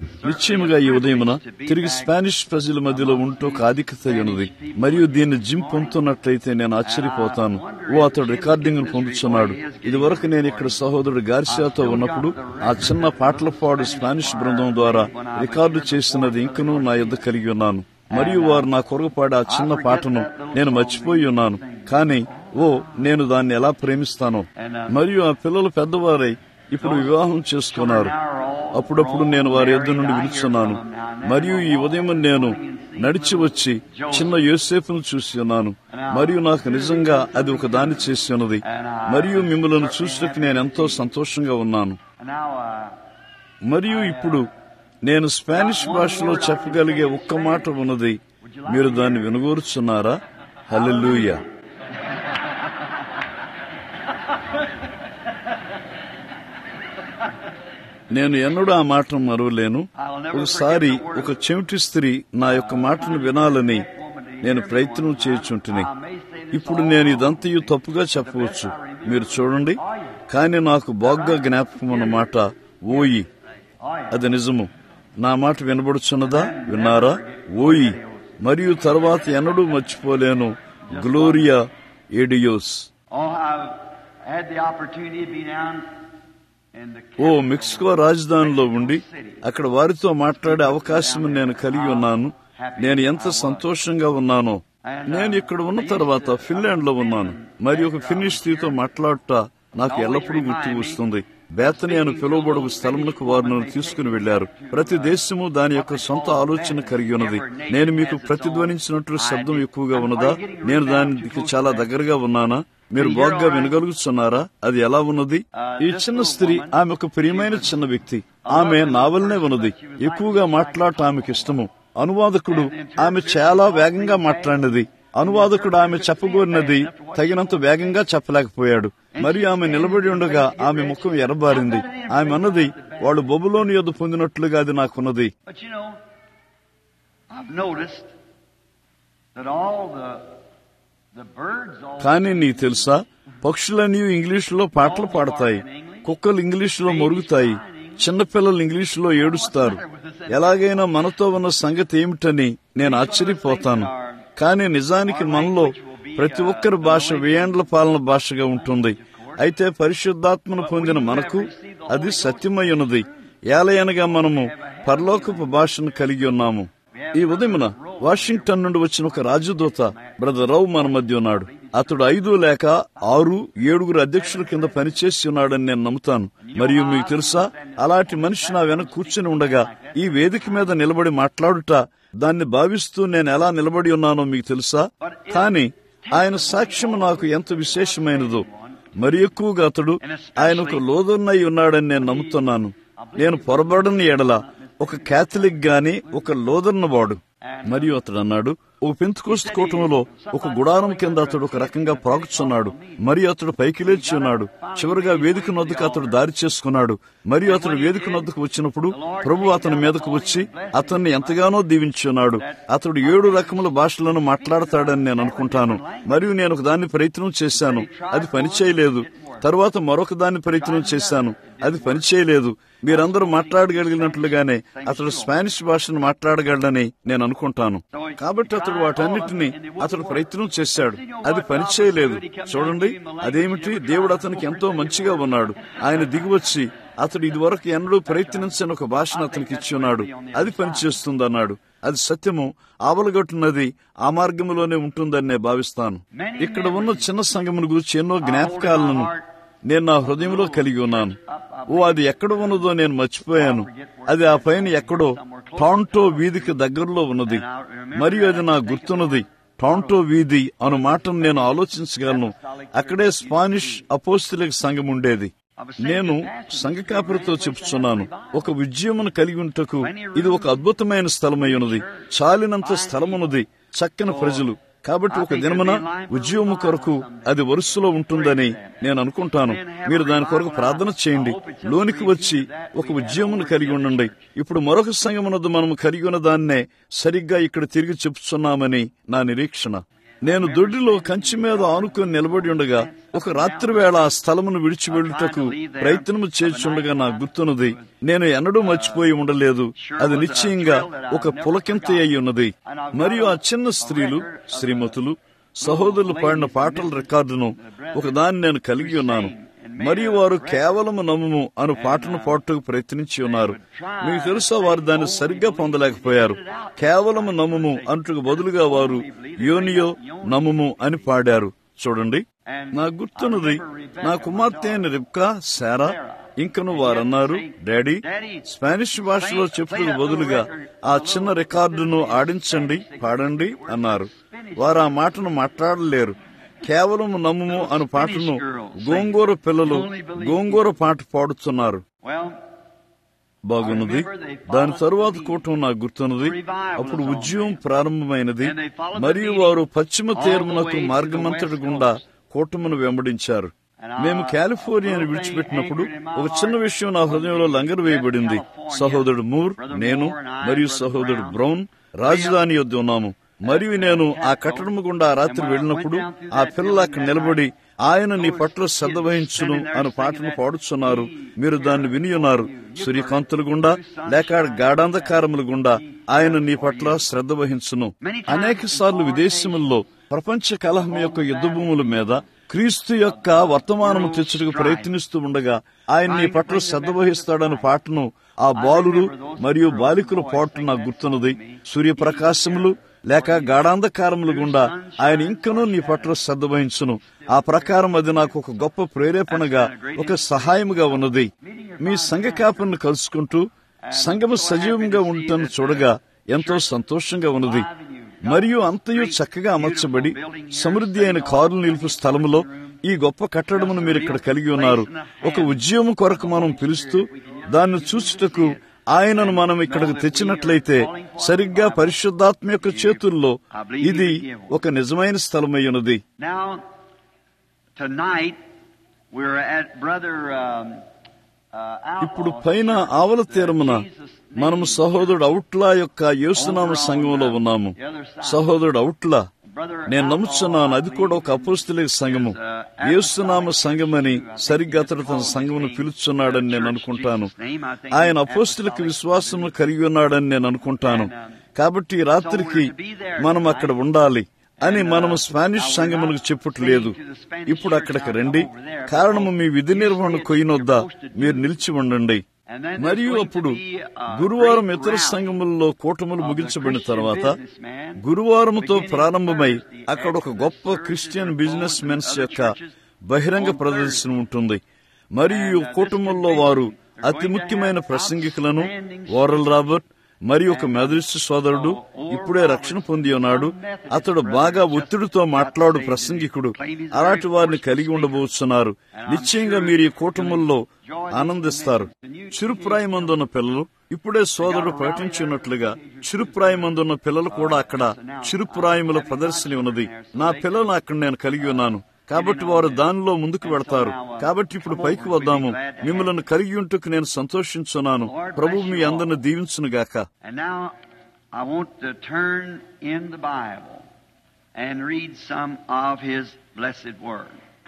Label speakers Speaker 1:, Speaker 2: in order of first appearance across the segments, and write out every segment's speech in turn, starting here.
Speaker 1: నిశ్చయముగా ఈ ఉదయమున తిరిగి స్పానిష్ ప్రజల మధ్యలో ఉంటూ ఒక ఆధిక్యత ఉన్నది మరియు దీన్ని జిమ్ పొందుతున్నట్లయితే నేను ఆశ్చర్యపోతాను ఓ అతడు రికార్డింగ్ పొందుతున్నాడు ఇది వరకు నేను ఇక్కడ సహోదరుడు గార్సియాతో ఉన్నప్పుడు ఆ చిన్న పాటల పాడు స్పానిష్ బృందం ద్వారా రికార్డు చేసినది ఇంకనూ నా యుద్ధ కలిగి ఉన్నాను మరియు వారు నా కొరకు పాడే ఆ చిన్న పాటను నేను మర్చిపోయి ఉన్నాను కానీ ఓ నేను దాన్ని ఎలా ప్రేమిస్తానో మరియు ఆ పిల్లలు పెద్దవారై ఇప్పుడు వివాహం చేసుకున్నారు అప్పుడప్పుడు నేను వారి యొద్ద నుండి పిలుచున్నాను మరియు ఈ ఉదయం నేను నడిచి వచ్చి చిన్న యోసేపును చూసి ఉన్నాను మరియు నాకు నిజంగా అది ఒక దాన్ని చేసి ఉన్నది మరియు మిమ్మల్ని చూసినట్టు నేను ఎంతో సంతోషంగా ఉన్నాను మరియు ఇప్పుడు నేను స్పానిష్ భాషలో చెప్పగలిగే ఒక్క మాట ఉన్నది మీరు దాన్ని వినగోరుచున్నారా హల్లెలూయా నేను ఎన్నడూ ఆ మాటను మరవలేను ఒకసారి ఒక చెవిటి స్త్రీ నా యొక్క మాటను వినాలని నేను ప్రయత్నం చేయుచుంటుని ఇప్పుడు నేను ఇదంతయు తప్పుగా చెప్పవచ్చు మీరు చూడండి కానీ నాకు బాగ్గా జ్ఞాపకం ఉన్న మాట ఓయి అది నిజము నా మాట వినబడుచున్నదా విన్నారా ఓయి మరియు తర్వాత ఎన్నడూ మర్చిపోలేను Gloria adios
Speaker 2: Oh, I've had the opportunity to be down in the
Speaker 1: oh Mexico రాజధానిలో ఉండి అక్కడ వారితో మాట్లాడే అవకాశం నేను కలిగి ఉన్నాను నేను ఎంత సంతోషంగా ఉన్నానో నేను ఇక్కడ ఉన్న తర్వాత ఫిన్లాండ్ లో ఉన్నాను మరి ఒక ఫిన్నిష్ స్త్రీతో మాట్లాడుట నాకు ఎల్లప్పుడూ గుర్తు వస్తుంది బేతని అని పిలువబడు స్థలములకు వారు నన్ను తీసుకుని వెళ్లారు ప్రతి దేశము దాని యొక్క సొంత ఆలోచన కలిగి ఉన్నది నేను మీకు ప్రతిధ్వనించినట్లు శబ్దం ఎక్కువగా ఉన్నదా నేను దానికి చాలా దగ్గరగా ఉన్నానా మీరు బాగ్గా వినగలుగుతున్నారా అది ఎలా ఉన్నది ఈ చిన్న స్త్రీ ఆమె ఒక ప్రియమైన చిన్న వ్యక్తి ఆమె నావల్నే ఉన్నది ఎక్కువగా మాట్లాడట ఆమెకి ఇష్టము అనువాదకుడు ఆమె చాలా వేగంగా మాట్లాడినది అనువాదకుడు ఆమె చెప్పగోరినది తగినంత వేగంగా చెప్పలేకపోయాడు మరియు ఆమె నిలబడి ఉండగా ఆమె ముఖం ఎర్రబారింది ఆమె అన్నది వాళ్ళు బొబులోని యొద్ద పొందినట్లుగా అది నాకున్నది
Speaker 2: But you know, I've noticed that all the the birds all
Speaker 1: కానీ నీకు తెలుసా పక్షులన్నీ ఇంగ్లీషులో పాటలు పాడతాయి కుక్కలు ఇంగ్లీషులో మొరుగుతాయి చిన్నపిల్లలు ఇంగ్లీషులో ఏడుస్తారు ఎలాగైనా మనతో ఉన్న సంగతి ఏమిటని నేను ఆశ్చర్యపోతాను కానీ నిజానికి మనలో ప్రతి ఒక్కరి భాష వేయాండ్ల పాలన భాషగా ఉంటుంది అయితే పరిశుద్ధాత్మను పొందిన మనకు అది సత్యమై ఉన్నది ఏలయనగా మనము పరలోకపు భాషను కలిగి ఉన్నాము ఈ ఉదయమున వాషింగ్టన్ నుండి వచ్చిన ఒక రాజదూత బ్రదర్ రావు మన మధ్య ఉన్నాడు అతడు ఐదు లేక ఆరు ఏడుగురు అధ్యక్షుల కింద పనిచేసి ఉన్నాడని నేను నమ్ముతాను మరియు మీకు తెలుసా అలాంటి మనిషి నా వెనక కూర్చుని ఉండగా ఈ వేదిక మీద నిలబడి మాట్లాడుట దాన్ని భావిస్తూ నేను ఎలా నిలబడి ఉన్నానో మీకు తెలుసా కానీ ఆయన సాక్ష్యం నాకు ఎంత విశేషమైనదో మరి ఎక్కువగా అతడు ఆయన ఒక లోదన్నై ఉన్నాడని నేను నమ్ముతున్నాను నేను పొరబడని ఎడల ఒక క్యాథలిక్ గాని ఒక లోదన్న వాడు మరియు అతడు అన్నాడు ఒక పెంతుకోస్తు కూటమిలో ఒక గుడారం కింద అతడు ఒక రకంగా ప్రాగుచున్నాడు మరియు అతడు పైకి లేచి ఉన్నాడు చివరిగా వేదిక నొద్దకు అతడు దారి చేసుకున్నాడు మరియు అతడు వేదిక నొద్దకు వచ్చినప్పుడు ప్రభు అతని మీదకు వచ్చి అతన్ని ఎంతగానో దీవించున్నాడు అతడు ఏడు రకముల భాషలను మాట్లాడతాడని నేను అనుకుంటాను మరియు నేను ఒక దాన్ని ప్రయత్నం చేశాను అది పనిచేయలేదు తరువాత మరొక దాన్ని ప్రయత్నం చేశాను అది పనిచేయలేదు మీరందరూ మాట్లాడగలిగినట్లుగానే అతడు స్పానిష్ భాషను మాట్లాడగలడని నేను అనుకుంటాను కాబట్టి అతడు వాటన్నిటిని అతడు ప్రయత్నం చేశాడు అది పనిచేయలేదు చూడండి అదేమిటి దేవుడు అతనికి ఎంతో మంచిగా ఉన్నాడు ఆయన దిగివచ్చి అతడు ఇదివరకు ఎన్నడూ ప్రయత్నించని ఒక భాషను అతనికి ఇచ్చి ఉన్నాడు అది పనిచేస్తుంది అన్నాడు అది సత్యము ఆవలగొట్టున్నది ఆ మార్గంలోనే ఉంటుందని నేను భావిస్తాను ఇక్కడ ఉన్న చిన్న సంఘమును గురించి ఎన్నో జ్ఞాపకాలను నేను నా హృదయంలో కలిగి ఉన్నాను ఓ అది ఎక్కడ ఉన్నదో నేను మర్చిపోయాను అది ఆ పైన ఎక్కడో టాంటో వీధికి దగ్గరలో ఉన్నది మరియు అది నా గుర్తున్నది టాంటో వీధి అను మాటను నేను ఆలోచించగలను అక్కడే స్పానిష్ అపోస్తులిక సంఘం ఉండేది నేను సంఘ కాపురితో చెప్తున్నాను ఒక విజయమును కలిగి ఉంటకు ఇది ఒక అద్భుతమైన స్థలమై ఉన్నది చాలినంత స్థలమున్నది చక్కని ప్రజలు కాబట్టి ఒక దినమున ఉద్యోగం కొరకు అది వరుసలో ఉంటుందని నేను అనుకుంటాను మీరు దాని కొరకు ప్రార్థన చేయండి లోనికి వచ్చి ఒక ఉద్యమను కలిగి ఉండండి ఇప్పుడు మరొక సంఘమునద్దు మనము కలిగి ఉన్న దాన్నే సరిగ్గా ఇక్కడ తిరిగి చెప్తున్నామని నా నిరీక్షణ నేను దొడ్డిలో కంచి మీద ఆనుకొని నిలబడి ఉండగా ఒక రాత్రి వేళ ఆ స్థలమును విడిచి వెళ్ళుటకు ప్రయత్నము చేర్చుండగా నాకు గుర్తున్నది నేను ఎన్నడూ మర్చిపోయి ఉండలేదు అది నిశ్చయంగా ఒక పులకింత అయి ఉన్నది మరియు ఆ చిన్న స్త్రీలు శ్రీమతులు సహోదరులు పాడిన పాటల రికార్డును ఒకదాన్ని నేను కలిగి ఉన్నాను మరియు వారు కేవలం నమ్ముము అను పాటను పాటుకు ప్రయత్నించి ఉన్నారు మీకు తెలుసా వారు దాన్ని సరిగ్గా పొందలేకపోయారు కేవలం నమ్ముము అంటుకు బదులుగా వారు యోనియో నమ్ముము అని పాడారు చూడండి నా గుర్తున్నది నా కుమార్తె అయిన రిబ్కా శారా ఇంకను వారన్నారు డాడీ స్పానిష్ భాషలో చెప్పుటకు బదులుగా ఆ చిన్న రికార్డును ఆడించండి పాడండి అన్నారు వారు ఆ మాటను మాట్లాడలేరు కేవలం నమ్ముము అను పాటను గోంగూర పిల్లలు గోంగూర పాట పాడుతున్నారు బాగున్నది దాని తరువాత కూటం నాకు గుర్తున్నది అప్పుడు ఉద్యమం ప్రారంభమైనది మరియు వారు పశ్చిమ తీర్మునకు మార్గమంతటి గుండా కూటమును వెంబడించారు మేము కాలిఫోర్నియాను విడిచిపెట్టినప్పుడు ఒక చిన్న విషయం నా హృదయంలో లంగరు వేయబడింది సహోదరుడు మూర్ నేను మరియు సహోదరుడు బ్రౌన్ రాజధాని యొద్ద ఉన్నాము మరియు నేను ఆ కట్టడము గుండా రాత్రి వెళ్ళినప్పుడు ఆ పిల్లలు అక్కడ నిలబడి ఆయన నీ పట్ల శ్రద్ధ వహించును అని పాటను పాడుచున్నారు మీరు దాన్ని విని ఉన్నారు సూర్యకాంతుల గుండా లేక గాఢాంధకారముల గుండా ఆయన నీ పట్ల శ్రద్ధ వహించును అనేక సార్లు విదేశముల్లో ప్రపంచ కలహం యొక్క యుద్ధ భూముల మీద క్రీస్తు యొక్క వర్తమానము తెచ్చుటకు ప్రయత్నిస్తూ ఉండగా ఆయన నీ పట్ల శ్రద్ధ వహిస్తాడని పాటను ఆ బాలురు మరియు బాలికల పాటు నాకు గుర్తున్నది సూర్యప్రకాశములు లేక గాఢాంధకారములు గుండా ఆయన ఇంకనూ నీ పట్ల శ్రద్ధ వహించును ఆ ప్రకారం అది నాకు ఒక గొప్ప ప్రేరేపణగా ఒక సహాయముగా ఉన్నది మీ సంఘ కాపరిని కలుసుకుంటూ సంఘము సజీవంగా ఉండటం చూడగా ఎంతో సంతోషంగా ఉన్నది మరియు అంతయు చక్కగా అమర్చబడి సమృద్ధి అయిన కారులు నిలుపు స్థలములో ఈ గొప్ప కట్టడమును మీరు ఇక్కడ కలిగి ఉన్నారు ఒక ఉద్యమం కొరకు మనం పిలుస్తూ దాన్ని చూచుటకు ఆయనను మనం ఇక్కడికి తెచ్చినట్లయితే సరిగ్గా పరిశుద్ధాత్మ యొక్క చేతుల్లో ఇది ఒక నిజమైన స్థలమై ఉన్నది
Speaker 2: Now, tonight, we're at Brother um, uh,
Speaker 1: ఇప్పుడు
Speaker 2: Outlaw's
Speaker 1: పైన
Speaker 2: church,
Speaker 1: ఆవల
Speaker 2: uh,
Speaker 1: తీరమున
Speaker 2: Jesus'
Speaker 1: మనము
Speaker 2: name.
Speaker 1: సహోదరుడు అవుట్లా యొక్క యేసునామ సంఘంలో ఉన్నాము సహోదరుడు అవుట్లా నేను నమ్ముచున్నాను అది కూడా ఒక అపోస్తుల సంఘము యేసునామ సంఘమని సరిగ్గా అతడు తన సంఘమును పిలుచున్నాడని నేను అనుకుంటాను ఆయన అపోస్తులకు విశ్వాసము కలిగి ఉన్నాడని నేను అనుకుంటాను కాబట్టి ఈ రాత్రికి మనం అక్కడ ఉండాలి అని మనము స్పానిష్ సంఘమునకు చెప్పుటలేదు ఇప్పుడు అక్కడికి రండి కారణము మీ విధి నిర్వహణ కొయ్యనొద్ద మీరు నిలిచి ఉండండి మరియు అప్పుడు గురువారం ఇతర సంఘములలో కూటములు ముగించబడిన తర్వాత గురువారముతో ప్రారంభమై అక్కడ ఒక గొప్ప క్రిస్టియన్ బిజినెస్ మెన్స్ యొక్క బహిరంగ ప్రదర్శన ఉంటుంది మరియు ఈ కూటముల్లో వారు అతి ముఖ్యమైన ప్రసంగికులను ఓరల్ రాబర్ట్ మరి ఒక మెదరిస్ట్ సోదరుడు ఇప్పుడే రక్షణ పొంది ఉన్నాడు అతడు బాగా ఒత్తిడితో మాట్లాడు ప్రసంగికుడు అలాంటి వారిని కలిగి ఉండబోతున్నారు నిశ్చయంగా మీరు ఈ కూటముల్లో ఆనందిస్తారు చిరుప్రాయమందున్న పిల్లలు ఇప్పుడే సోదరుడు ప్రకటించినట్లుగా చిరుప్రాయమందున్న పిల్లలు కూడా అక్కడ చిరుప్రాయముల ప్రదర్శన ఉన్నది నా పిల్లలు అక్కడ నేను కలిగి ఉన్నాను కాబట్టి వారు దానిలో ముందుకు వెళతారు కాబట్టి ఇప్పుడు పైకి వద్దాము మిమ్మల్ని కలిగి ఉంటుకు నేను సంతోషించున్నాను ప్రభు మీ అందరిని దీవించునుగాక
Speaker 2: And now I want to turn in the Bible and read some of His blessed Word.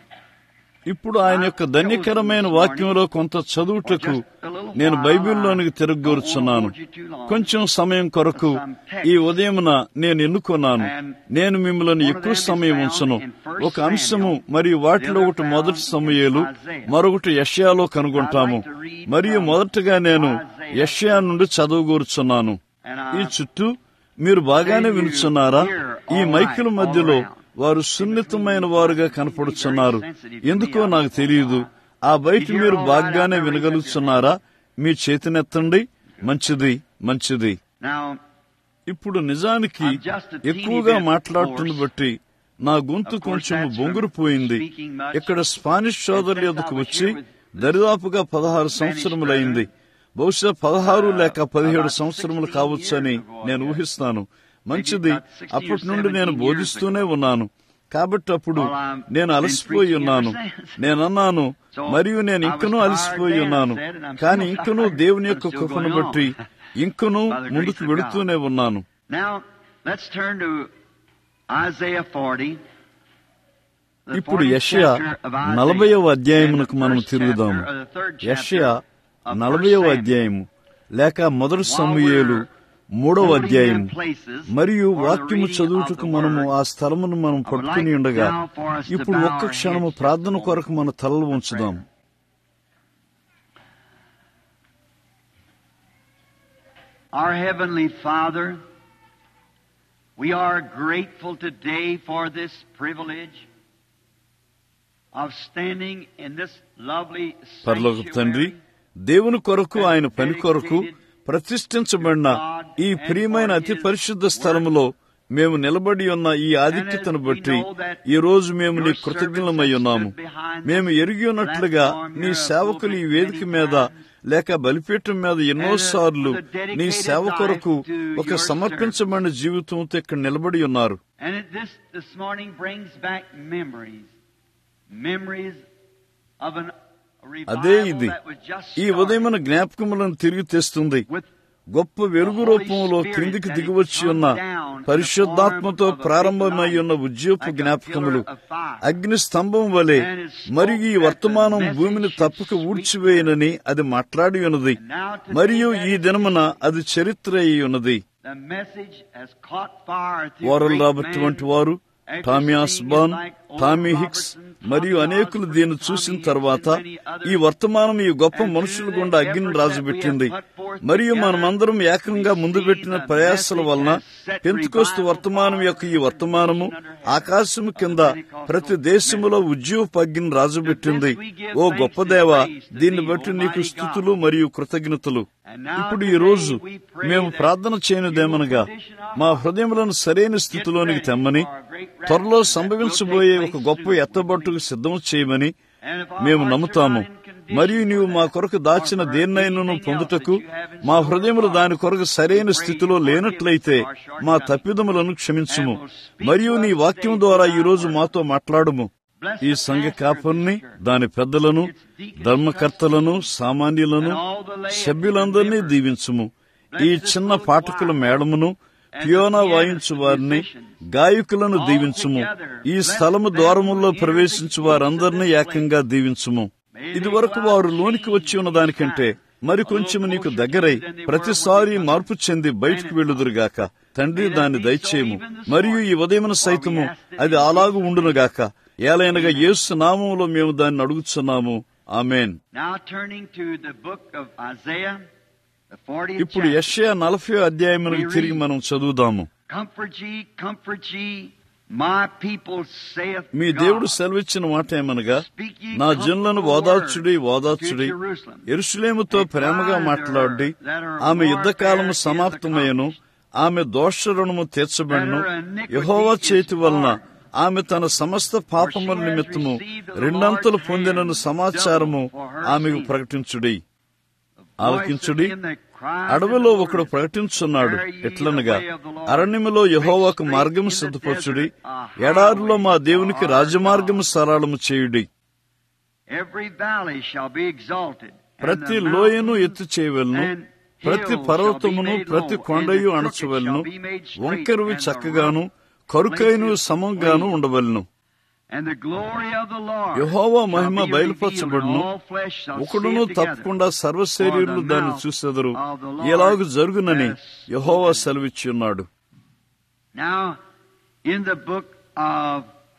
Speaker 1: ఇప్పుడు ఆయన యొక్క ధన్యకరమైన వాక్యంలో కొంత చదువుటకు నేను బైబిల్లోనికి తిరగోరుచున్నాను కొంచెం సమయం కొరకు ఈ ఉదయమున నేను ఎన్నుకున్నాను నేను మిమ్మల్ని ఎక్కువ సమయం ఉంచను ఒక అంశము మరియు వాటిలో ఒకటి మొదటి సమయాలు మరొకటి యష్యాలో కనుగొంటాము మరియు మొదటగా నేను యష్యా నుండి చదవగోరుచున్నాను ఈ చుట్టూ మీరు బాగానే వినుచున్నారా ఈ మైకుల మధ్యలో వారు సున్నితమైన వారుగా కనపడుచున్నారు ఎందుకో నాకు తెలియదు ఆ బయట మీరు బాగానే వినగలుగుతున్నారా మీ చేతినెత్తండి మంచిది మంచిది
Speaker 2: Now,
Speaker 1: ఇప్పుడు నిజానికి ఎక్కువగా మాట్లాడుతున్న బట్టి నా గొంతు కొంచెం బొంగురుపోయింది ఇక్కడ స్పానిష్ సోదరుల యొద్దకు వచ్చి దరిదాపుగా పదహారు సంవత్సరములైంది బహుశా పదహారు లేక పదిహేడు సంవత్సరములు కావచ్చని నేను ఊహిస్తాను మంచిది అప్పటి నుండి నేను బోధిస్తూనే ఉన్నాను కాబట్టి అప్పుడు నేను అలసిపోయి ఉన్నాను నేనన్నాను మరియు నేను ఇంకనూ అలసిపోయి ఉన్నాను కానీ ఇంకనూ దేవుని యొక్క కృపను బట్టి ఇంకనూ ముందుకు వెళుతూనే ఉన్నాను
Speaker 2: now let's turn to Isaiah 40. the
Speaker 1: ఇప్పుడు
Speaker 2: 40th
Speaker 1: యెషయా
Speaker 2: chapter of Isaiah,
Speaker 1: నలభైవ
Speaker 2: and
Speaker 1: అధ్యాయమునకు
Speaker 2: the
Speaker 1: మనం
Speaker 2: first
Speaker 1: తిరుగుదాము
Speaker 2: chapter, or the third chapter
Speaker 1: యెషయా
Speaker 2: of
Speaker 1: నలభైవ
Speaker 2: First Samuel.
Speaker 1: అధ్యాయము లేక మొదటి సమూయేలు మూడవ
Speaker 2: Quoting
Speaker 1: అధ్యాయం
Speaker 2: them places
Speaker 1: మరియు
Speaker 2: for the
Speaker 1: వాక్యము
Speaker 2: reading
Speaker 1: చదువుటకు
Speaker 2: of the
Speaker 1: మనము
Speaker 2: word.
Speaker 1: ఆ స్థలమును మనం
Speaker 2: I would
Speaker 1: పట్టుకుని
Speaker 2: like
Speaker 1: ఉండగా
Speaker 2: now for us to
Speaker 1: ఇప్పుడు
Speaker 2: bow
Speaker 1: ఒక్క
Speaker 2: our
Speaker 1: క్షణము
Speaker 2: heads
Speaker 1: ప్రార్థన
Speaker 2: just a
Speaker 1: కొరకు మన తలలు ఉంచుదాం
Speaker 2: Our Heavenly Father, we are grateful today for this privilege of standing in this lovely
Speaker 1: పరలోక తండ్రి
Speaker 2: sanctuary.
Speaker 1: దేవుని కొరకు ఆయన పని కొరకు ప్రతిష్ఠించబడిన ఈ ప్రియమైన అతి పరిశుద్ధ స్థలములో మేము నిలబడి ఉన్న ఈ ఆధిక్యతను బట్టి ఈ రోజు మేము నీ కృతజ్ఞులమై ఉన్నాము మేము ఎరిగి ఉన్నట్లుగా నీ సేవకులు ఈ వేదిక మీద లేక బలిపీఠం మీద ఎన్నోసార్లు నీ సేవ కొరకు ఒక సమర్పించబడిన జీవితంతో ఇక్కడ నిలబడి ఉన్నారు
Speaker 2: And it, this this morning brings back memories, memories of an a
Speaker 1: అదే
Speaker 2: revival
Speaker 1: ఇది
Speaker 2: that was just
Speaker 1: ఈ
Speaker 2: started
Speaker 1: ఉదయమైన జ్ఞాపకములను తిరిగి తెస్తుంది
Speaker 2: with
Speaker 1: గొప్ప వెలుగు రూపంలో క్రిందికి దిగివచ్చి ఉన్న పరిశుద్ధాత్మతో ప్రారంభమై ఉన్న ఉద్యోగ జ్ఞాపకములు అగ్ని స్తంభం వలె మరియు ఈ వర్తమానం భూమిని తప్పక ఊడ్చివేయనని అది మాట్లాడి ఉన్నది మరియు ఈ దినమున అది చరిత్ర అయి ఉన్నది
Speaker 2: the message has caught fire through
Speaker 1: Oral
Speaker 2: great
Speaker 1: Robert
Speaker 2: men.
Speaker 1: వంటి వారు
Speaker 2: After
Speaker 1: Tommy
Speaker 2: seeing it
Speaker 1: Osborn
Speaker 2: like Oral
Speaker 1: Tommy Hicks
Speaker 2: Robertson,
Speaker 1: మరియు
Speaker 2: Tommy
Speaker 1: అనేకులు
Speaker 2: Osborne,
Speaker 1: దీన్ని
Speaker 2: Tommy
Speaker 1: చూసిన
Speaker 2: Hicks,
Speaker 1: తర్వాత
Speaker 2: and many others.
Speaker 1: ఈ వర్తమానం ఈ గొప్ప
Speaker 2: And
Speaker 1: మనుషుల
Speaker 2: through
Speaker 1: గుండా
Speaker 2: the
Speaker 1: అగ్నిని
Speaker 2: efforts
Speaker 1: రాజుపెట్టింది
Speaker 2: that we have put forth
Speaker 1: మరియు
Speaker 2: together,
Speaker 1: మనమందరం ఏకంగా
Speaker 2: we
Speaker 1: ముందు
Speaker 2: see
Speaker 1: పెట్టిన
Speaker 2: the
Speaker 1: ప్రయాసల
Speaker 2: message
Speaker 1: వలన
Speaker 2: has set
Speaker 1: పెంతుకోస్తు
Speaker 2: revival
Speaker 1: వర్తమానం
Speaker 2: fire
Speaker 1: యొక్క ఈ వర్తమానము
Speaker 2: under heaven
Speaker 1: ఆకాశము
Speaker 2: of
Speaker 1: కింద
Speaker 2: the Pentecostal
Speaker 1: ప్రతి దేశములో ఉద్యోగ అగ్నిని రాజుపెట్టింది
Speaker 2: To this we give
Speaker 1: oh
Speaker 2: thanks
Speaker 1: గొప్ప
Speaker 2: and
Speaker 1: దేవ
Speaker 2: praise to
Speaker 1: దీన్ని
Speaker 2: thee,
Speaker 1: బట్టి నీకు
Speaker 2: Almighty
Speaker 1: స్థుతులు
Speaker 2: God.
Speaker 1: మరియు కృతజ్ఞతలు
Speaker 2: And now
Speaker 1: ఇప్పుడు ఈ
Speaker 2: today
Speaker 1: రోజు
Speaker 2: we pray
Speaker 1: మేము
Speaker 2: that
Speaker 1: ప్రార్థన చేయనిదేమనగా
Speaker 2: you will condition our
Speaker 1: మా
Speaker 2: hearts.
Speaker 1: హృదయములను సరైన స్థితిలోనికి
Speaker 2: ready
Speaker 1: తెమ్మని
Speaker 2: for a great rapture
Speaker 1: త్వరలో
Speaker 2: that will
Speaker 1: సంభవించబోయే
Speaker 2: take
Speaker 1: ఒక
Speaker 2: place
Speaker 1: గొప్ప
Speaker 2: soon, we
Speaker 1: ఎత్తబట్టుకు
Speaker 2: believe.
Speaker 1: సిద్ధం చేయమని
Speaker 2: And if our
Speaker 1: మేము
Speaker 2: hearts are
Speaker 1: నమ్ముతాము
Speaker 2: not in condition
Speaker 1: మరియు నీవు
Speaker 2: for
Speaker 1: మా
Speaker 2: that,
Speaker 1: కొరకు
Speaker 2: or
Speaker 1: దాచిన
Speaker 2: for
Speaker 1: దేన్నైనను
Speaker 2: anything else
Speaker 1: పొందుటకు
Speaker 2: that you have in
Speaker 1: మా
Speaker 2: store
Speaker 1: హృదయములు
Speaker 2: for us,
Speaker 1: దాని కొరకు సరైన
Speaker 2: we pray
Speaker 1: స్థితిలో
Speaker 2: you forgive
Speaker 1: లేనట్లయితే
Speaker 2: our shortcomings.
Speaker 1: మా తప్పిదములను క్షమించుము
Speaker 2: And will speak
Speaker 1: మరియు
Speaker 2: to
Speaker 1: నీ
Speaker 2: us
Speaker 1: వాక్యం
Speaker 2: today
Speaker 1: ద్వారా
Speaker 2: through
Speaker 1: ఈ
Speaker 2: thy
Speaker 1: రోజు
Speaker 2: word.
Speaker 1: మాతో మాట్లాడుము
Speaker 2: Bless
Speaker 1: ఈ
Speaker 2: the
Speaker 1: సంఘ
Speaker 2: pastor of
Speaker 1: కాపరిని
Speaker 2: this church.
Speaker 1: దాని పెద్దలను
Speaker 2: Its deacons,
Speaker 1: ధర్మకర్తలను
Speaker 2: trustees,
Speaker 1: సామాన్యులను
Speaker 2: and all the laity
Speaker 1: సభ్యులందరినీ
Speaker 2: members.
Speaker 1: దీవించుము ఈ
Speaker 2: Bless this
Speaker 1: చిన్న
Speaker 2: little
Speaker 1: పాఠకుల
Speaker 2: choir.
Speaker 1: మేడమును
Speaker 2: And
Speaker 1: పియోనా
Speaker 2: the
Speaker 1: వాయించు
Speaker 2: pianist,
Speaker 1: వారిని
Speaker 2: musicians.
Speaker 1: గాయకులను
Speaker 2: All
Speaker 1: దీవించుము
Speaker 2: together.
Speaker 1: ఈ
Speaker 2: Bless
Speaker 1: స్థలము
Speaker 2: them
Speaker 1: ద్వారముల్లో
Speaker 2: who enter
Speaker 1: ప్రవేశించు
Speaker 2: the
Speaker 1: వారందరినీ
Speaker 2: gates of this
Speaker 1: ఏకంగా దీవించుము
Speaker 2: May
Speaker 1: ఇది
Speaker 2: they
Speaker 1: వరకు
Speaker 2: go out
Speaker 1: వారు లోనికి
Speaker 2: changed
Speaker 1: వచ్చి ఉన్న దానికంటే
Speaker 2: each time.
Speaker 1: మరి
Speaker 2: A
Speaker 1: కొంచెం
Speaker 2: little
Speaker 1: నీకు
Speaker 2: closer
Speaker 1: దగ్గరై
Speaker 2: to you than they were
Speaker 1: ప్రతిసారి
Speaker 2: when they
Speaker 1: మార్పు చెంది బయటకు
Speaker 2: And
Speaker 1: వెళ్ళుదురుగాక తండ్రి
Speaker 2: May that
Speaker 1: దాన్ని
Speaker 2: be so
Speaker 1: దయచేయము
Speaker 2: even this
Speaker 1: మరియు ఈ
Speaker 2: morning.
Speaker 1: ఉదయమున
Speaker 2: For we
Speaker 1: సైతము
Speaker 2: ask it
Speaker 1: అది
Speaker 2: in
Speaker 1: అలాగు
Speaker 2: Jesus'
Speaker 1: ఉండునుగాక ఏలైనగా
Speaker 2: Amen.
Speaker 1: యేసు నామములో మేము దాన్ని అడుగుతున్నాము amen
Speaker 2: Now turning to the book of Isaiah, the 40th
Speaker 1: ఇప్పుడు
Speaker 2: chapter.
Speaker 1: యెషయా నలభై అధ్యాయమునకు తిరిగి మనం చదువుదాము
Speaker 2: Comfort ye, comfort ye, my people saith
Speaker 1: me
Speaker 2: God.
Speaker 1: దేవుడు సెలవిచ్చిన మాట ఏమనగా
Speaker 2: Speak ye
Speaker 1: నా
Speaker 2: comfortable
Speaker 1: జనులను
Speaker 2: words
Speaker 1: ఓదార్చుడి
Speaker 2: to
Speaker 1: ఓదార్చుడి
Speaker 2: Jerusalem.
Speaker 1: ఎరుషులేముతో ప్రేమగా మాట్లాడి ఆమె యుద్ధకాలము సమాప్తమయ్యను ఆమె దోషరుణము తీర్చబడిను యహోవా చేతి వలన ఆమె తన సమస్త పాపముల నిమిత్తము రెండంతలు పొందినను సమాచారము ఆమెకు ప్రకటించుడి ఆలకించుడి అడవిలో ఒకడు ప్రకటించున్నాడు ఎట్లనగా అరణ్యములో యహోవాకు మార్గము సిద్ధపరచుడి ఎడారిలో మా దేవునికి రాజమార్గము సరళము చేయుడి
Speaker 2: Every valley shall be exalted, and
Speaker 1: ప్రతి
Speaker 2: the
Speaker 1: లోయను
Speaker 2: mountains
Speaker 1: ఎత్తు చేయవలను
Speaker 2: and
Speaker 1: ప్రతి
Speaker 2: hills shall
Speaker 1: పర్వతమును
Speaker 2: be made
Speaker 1: ప్రతి
Speaker 2: low,
Speaker 1: కొండయు
Speaker 2: and the
Speaker 1: అణచవలను
Speaker 2: crooked shall be made straight,
Speaker 1: వంకెరువి
Speaker 2: and the
Speaker 1: చక్కగాను
Speaker 2: rough
Speaker 1: కరుకైను
Speaker 2: places
Speaker 1: సమంగాను
Speaker 2: plain.
Speaker 1: ఉండవలను
Speaker 2: And the glory of the Lord
Speaker 1: Jehovah
Speaker 2: shall
Speaker 1: Mahima
Speaker 2: be revealed,
Speaker 1: బయలుపరచబడును.
Speaker 2: and all flesh shall see
Speaker 1: ఒకడును
Speaker 2: it together.
Speaker 1: తప్పకుండా సర్వశరీరులు
Speaker 2: For the
Speaker 1: దాన్ని
Speaker 2: mouth
Speaker 1: చూసెదరు
Speaker 2: of the Lord
Speaker 1: ఎలాగ జరుగునని
Speaker 2: has
Speaker 1: యహోవా
Speaker 2: spoken.
Speaker 1: సెలవిచ్చి ఉన్నాడు
Speaker 2: Now, in the book of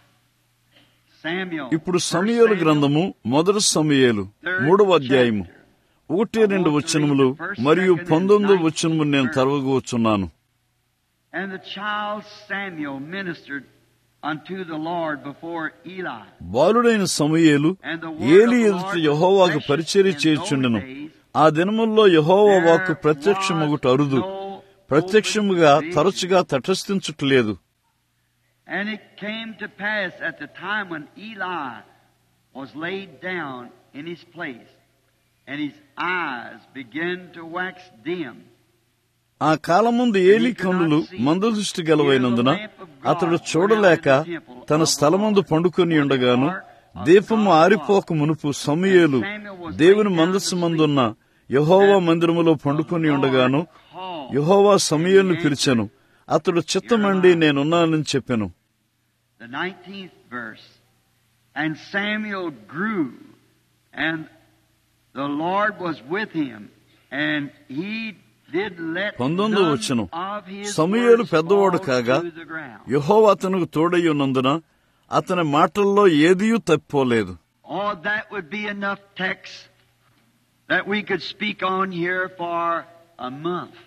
Speaker 2: Samuel,
Speaker 1: ఇప్పుడు
Speaker 2: First
Speaker 1: సమయలు
Speaker 2: Samuel,
Speaker 1: గ్రంథము మొదటి సమయలు మూడవ అధ్యాయము ఒకటి రెండు వచనములు మరియు పంతొమ్మిది వచనము నేను తరవగవచ్చున్నాను
Speaker 2: And the child Samuel ministered unto the Lord before Eli.
Speaker 1: బాలుడైన సమయేలు
Speaker 2: And the word
Speaker 1: Eli
Speaker 2: of the
Speaker 1: ఎదుట
Speaker 2: Lord
Speaker 1: యహోవాకు
Speaker 2: was
Speaker 1: పరిచర్య
Speaker 2: precious in
Speaker 1: చేయుచుండెను
Speaker 2: those days.
Speaker 1: ఆ దినముల్లో యహోవా వాక్కు
Speaker 2: There
Speaker 1: ప్రత్యక్షమగుట
Speaker 2: was
Speaker 1: అరుదు
Speaker 2: no
Speaker 1: ప్రత్యక్షముగా
Speaker 2: open vision.
Speaker 1: తరచుగా తటస్థించుటలేదు
Speaker 2: And it came to pass at the time when Eli was laid down in his place, and his eyes began to wax dim.
Speaker 1: ఆ కాలముందు ఏలి కన్నులు మందదృష్టి గలవైనందున అతడు చూడలేక తన స్థలమందు పండుకొని ఉండగాను దీపము ఆరిపోక మునుపు సమయేలు దేవుని మందస్సు యహోవా మందిరములో పండుకొని ఉండగాను యహోవా సమయేలును పిలిచెను అతడు చిత్తమండి నేనున్నానని చెప్పాను
Speaker 2: the 19th verse. And Samuel grew, and the Lord was with him, and he did let
Speaker 1: పంతొమ్మిదో
Speaker 2: none
Speaker 1: వచనం.
Speaker 2: of his
Speaker 1: సమూయేలు
Speaker 2: words
Speaker 1: పెద్దవాడు
Speaker 2: fall
Speaker 1: కాగా
Speaker 2: to the ground.
Speaker 1: యెహోవా అతనికి తోడై ఉన్నందున అతని మాటల్లో ఏదియూ తప్పిపోలేదు
Speaker 2: Oh, that would be enough text that we could speak on here for a month.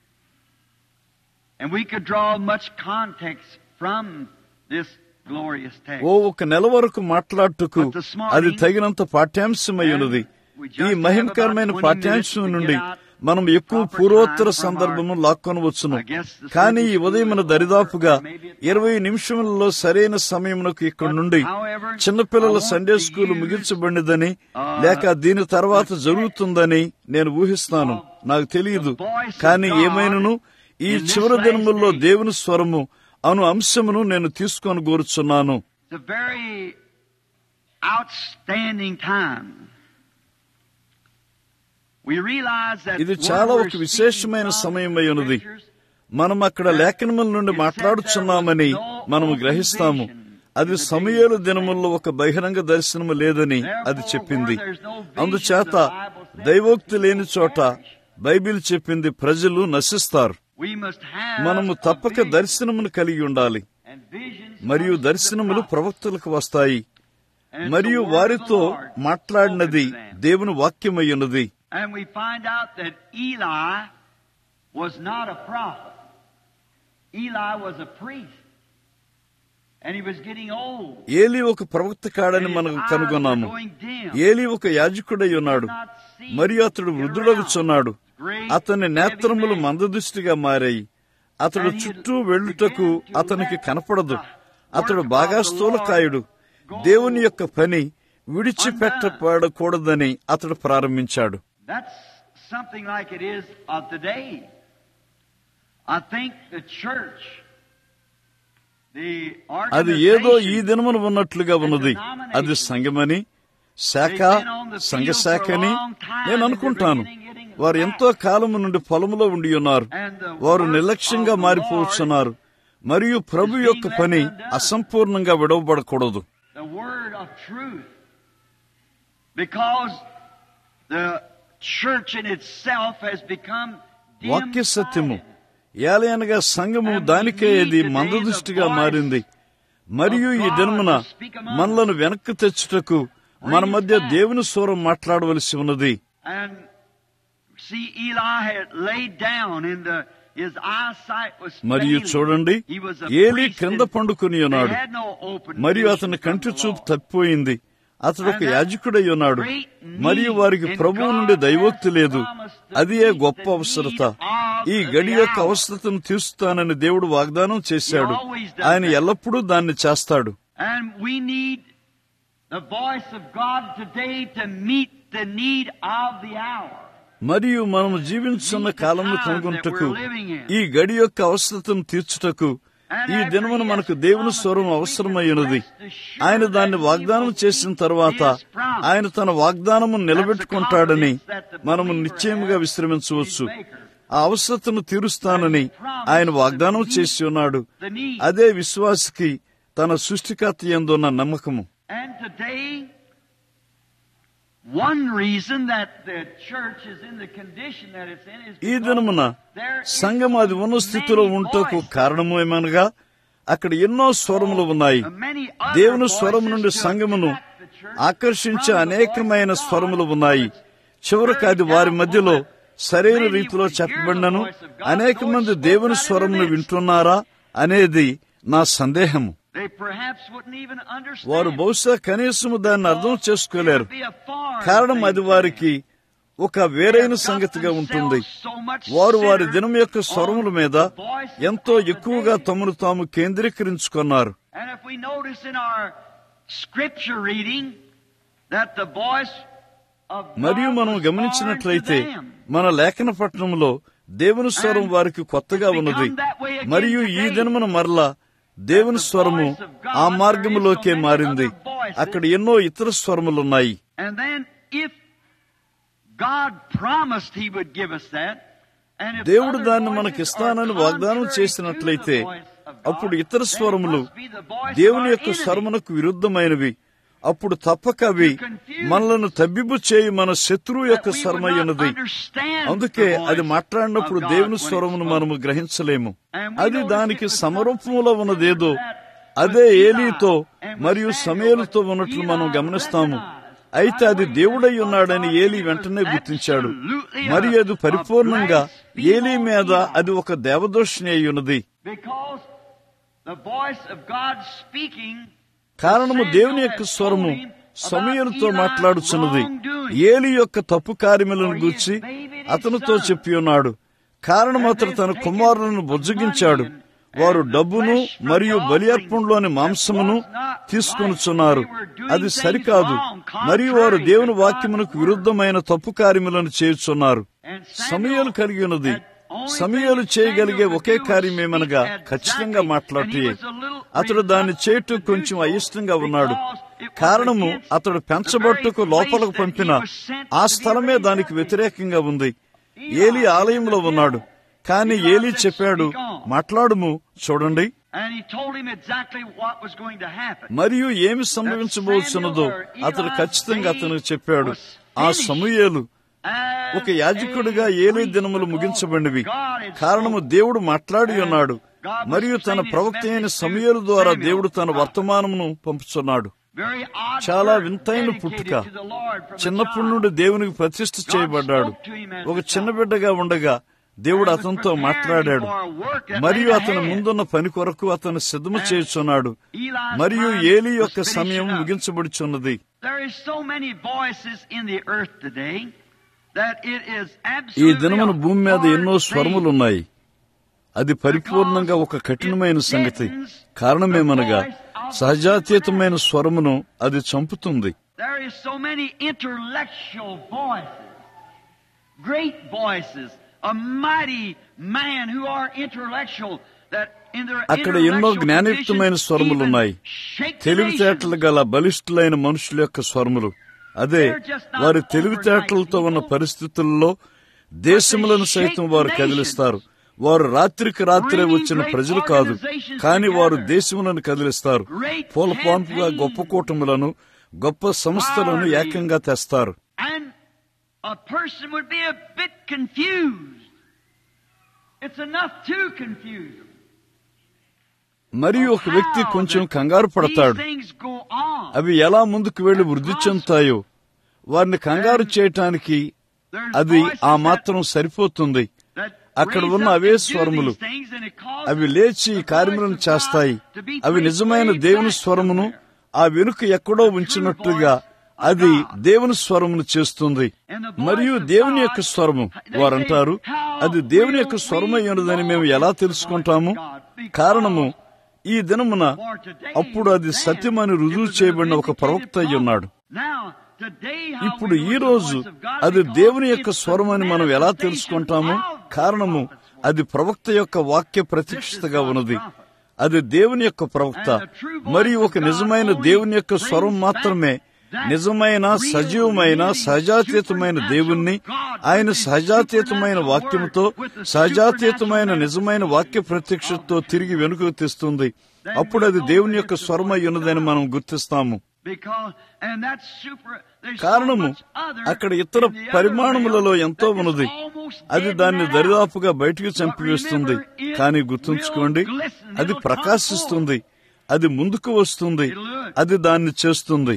Speaker 2: And we could draw much context from this glorious text.
Speaker 1: ఓ ఒక నెల వరకు మాట్లాడుటకు అది తగినంత పాఠ్యాంశమై ఉన్నది ఈ మహిమకరమైన పాఠ్యాంశం నుండి మనం ఎక్కువ పూర్వోత్తర సందర్భము లాక్కొనవచ్చును కానీ ఈ ఉదయం మన దరిదాపుగా ఇరవై నిమిషములలో సరైన సమయమునకు ఇక్కడ నుండి చిన్నపిల్లల సండే స్కూల్ ముగించబడినదని లేక దీని తర్వాత జరుగుతుందని నేను ఊహిస్తాను నాకు తెలియదు కానీ ఏమైనను ఈ చివరి దినముల్లో దేవుని స్వరము అను అంశమును నేను తీసుకొని కోరుచున్నాను
Speaker 2: It's a very outstanding time. We realize that
Speaker 1: ఇది
Speaker 2: what
Speaker 1: చాలా
Speaker 2: we're
Speaker 1: ఒక
Speaker 2: speaking
Speaker 1: విశేషమైన
Speaker 2: from
Speaker 1: సమయమై ఉన్నది
Speaker 2: scriptures,
Speaker 1: మనం అక్కడ లేఖనముల నుండి మాట్లాడుచున్నామని మనము గ్రహిస్తాము అది సమయాల దినముల్లో ఒక బహిరంగ దర్శనము లేదని అది చెప్పింది అందుచేత దైవోక్తి లేని చోట బైబిల్ చెప్పింది ప్రజలు నశిస్తారు
Speaker 2: we must have
Speaker 1: మనము
Speaker 2: a
Speaker 1: తప్పక
Speaker 2: vision,
Speaker 1: దర్శనమును కలిగి ఉండాలి
Speaker 2: and visions
Speaker 1: మరియు
Speaker 2: comes to the
Speaker 1: దర్శనములు
Speaker 2: prophet.
Speaker 1: ప్రవక్తలకు వస్తాయి
Speaker 2: And it's
Speaker 1: మరియు
Speaker 2: the word of
Speaker 1: వారితో
Speaker 2: the Lord
Speaker 1: మాట్లాడినది
Speaker 2: spoken to them.
Speaker 1: దేవుని వాక్యమయ్యున్నది
Speaker 2: And we find out that Eli was not a prophet. Eli was a priest. And he was getting old.
Speaker 1: ఏలి ఒక ప్రవక్త కాడని
Speaker 2: And
Speaker 1: మనం
Speaker 2: his eyes
Speaker 1: కనుగొన్నాము
Speaker 2: were going dim.
Speaker 1: ఏలి ఒక యాజకుడై ఉన్నాడు
Speaker 2: Could not see
Speaker 1: మరియు అతడు
Speaker 2: get
Speaker 1: వృద్ధుడగుచున్నాడు
Speaker 2: around. Great,
Speaker 1: అతని నేత్రములు
Speaker 2: heavy man.
Speaker 1: మందదృష్టిగా మారాయి అతడు చుట్టూ వెళ్ళుటకు అతనికి కనపడదు అతడు బాగా స్థూలకాయుడు దేవుని యొక్క పని విడిచిపెట్టబడకూడదని అతడు ప్రారంభించాడు
Speaker 2: That's something like it is of today. I think the church, the
Speaker 1: అది ఏదో ఈ
Speaker 2: organization,
Speaker 1: దినమున ఉన్నట్లుగా ఉన్నది అది సంఘమని శాఖ సంఘ శాఖని నేను అనుకుంటాను వారు ఎంతో కాలము నుండి పొలములో ఉండి ఉన్నారు వారు నిర్లక్ష్యంగా మారిపోవచ్చున్నారు మరియు ప్రభు యొక్క పని అసంపూర్ణంగా విడవబడకూడదు
Speaker 2: the word of truth, because the church in itself has become
Speaker 1: వాక్య సత్యము
Speaker 2: dim-sighted.
Speaker 1: ఏలయనగా సంఘము దానికే ఇది మందదృష్టిగా మారింది మరియు ఈ దినమున మనలను వెనక్కి తెచ్చుటకు మన మధ్య దేవుని స్వరం మాట్లాడవలసి ఉన్నది
Speaker 2: And see, Eli had laid down in the his eyesight was
Speaker 1: మరియు
Speaker 2: failing.
Speaker 1: చూడండి
Speaker 2: He was a
Speaker 1: Eli
Speaker 2: priest
Speaker 1: క్రింద
Speaker 2: and
Speaker 1: పండుకొని
Speaker 2: they
Speaker 1: ఉన్నాడు
Speaker 2: had no open
Speaker 1: మరియు
Speaker 2: vision
Speaker 1: అతని
Speaker 2: from
Speaker 1: కంటి
Speaker 2: the
Speaker 1: చూపు
Speaker 2: Lord.
Speaker 1: తప్పిపోయింది అతడు ఒక యాజకుడై ఉన్నాడు మరియు వారికి ప్రభువు నుండి దైవోక్తి లేదు అది ఏ గొప్ప అవసరత ఈ గడి యొక్క అవసరతను తీరుస్తానని దేవుడు వాగ్దానం చేశాడు ఆయన ఎల్లప్పుడూ దాన్ని చేస్తాడు
Speaker 2: And we need the voice of God today to meet the need of the hour.
Speaker 1: మరియు మనము జీవించున్న కాలంలో కనుగొంటకు ఈ గడి యొక్క అవసరతను తీర్చుటకు ఈ దినమున మనకు దేవుని స్వరం అవసరమైనది ఆయన దాన్ని వాగ్దానం చేసిన తర్వాత ఆయన తన వాగ్దానము నిలబెట్టుకుంటాడని మనము నిశ్చయముగా విశ్రమించవచ్చు ఆ అవసరతను తీరుస్తానని ఆయన వాగ్దానం చేసి ఉన్నాడు అదే విశ్వాసికి తన సృష్టికర్త ఎందున్న నమ్మకము
Speaker 2: And today, one reason that the church is in the condition that it's in is
Speaker 1: ఈ
Speaker 2: because
Speaker 1: దినమున
Speaker 2: there is
Speaker 1: సంఘం అది ఉన్న స్థితిలో
Speaker 2: many
Speaker 1: ఉంటకు
Speaker 2: voices.
Speaker 1: కారణము ఏమనగా అక్కడ ఎన్నో స్వరములు ఉన్నాయి
Speaker 2: Many other
Speaker 1: దేవుని స్వరం
Speaker 2: voices
Speaker 1: నుండి
Speaker 2: to
Speaker 1: సంఘమును
Speaker 2: attract the church
Speaker 1: ఆకర్షించే
Speaker 2: from the
Speaker 1: అనేకమైన
Speaker 2: voice of God.
Speaker 1: స్వరములు ఉన్నాయి చివరికి అది వారి మధ్యలో సరైన రీతిలో చెప్పబడినను అనేక మంది దేవుని స్వరమును వింటున్నారా అనేది నా సందేహము
Speaker 2: They perhaps wouldn't even understand.
Speaker 1: వారు బహుశా కనీసము దాన్ని అర్థం చేసుకోలేరు
Speaker 2: It would be a foreign
Speaker 1: కారణం
Speaker 2: thing
Speaker 1: అది
Speaker 2: to
Speaker 1: వారికి ఒక వేరైన
Speaker 2: them. They've got
Speaker 1: సంగతిగా ఉంటుంది
Speaker 2: themselves so much
Speaker 1: వారు వారి
Speaker 2: centered
Speaker 1: దినం యొక్క స్వరముల
Speaker 2: on
Speaker 1: మీద
Speaker 2: the voice
Speaker 1: ఎంతో
Speaker 2: of the
Speaker 1: ఎక్కువగా
Speaker 2: day.
Speaker 1: తమను తాము కేంద్రీకరించుకున్నారు
Speaker 2: And if we notice in our scripture reading that the voice of God
Speaker 1: మరియు మనం
Speaker 2: was
Speaker 1: గమనించినట్లయితే
Speaker 2: foreign to them.
Speaker 1: మన లేఖన పట్టణంలో దేవుని స్వరం వారికి కొత్తగా ఉన్నది మరియు ఈ దినమున మరలా దేవుని స్వరము ఆ మార్గములోకే మారింది అక్కడ ఎన్నో ఇతర
Speaker 2: And then if God promised He would give us that,
Speaker 1: దేవుడు దాన్ని మనకిస్తానని వాగ్దానం చేసినట్లయితే అప్పుడు ఇతర స్వరములు దేవుని యొక్క స్వరమునకు విరుద్ధమైనవి అప్పుడు తప్పక అవి మనలను తబ్బిబు చేయి మన శత్రువు యొక్క స్వరమయ్యున్నది అందుకే అది మాట్లాడినప్పుడు దేవుని స్వరమును మనము గ్రహించలేము అది దానికి సమరూపంలో ఉన్నదేదో అదే ఏలీతో మరియు సమేలుతో ఉన్నట్లు మనం గమనిస్తాము అయితే అది దేవుడై ఉన్నాడని ఏలి వెంటనే గుర్తించాడు మరియు అది పరిపూర్ణంగా ఏలీ మీద అది ఒక దేవదోషిని అయి ఉన్నది కారణము దేవుని యొక్క స్వరము సమయలతో మాట్లాడుచున్నది ఏలి యొక్క తప్పు కార్యములను గూర్చి అతనితో చెప్పి ఉన్నాడు కారణం అతను తన కుమారులను బుజ్జగించాడు వారు డబ్బును మరియు బలియర్పణలోని మాంసమును తీసుకొనుచున్నారు అది సరికాదు మరియు వారు దేవుని వాక్యమునకు విరుద్ధమైన తప్పు కార్యములను చేయుచున్నారు సమయాలు కలిగి ఉన్నది సమయాలు చేయగలిగే ఒకే కార్యమేమనగా ఖచ్చితంగా మాట్లాడితే అతడు దాన్ని చేయటం కొంచెం అయిష్టంగా ఉన్నాడు కారణము అతడు పెంచబట్టుకు లోపలకు పంపిన ఆ స్థలమే దానికి వ్యతిరేకంగా ఉంది ఏలి ఆలయంలో ఉన్నాడు కానీ ఏలి చెప్పాడు మాట్లాడుము చూడండి మరియు ఏమి సంభవించబోతున్నదో అతడు ఖచ్చితంగా అతనికి చెప్పాడు ఆ సమూయేలు ఒక యాజకుడిగా ఏలే దినములు ముగించబడినవి కారణము దేవుడు మాట్లాడి ఉన్నాడు మరియు తన ప్రవక్త అయిన సమయాల ద్వారా దేవుడు తన వర్తమానమును పంపుతున్నాడు చాలా వింతైన పుట్టుక చిన్నప్పటి నుండి దేవునికి ప్రతిష్ఠ చేయబడ్డాడు ఒక చిన్న బిడ్డగా ఉండగా దేవుడు అతనితో మాట్లాడాడు మరియు అతని ముందున్న పని కొరకు అతను సిద్ధము చేయుచున్నాడు మరియు ఏలి యొక్క సమయం ముగించబడుచున్నది ఈ దినమున భూమి మీద ఎన్నో స్వరములున్నాయి అది పరిపూర్ణంగా ఒక కఠినమైన సంగతి కారణమేమనగా సహజాతీతమైన స్వరమును అది చంపుతుంది
Speaker 2: Great voices, a mighty man who are intellectual that
Speaker 1: అక్కడ ఎన్నో జ్ఞానయుక్తమైన స్వరములున్నాయి తెలివితేటలు గల బలిష్ఠులైన మనుషుల యొక్క స్వరములు అదే వారి తెలివితేటలతో ఉన్న పరిస్థితుల్లో దేశములను సైతం వారు కదిలిస్తారు వారు రాత్రికి రాత్రే వచ్చిన ప్రజలు కాదు కాని వారు దేశములను కదిలిస్తారు పూలపాన్పుగా గొప్ప కూటములను గొప్ప సంస్థలను ఏకంగా తెస్తారు
Speaker 2: a person would be a bit confused. It's enough to confuse them.
Speaker 1: మరియు ఒక వ్యక్తి కొంచెం కంగారు పడతాడు అవి ఎలా ముందుకు వెళ్లి వృద్ధి చెందుతాయో వారిని కంగారు చేయటానికి అది ఆ మాత్రం సరిపోతుంది అక్కడ ఉన్న అవే స్వరములు అవి లేచి కార్యములను చేస్తాయి అవి నిజమైన దేవుని స్వరమును ఆ వెనుక ఎక్కడో ఉంచినట్లుగా అది దేవుని స్వరమును చేస్తుంది మరియు దేవుని యొక్క స్వరము వారంటారు అది దేవుని యొక్క స్వరమై ఉన్నదని మేము ఎలా తెలుసుకుంటాము కారణము ఈ దినమున అప్పుడు అది సత్యమని రుజువు చేయబడిన ఒక ప్రవక్త అయి ఉన్నాడు ఇప్పుడు ఈ రోజు అది దేవుని యొక్క స్వరమని మనం ఎలా తెలుసుకుంటాము కారణము అది ప్రవక్త యొక్క వాక్య ప్రతిష్ఠితగా ఉన్నది అది దేవుని యొక్క ప్రవక్త మరియు ఒక నిజమైన దేవుని యొక్క స్వరం మాత్రమే నిజమైన సజీవమైన సహజాతీతమైన దేవుణ్ణి ఆయన సహజాతీతమైన వాక్యముతో సహజాతీతమైన నిజమైన వాక్య ప్రత్యక్షతో తిరిగి వెనుకకు తెస్తుంది అప్పుడు అది దేవుని యొక్క స్వరమై ఉన్నదని మనం గుర్తిస్తాము కారణము అక్కడ ఇతర పరిమాణములలో ఎంతో ఉన్నది అది దాన్ని దరిదాపుగా బయటికి చంపివేస్తుంది కానీ గుర్తుంచుకోండి అది ప్రకాశిస్తుంది అది ముందుకు వస్తుంది అది దాన్ని చేస్తుంది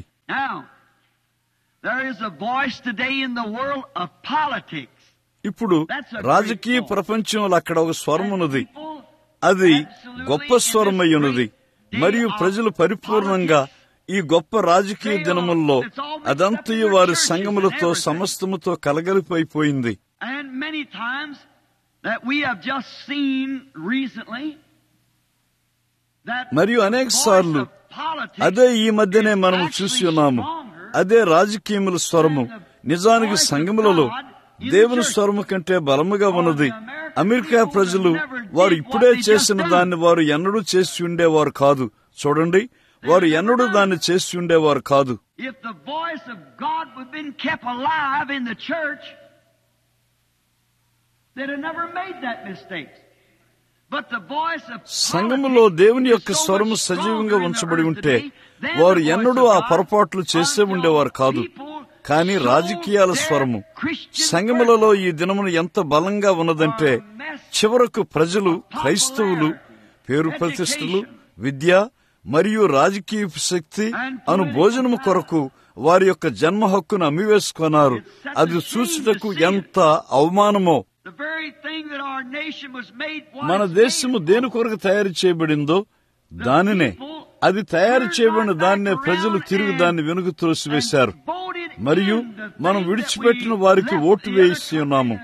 Speaker 1: ఇప్పుడు రాజకీయ ప్రపంచంలో అక్కడ ఒక స్వరం ఉన్నది అది గొప్ప స్వరమై ఉన్నది మరియు ప్రజలు పరిపూర్ణంగా ఈ గొప్ప రాజకీయ దినముల్లో అదంతయు వారి సంగములతో సమస్తముతో కలగలిపోయిపోయింది మరియు అనేక సార్లు అదే ఈ మధ్యనే మనం చూసి ఉన్నాము అదే రాజకీయముల స్వరము నిజానికి సంగములలో దేవుని స్వరము కంటే బలముగా ఉన్నది అమెరికా ప్రజలు వారు ఇప్పుడే చేసిన దాన్ని వారు ఎన్నడూ చేసి ఉండేవారు కాదు చూడండి వారు ఎన్నడూ దాన్ని చేసి ఉండేవారు కాదు
Speaker 2: They'd have never made that mistake. But the voice of
Speaker 1: సంఘములో
Speaker 2: politics
Speaker 1: దేవుని
Speaker 2: is
Speaker 1: యొక్క
Speaker 2: so
Speaker 1: స్వరము
Speaker 2: much
Speaker 1: సజీవంగా
Speaker 2: stronger in the
Speaker 1: ఉంచబడి
Speaker 2: earth
Speaker 1: ఉంటే
Speaker 2: today than
Speaker 1: వారు
Speaker 2: the voice
Speaker 1: ఎన్నడూ
Speaker 2: of
Speaker 1: ఆ
Speaker 2: God
Speaker 1: పొరపాట్లు చేసే
Speaker 2: until
Speaker 1: ఉండేవారు కాదు
Speaker 2: people
Speaker 1: కానీ
Speaker 2: sold
Speaker 1: రాజకీయాల
Speaker 2: their
Speaker 1: స్వరము
Speaker 2: Christian
Speaker 1: సంఘములలో
Speaker 2: birthright
Speaker 1: ఈ దినమున ఎంత బలంగా ఉన్నదంటే చివరకు ప్రజలు క్రైస్తవులు పేరు ప్రతిష్టలు విద్య మరియు రాజకీయ శక్తి అను భోజనము కొరకు వారి యొక్క జన్మ హక్కును అమ్మివేసుకున్నారు అది చూసుటకు ఎంత అవమానమో
Speaker 2: The very thing that our nation was made
Speaker 1: మన
Speaker 2: was
Speaker 1: దేశము
Speaker 2: made
Speaker 1: దేని కొరకు తయారు చేయబడిందో దానినే అది తయారు చేయబడిన దాన్నే ప్రజలు తిరిగి దాన్ని వెనుక త్రోసివేశారు మరియు మనం విడిచిపెట్టిన వారికి ఓటు వేయిస్తూ ఉన్నాము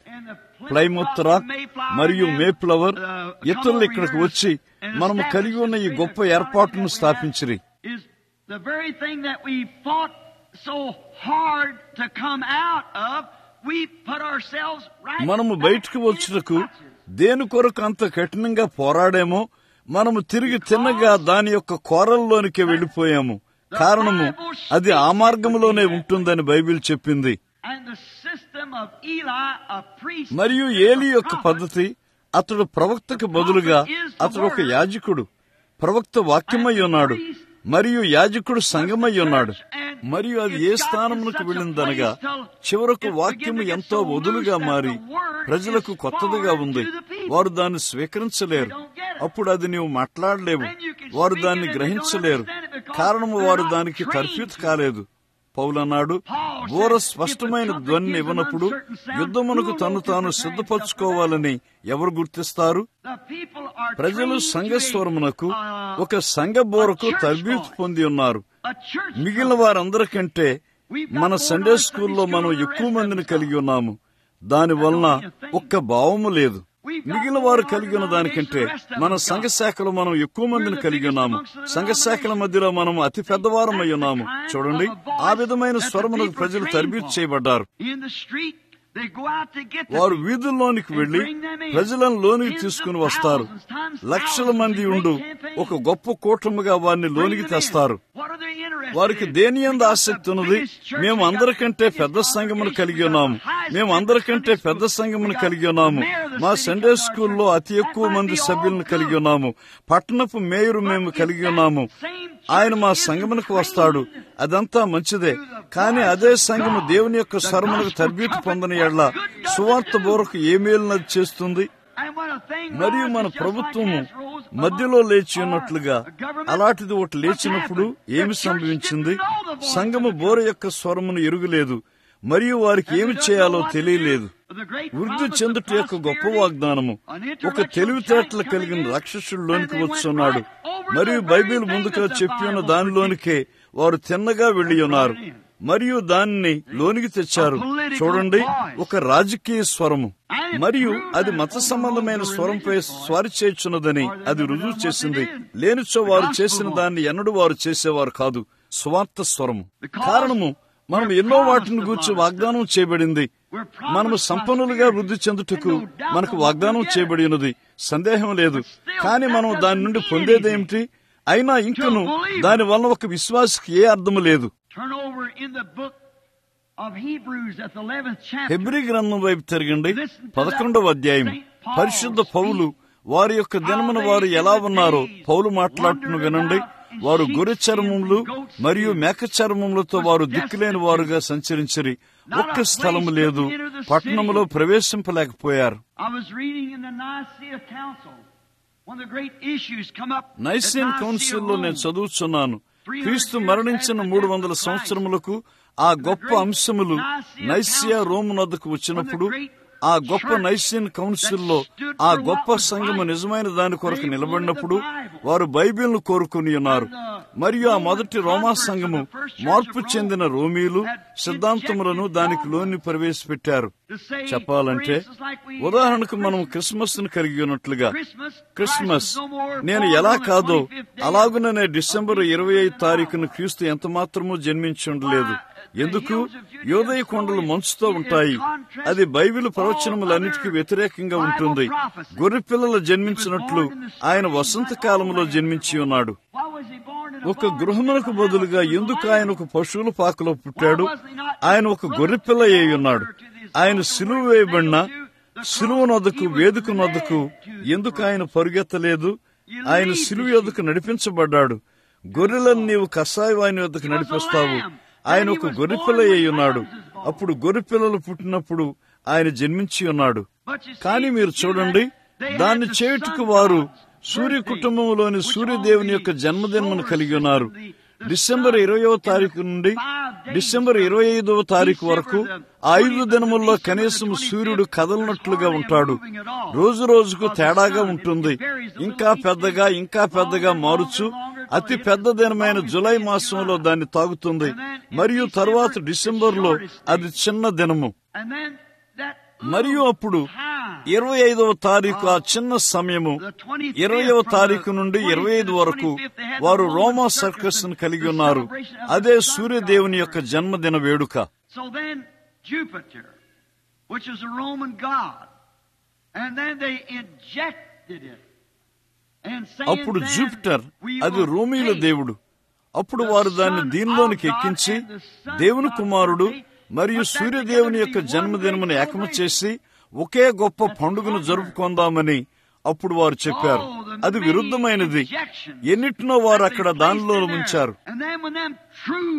Speaker 1: ప్లైముత్ రాక్ మరియు మేప్లవర్ ఇతరులు ఇక్కడికి వచ్చి మనము కలిగి ఉన్న ఈ గొప్ప ఏర్పాటును స్థాపించిరి
Speaker 2: is the very thing that we fought so hard to come out of. We put ourselves right
Speaker 1: మనము
Speaker 2: back
Speaker 1: బయటకు
Speaker 2: in
Speaker 1: వచ్చుటకు
Speaker 2: its clutches.
Speaker 1: దేని కొరకు అంత కఠినంగా పోరాడేమో మనము తిరిగి తిన్నగా దాని యొక్క కోరల్లోనికి వెళ్ళిపోయాము కారణము అది ఆ మార్గంలోనే ఉంటుందని బైబిల్ చెప్పింది
Speaker 2: And the system of Eli, a priest,
Speaker 1: మరియు ఏలి యొక్క పద్ధతి అతడు ప్రవక్తకు బదులుగా అతడు ఒక యాజకుడు ప్రవక్త వాక్యమై ఉన్నాడు మరియు యాజకుడు సంగమై ఉన్నాడు మరియు అది ఏ స్థానమునకు వెళ్ళిందనగా చివరకు వాక్యము ఎంతో వదులుగా మారి ప్రజలకు కొత్తదిగా ఉంది వారు దాన్ని స్వీకరించలేరు అప్పుడు అది నీవు మాట్లాడలేవు వారు దాన్ని గ్రహించలేరు కారణము వారు దానికి తర్ఫీతు కాలేదు పౌలన్నాడు బోర స్పష్టమైన ధ్వని ఇవ్వనప్పుడు యుద్ధమునకు తను తాను సిద్ధపరచుకోవాలని ఎవరు గుర్తిస్తారు
Speaker 2: the people are
Speaker 1: ప్రజలు
Speaker 2: trained
Speaker 1: సంఘ
Speaker 2: to a-
Speaker 1: స్వరమునకు
Speaker 2: uh,
Speaker 1: ఒక సంఘ బోరకు తర్బీతు పొంది ఉన్నారు
Speaker 2: a church
Speaker 1: మిగిలిన వారందరికంటే మన సండే స్కూల్లో మనం ఎక్కువ మందిని కలిగి ఉన్నాము దాని వలన ఒక్క భావము లేదు మిగిలిన వారు కలిగి ఉన్న దానికంటే మన సంఘ శాఖలో మనం ఎక్కువ మందిని కలిగి ఉన్నాము సంఘ శాఖల మధ్యలో మనం అతి పెద్దవారమై ఉన్నాము చూడండి ఆ విధమైన స్వరమునకు ప్రజలు తర్బీతు చేయబడ్డారు
Speaker 2: in the street. They go out to get the
Speaker 1: వారు
Speaker 2: people.
Speaker 1: వీధుల్లోనికి వెళ్లి ప్రజలను లోనికి తీసుకుని వస్తారు లక్షల మంది ఉండు ఒక గొప్ప కూటముగా వారిని లోనికి తెస్తారు
Speaker 2: What are they interested
Speaker 1: వారికి
Speaker 2: in?
Speaker 1: దేని ఎందు
Speaker 2: We got
Speaker 1: ఆసక్తి
Speaker 2: the
Speaker 1: ఉన్నది
Speaker 2: biggest church,
Speaker 1: మేము
Speaker 2: we got
Speaker 1: అందరికంటే
Speaker 2: the biggest
Speaker 1: పెద్ద సంఘమును
Speaker 2: congregation,
Speaker 1: కలిగి
Speaker 2: we got
Speaker 1: ఉన్నాము
Speaker 2: the highest
Speaker 1: మేము
Speaker 2: Sunday
Speaker 1: అందరికంటే
Speaker 2: school,
Speaker 1: పెద్ద సంఘమును
Speaker 2: we got
Speaker 1: కలిగి
Speaker 2: the
Speaker 1: ఉన్నాము
Speaker 2: mayor of the
Speaker 1: మా
Speaker 2: city
Speaker 1: Sunday
Speaker 2: comes to our
Speaker 1: స్కూల్లో
Speaker 2: church.
Speaker 1: అతి
Speaker 2: That
Speaker 1: ఎక్కువ
Speaker 2: might
Speaker 1: మంది
Speaker 2: be all
Speaker 1: సభ్యులను
Speaker 2: good.
Speaker 1: కలిగి ఉన్నాము పట్టణపు మేయరు మేము
Speaker 2: But
Speaker 1: కలిగి
Speaker 2: if
Speaker 1: ఉన్నాము
Speaker 2: that same church
Speaker 1: ఆయన మా
Speaker 2: isn't
Speaker 1: సంఘమునకు
Speaker 2: trained
Speaker 1: వస్తాడు అదంతా మంచిదే కానీ అదే సంఘము దేవుని యొక్క స్వరమునకు తర్బీటు పొందని ఎడ్ల సువార్త బోరకు ఏ మేలునది చేస్తుంది
Speaker 2: And when a thing
Speaker 1: మరియు
Speaker 2: rises
Speaker 1: మన
Speaker 2: just
Speaker 1: ప్రభుత్వము
Speaker 2: like has rose above
Speaker 1: మధ్యలో లేచి
Speaker 2: our
Speaker 1: ఉన్నట్లుగా
Speaker 2: government,
Speaker 1: అలాంటిది ఒకటి
Speaker 2: what's
Speaker 1: లేచినప్పుడు
Speaker 2: happened?
Speaker 1: ఏమి
Speaker 2: The church
Speaker 1: సంభవించింది
Speaker 2: didn't know the voice
Speaker 1: సంఘము
Speaker 2: of the
Speaker 1: బోర యొక్క స్వరమును ఎరుగులేదు మరియు వారికి ఏమి చేయాలో తెలియలేదు వృద్ధి చెందుట యొక్క గొప్ప వాగ్దానము ఒక తెలివితేటలు కలిగిన రాక్షసుల్లోనికి వచ్చున్నాడు మరియు బైబిల్ ముందుగా చెప్పి ఉన్న దానిలోనికే వారు తిన్నగా వెళ్లి ఉన్నారు మరియు దానిని లోనికి తెచ్చారు చూడండి ఒక రాజకీయ స్వరము మరియు అది మత సంబంధమైన స్వరంపై స్వారి చేయుచున్నదని అది రుజువు చేసింది లేనిచో వారు చేసిన దాన్ని ఎన్నడూ వారు చేసేవారు కాదు స్వార్థ స్వరము కారణము మనం ఎన్నో వాటిని గూర్చి వాగ్దానం చేయబడింది మనము సంపన్నులుగా వృద్ధి చెందుటకు మనకు వాగ్దానం చేయబడి ఉన్నది సందేహం లేదు కానీ మనం దాని నుండి పొందేదేమిటి అయినా ఇంకను దాని వలన ఒక విశ్వాసకి ఏ అర్థము లేదు
Speaker 2: Turn over in the book of Hebrews at the 11th chapter.
Speaker 1: హెబ్రి గ్రంథం వైపు తిరగండి పదకొండవ అధ్యాయం పరిశుద్ధ పౌలు వారి యొక్క దినమున వారు ఎలా ఉన్నారో పౌలు మాట్లాడుతున్న వినండి వారు గొర్రె చర్మములు మరియు మేక చర్మములతో వారు దిక్కులేని వారుగా సంచరించరి ఒక్క స్థలము లేదు పట్టణములో ప్రవేశింపలేకపోయారు
Speaker 2: I was reading in the Nicaea Council. One of the great issues come up. at
Speaker 1: నైసియన్
Speaker 2: Nicaea
Speaker 1: కౌన్సిల్లో నేను
Speaker 2: Rome.
Speaker 1: చదువుతున్నాను క్రీస్తు మరణించిన మూడు వందల సంవత్సరములకు ఆ గొప్ప అంశములు నైసియా రోము నద్దకు వచ్చినప్పుడు ఆ గొప్ప నైసియన్ కౌన్సిల్లో ఆ గొప్ప సంఘము నిజమైన దాని కొరకు నిలబడినప్పుడు వారు బైబిల్ను కోరుకుని ఉన్నారు మరియు ఆ మొదటి రోమా సంఘము మార్పు చెందిన రోమీలు సిద్ధాంతములను దానికి లోని ప్రవేశపెట్టారు
Speaker 2: To say,
Speaker 1: చెప్పాలంటే
Speaker 2: for instance, like we
Speaker 1: ఉదాహరణకు మనం క్రిస్మస్ ను కలిగి ఉన్నట్లుగా
Speaker 2: Christmas,
Speaker 1: Christmas
Speaker 2: Christ is no more
Speaker 1: నేను
Speaker 2: born
Speaker 1: ఎలా
Speaker 2: on the
Speaker 1: కాదో
Speaker 2: 25th day
Speaker 1: అలాగుననే
Speaker 2: of
Speaker 1: డిసెంబర్
Speaker 2: the
Speaker 1: ఇరవై ఐదు
Speaker 2: year.
Speaker 1: తారీఖున క్రీస్తు ఎంత మాత్రమూ జన్మించి ఉండలేదు ఎందుకు యోదయ కొండలు మంచుతో ఉంటాయి అది బైబిల్ ప్రవచనములన్నిటికీ వ్యతిరేకంగా ఉంటుంది గొర్రె పిల్లలు జన్మించినట్లు ఆయన వసంత కాలంలో జన్మించి ఉన్నాడు
Speaker 2: Why was he born in a
Speaker 1: ఒక
Speaker 2: barn?
Speaker 1: గృహమునకు బదులుగా ఎందుకు ఆయన ఒక పశువుల పాకలో పుట్టాడు ఆయన ఒక గొర్రెపిల్ల అయి ఉన్నాడు ఆయన సిలువ వేయబడిన సిలువ నొద్దకు వేదిక నొద్దకు ఎందుకు ఆయన పరుగెత్తలేదు ఆయన సిలువ యొద్దకు నడిపించబడ్డాడు గొర్రెలను నీవు కషాయ వాని వద్దకు నడిపిస్తావు ఆయన ఒక గొర్రెపిల్ల అయి ఉన్నాడు అప్పుడు గొర్రెపిల్లలు పుట్టినప్పుడు ఆయన జన్మించి ఉన్నాడు కానీ మీరు చూడండి దాన్ని చేయుటకు వారు సూర్య కుటుంబంలోని సూర్యదేవుని యొక్క జన్మదినమును కలిగి ఉన్నారు డిసెంబర్ ఇరవయవ తారీఖు నుండి డిసెంబర్ ఇరవై ఐదవ తారీఖు వరకు ఆ ఐదు దినముల్లో కనీసం సూర్యుడు కదలనట్లుగా ఉంటాడు రోజు రోజుకు తేడాగా ఉంటుంది ఇంకా పెద్దగా ఇంకా పెద్దగా మారుచు అతి పెద్ద దినమైన జులై మాసంలో దాన్ని తాగుతుంది మరియు తరువాత డిసెంబర్లో అది చిన్న దినము మరియు అప్పుడు ఇరవై ఐదవ తారీఖు ఆ చిన్న సమయము ఇరవయవ తారీఖు నుండి ఇరవై ఐదు వరకు వారు రోమా సర్కస్ ను కలిగి ఉన్నారు అదే సూర్యదేవుని యొక్క జన్మదిన వేడుక
Speaker 2: So then Jupiter, which is a Roman god, and then they injected it. And saying
Speaker 1: అప్పుడు
Speaker 2: then,
Speaker 1: జూపిటర్
Speaker 2: we
Speaker 1: అది
Speaker 2: will
Speaker 1: రోమీల
Speaker 2: take
Speaker 1: దేవుడు అప్పుడు వారు దాన్ని దీనిలోనికి ఎక్కించి దేవుని కుమారుడు మరియు సూర్యదేవుని యొక్క జన్మదినమును ఏకము చేసి ఒకే గొప్ప పండుగను జరుపుకుందామని అప్పుడు వారు చెప్పారు అది విరుద్ధమైనది ఎన్నిటినో వారు అక్కడ దానిలో ఉంచారు
Speaker 2: And then when them true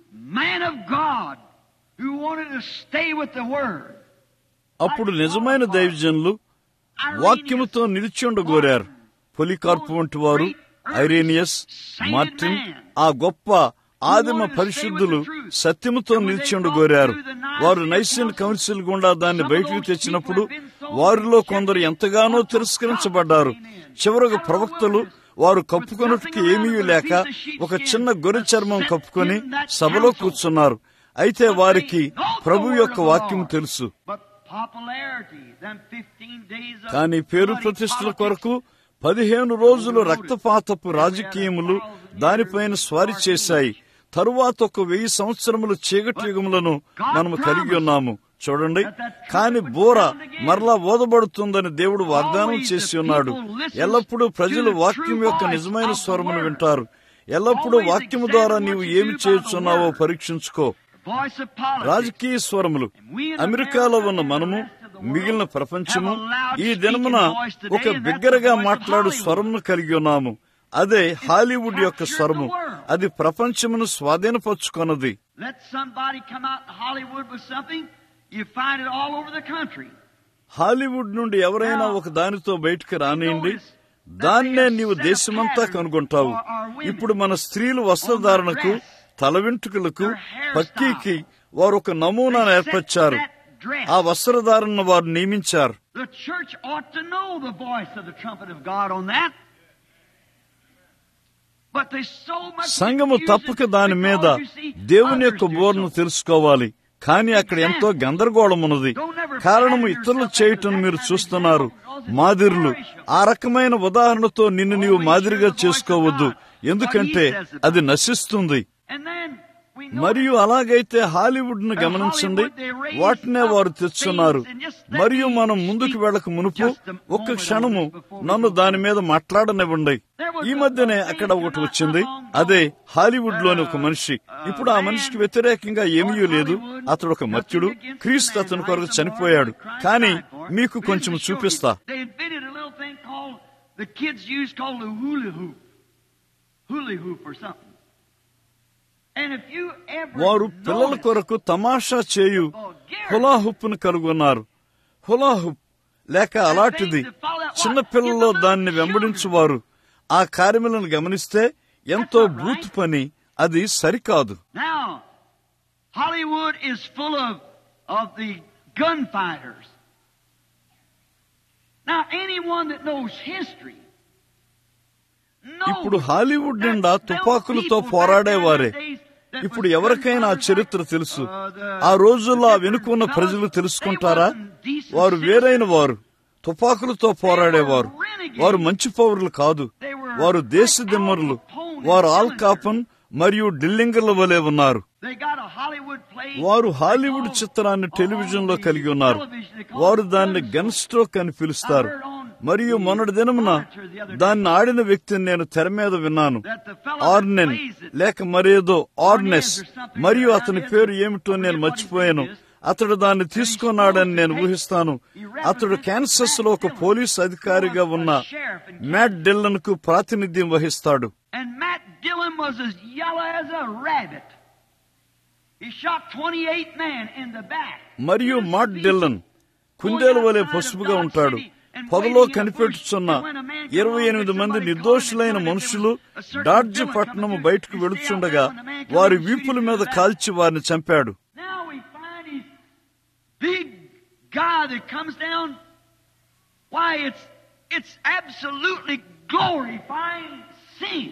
Speaker 2: man of God who wanted to stay with the word,
Speaker 1: అప్పుడు నిజమైన దైవజనులు వాక్యముతో నిలిచి ఉండగోరారు పొలికార్పు వంటి వారు ఐరేనియస్ మార్టిన్ ఆ గొప్ప ఆదిమ పరిశుద్ధులు సత్యముతో నిలిచి ఉండగోరారు వారు నైసిన్ కౌన్సిల్ గుండా దాన్ని బయటకు తెచ్చినప్పుడు వారిలో కొందరు ఎంతగానో తిరస్కరించబడ్డారు చివరకు ప్రవక్తలు వారు కప్పుకొనుటకి ఏమీ లేక ఒక చిన్న గొర్రె చర్మం కప్పుకొని సభలో కూర్చున్నారు అయితే వారికి ప్రభు యొక్క వాక్యం తెలుసు
Speaker 2: but popularity, them 15 days of
Speaker 1: కానీ పేరు
Speaker 2: bloody
Speaker 1: ప్రతిష్టల
Speaker 2: politics,
Speaker 1: కొరకు పదిహేను రోజులు రక్తపాతపు రాజకీయములు దానిపైన స్వారీ చేశాయి తరువాత ఒక వెయ్యి సంవత్సరముల చీకటి యుగములను మనము కలిగి ఉన్నాము చూడండి కాని బోర మరలా ఓదబడుతుందని దేవుడు వాగ్దానం చేసి ఉన్నాడు ఎల్లప్పుడూ ప్రజలు వాక్యం యొక్క నిజమైన స్వరమును వింటారు ఎల్లప్పుడూ వాక్యము ద్వారా నీవు ఏమి చేయుచున్నావో పరీక్షించుకో
Speaker 2: voice of politics.
Speaker 1: రాజకీయ స్వరములు అమెరికాలో ఉన్న మనము మిగిలిన ప్రపంచము ఈ దినమున ఒక బిగ్గరగా మాట్లాడు స్వరమును కలిగి ఉన్నాము అదే హాలీవుడ్ యొక్క స్వరము అది ప్రపంచమును స్వాధీనపరుచుకొన్నది
Speaker 2: Let somebody come out in Hollywood with something, you find it all over the country.
Speaker 1: Hollywood నుండి ఎవరైనా ఒక దానితో బయటికి రానియండి దాన్నే నీవు దేశమంతా కనుగొంటావు ఇప్పుడు మన స్త్రీలు వస్త్రధారణకు తల వెంట్రుకలకు పక్కీకి వారు ఒక నమూనాను ఏర్పరిచారు ఆ వస్త్రధారణ వారు నియమించారు
Speaker 2: The church ought to know the voice of the trumpet of God on that. But there's so much
Speaker 1: సంఘము
Speaker 2: confusion
Speaker 1: తప్పక దాని మీద
Speaker 2: because you see,
Speaker 1: దేవుని
Speaker 2: others
Speaker 1: యొక్క
Speaker 2: do
Speaker 1: బోర్ను
Speaker 2: so.
Speaker 1: తెలుసుకోవాలి కానీ అక్కడ ఎంతో గందరగోళం ఉన్నది కారణము ఇతరులు చేయటం మీరు చూస్తున్నారు మాదిరులు ఆ రకమైన ఉదాహరణతో నిన్ను నీవు మాదిరిగా చేసుకోవద్దు ఎందుకంటే అది నశిస్తుంది
Speaker 2: And then we know
Speaker 1: మరియు అలాగైతే హాలీవుడ్ ను గమనించండి వాటినే వారు తెచ్చున్నారు మరియు మనం ముందుకు వెళ్ళక మునుపు ఒక్క క్షణము నన్ను దాని మీద మాట్లాడనివ్వండి ఈ మధ్యనే అక్కడ ఒకటి వచ్చింది అదే హాలీవుడ్ లోని ఒక మనిషి ఇప్పుడు ఆ మనిషికి వ్యతిరేకంగా ఏమీ లేదు అతడు ఒక మత్యుడు క్రీస్తు అతని కొరకు చనిపోయాడు కానీ మీకు కొంచెం చూపిస్తా
Speaker 2: They invented a little thing called the kids use called the hula hoop, hula hoop or something. And if you ever
Speaker 1: వారు పిల్లల
Speaker 2: notice-
Speaker 1: కొరకు తమాషా చేయు హులాహుప్ను కనుగొన్నారు హులాహుప్ లేక అలాంటిది చిన్న పిల్లల్లో దాన్ని వెంబడించువారు ఆ కార్యములను గమనిస్తే ఎంతో బూత్ పని అది సరికాదు
Speaker 2: Now, Hollywood is full of, of the gunfighters. Now, anyone that knows history knows
Speaker 1: ఇప్పుడు హాలీవుడ్ నిండా
Speaker 2: that
Speaker 1: తుపాకులతో
Speaker 2: those people
Speaker 1: పోరాడేవారే
Speaker 2: back in the days that
Speaker 1: ఇప్పుడు
Speaker 2: was
Speaker 1: ఎవరికైనా ఆ
Speaker 2: gunfighters
Speaker 1: చరిత్ర
Speaker 2: like,
Speaker 1: తెలుసు
Speaker 2: uh, the-
Speaker 1: ఆ రోజుల్లో ఆ
Speaker 2: the
Speaker 1: వెనుకున్న
Speaker 2: different
Speaker 1: ప్రజలు
Speaker 2: fellas,
Speaker 1: తెలుసుకుంటారా
Speaker 2: they wasn't decent
Speaker 1: వారు వేరైన
Speaker 2: citizens.
Speaker 1: వారు తుపాకులతో పోరాడేవారు వారు మంచి పౌరులు కాదు వారు దేశదిమ్మరులు వారు ఆల్కాపన్ మరియు డిల్లింగర్ల వలె ఉన్నారు
Speaker 2: They got a Hollywood play.
Speaker 1: వారు హాలీవుడ్ చిత్రాన్ని టెలివిజన్ లో కలిగి ఉన్నారు వారు దాన్ని గన్ స్ట్రోక్ అని పిలుస్తారు మరియు మొన్నటి దినమున దాన్ని ఆడిన వ్యక్తిని నేను తెర మీద విన్నాను ఆర్నెన్ లేక మరేదో ఆర్నెస్ మరియు అతని పేరు ఏమిటో నేను మర్చిపోయాను అతడు దాన్ని తీసుకున్నాడని నేను ఊహిస్తాను అతడు క్యాన్సస్ లో ఒక పోలీస్ అధికారిగా ఉన్న మ్యాట్ డిల్లన్ కు ప్రాతినిధ్యం వహిస్తాడు
Speaker 2: And Matt Dillon was as yellow as a rabbit. He shot 28 men in the back.
Speaker 1: మరియు మాట్ డిల్లన్ కుందేలు వలె పసుపుగా ఉంటాడు పొదలో కనిపెట్టుచున్న ఇరవై ఎనిమిది మంది నిర్దోషులైన మనుషులు డాడ్జ్ పట్టణము బయటకు వెళుచుండగా వారి వీపుల మీద కాల్చి వారిని చంపాడు
Speaker 2: Now we find his big guy that comes down. Why, it's it's absolutely glorifying sin.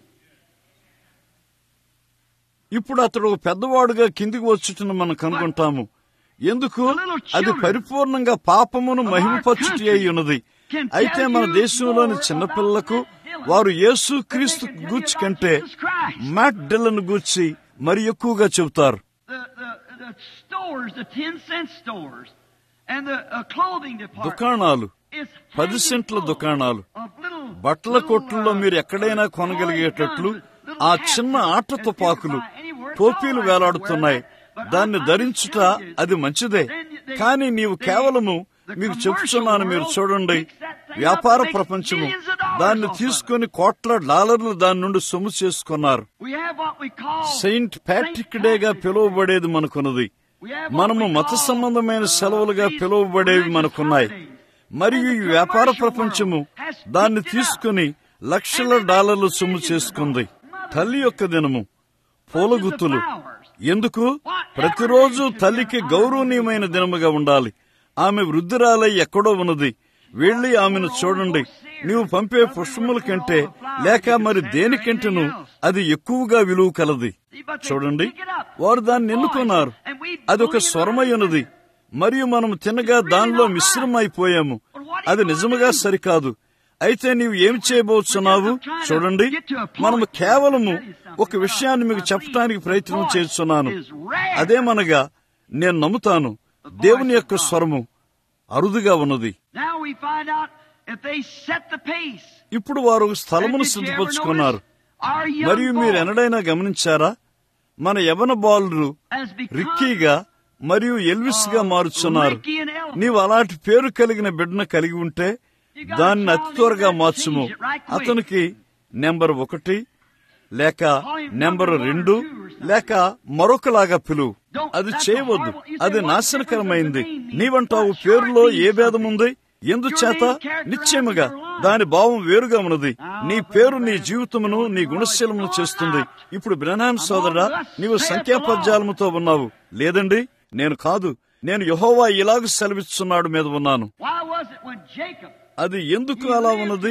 Speaker 1: ఇప్పుడు అతడు ఒక పెద్దవాడుగా కిందికి వచ్చుటను మనం కనుగొంటాము ఎందుకు అది పరిపూర్ణంగా పాపమును మహిమపచ్చుటి అయి ఉన్నది అయితే మన దేశంలోని చిన్నపిల్లలకు వారు యేసు క్రీస్తు గూర్చి కంటే మ్యాట్ డిల్లన్ గూర్చి మరి ఎక్కువగా చెబుతారు
Speaker 2: The, the, the stores, the 10 cent stores, and the uh, clothing department.
Speaker 1: దుకాణాలు
Speaker 2: is
Speaker 1: పది
Speaker 2: hanging
Speaker 1: సెంట్ల
Speaker 2: full
Speaker 1: దుకాణాలు
Speaker 2: of little-
Speaker 1: బట్టల
Speaker 2: little,
Speaker 1: కొట్టుల్లో
Speaker 2: uh,
Speaker 1: మీరు ఎక్కడైనా
Speaker 2: toy
Speaker 1: కొనగలిగేటట్లు
Speaker 2: guns with little
Speaker 1: ఆ
Speaker 2: hats
Speaker 1: చిన్న
Speaker 2: that
Speaker 1: ఆట
Speaker 2: you can
Speaker 1: తుపాకులు
Speaker 2: buy anywhere. It's
Speaker 1: టోపీలు
Speaker 2: all right to
Speaker 1: వేలాడుతున్నాయి
Speaker 2: wear that, but
Speaker 1: దాన్ని
Speaker 2: I- I
Speaker 1: ధరించుట
Speaker 2: just tell you,
Speaker 1: అది మంచిదే
Speaker 2: then they-
Speaker 1: కానీ నీవు
Speaker 2: they-
Speaker 1: కేవలము
Speaker 2: the
Speaker 1: మీకు
Speaker 2: commercial
Speaker 1: చెప్తున్నాను మీరు
Speaker 2: world
Speaker 1: చూడండి
Speaker 2: picks that thing up
Speaker 1: వ్యాపార
Speaker 2: and makes
Speaker 1: ప్రపంచము
Speaker 2: millions of dollars
Speaker 1: దాన్ని
Speaker 2: off of it.
Speaker 1: తీసుకొని కోట్ల డాలర్లు దాని నుండి సొమ్ము చేసుకున్నారు
Speaker 2: We have what we call
Speaker 1: Saint Patrick డేగా పిలువబడేది మనకున్నది
Speaker 2: We have what
Speaker 1: మనము
Speaker 2: we
Speaker 1: మత
Speaker 2: call,
Speaker 1: సంబంధమైన
Speaker 2: uh,
Speaker 1: సెలవులుగా
Speaker 2: these
Speaker 1: పిలువబడేవి
Speaker 2: religious
Speaker 1: మనకున్నాయి
Speaker 2: holidays.
Speaker 1: మరియు ఈ
Speaker 2: And the
Speaker 1: వ్యాపార
Speaker 2: commercial
Speaker 1: ప్రపంచము
Speaker 2: world has
Speaker 1: దాన్ని
Speaker 2: picked it up.
Speaker 1: తీసుకుని లక్షల డాలర్లు సొమ్ము చేసుకుంది తల్లి యొక్క దినము పూలగుత్తులు ఎందుకు ప్రతిరోజు తల్లికి గౌరవనీయమైన దినముగా ఉండాలి ఆమె వృద్ధురాలై ఎక్కడో ఉన్నది వెళ్లి ఆమెను చూడండి నీవు పంపే పుష్పముల కంటే లేక మరి దేనికంటేను అది ఎక్కువగా విలువ కలది చూడండి వారు దాన్ని ఎన్నుకున్నారు అది ఒక స్వరమై ఉన్నది మరియు మనం తినగా దానిలో మిశ్రమైపోయాము అది నిజముగా సరికాదు అయితే నీవు ఏమి చేయబోతున్నావు చూడండి మనము కేవలము ఒక విషయాన్ని మీకు చెప్పడానికి ప్రయత్నం చేస్తున్నాను అదేమనగా నేను నమ్ముతాను దేవుని యొక్క స్వరము అరుదుగా ఉన్నది
Speaker 2: Now we find out if they set the pace.
Speaker 1: ఇప్పుడు వారు ఒక
Speaker 2: And
Speaker 1: స్థలమును
Speaker 2: did you ever
Speaker 1: సిద్ధపరచుకున్నారు
Speaker 2: notice our young
Speaker 1: మరియు మీరు
Speaker 2: boys
Speaker 1: ఎన్నడైనా గమనించారా మన యవన బాలురు
Speaker 2: has become
Speaker 1: రిక్కీగా మరియు ఎల్విస్ గా మారుచున్నారు
Speaker 2: Ricky and Elvis.
Speaker 1: నీవు అలాంటి పేరు కలిగిన బిడ్డను కలిగి ఉంటే దాన్ని అతి త్వరగా మార్చుము అతనికి నెంబర్ ఒకటి లేక నెంబర్ రెండు లేక మరొకలాగా పిలువు అది చేయవద్దు అది నాశనకరమైంది నీవంటావు పేరులో ఏ భేదం ఉంది ఎందుచేత నిశ్చయముగా దాని భావం వేరుగా ఉన్నది నీ పేరు నీ జీవితమును నీ గుణశీలమును చేస్తుంది ఇప్పుడు బ్రహ్నాం సోదరా నీవు సంఖ్యాపద్యాలముతో ఉన్నావు లేదండి నేను కాదు నేను యహోవా ఇలాగ సెలవిస్తున్నాడు మీద ఉన్నాను
Speaker 2: Why was it when Jacob
Speaker 1: అది ఎందుకు అలా ఉన్నది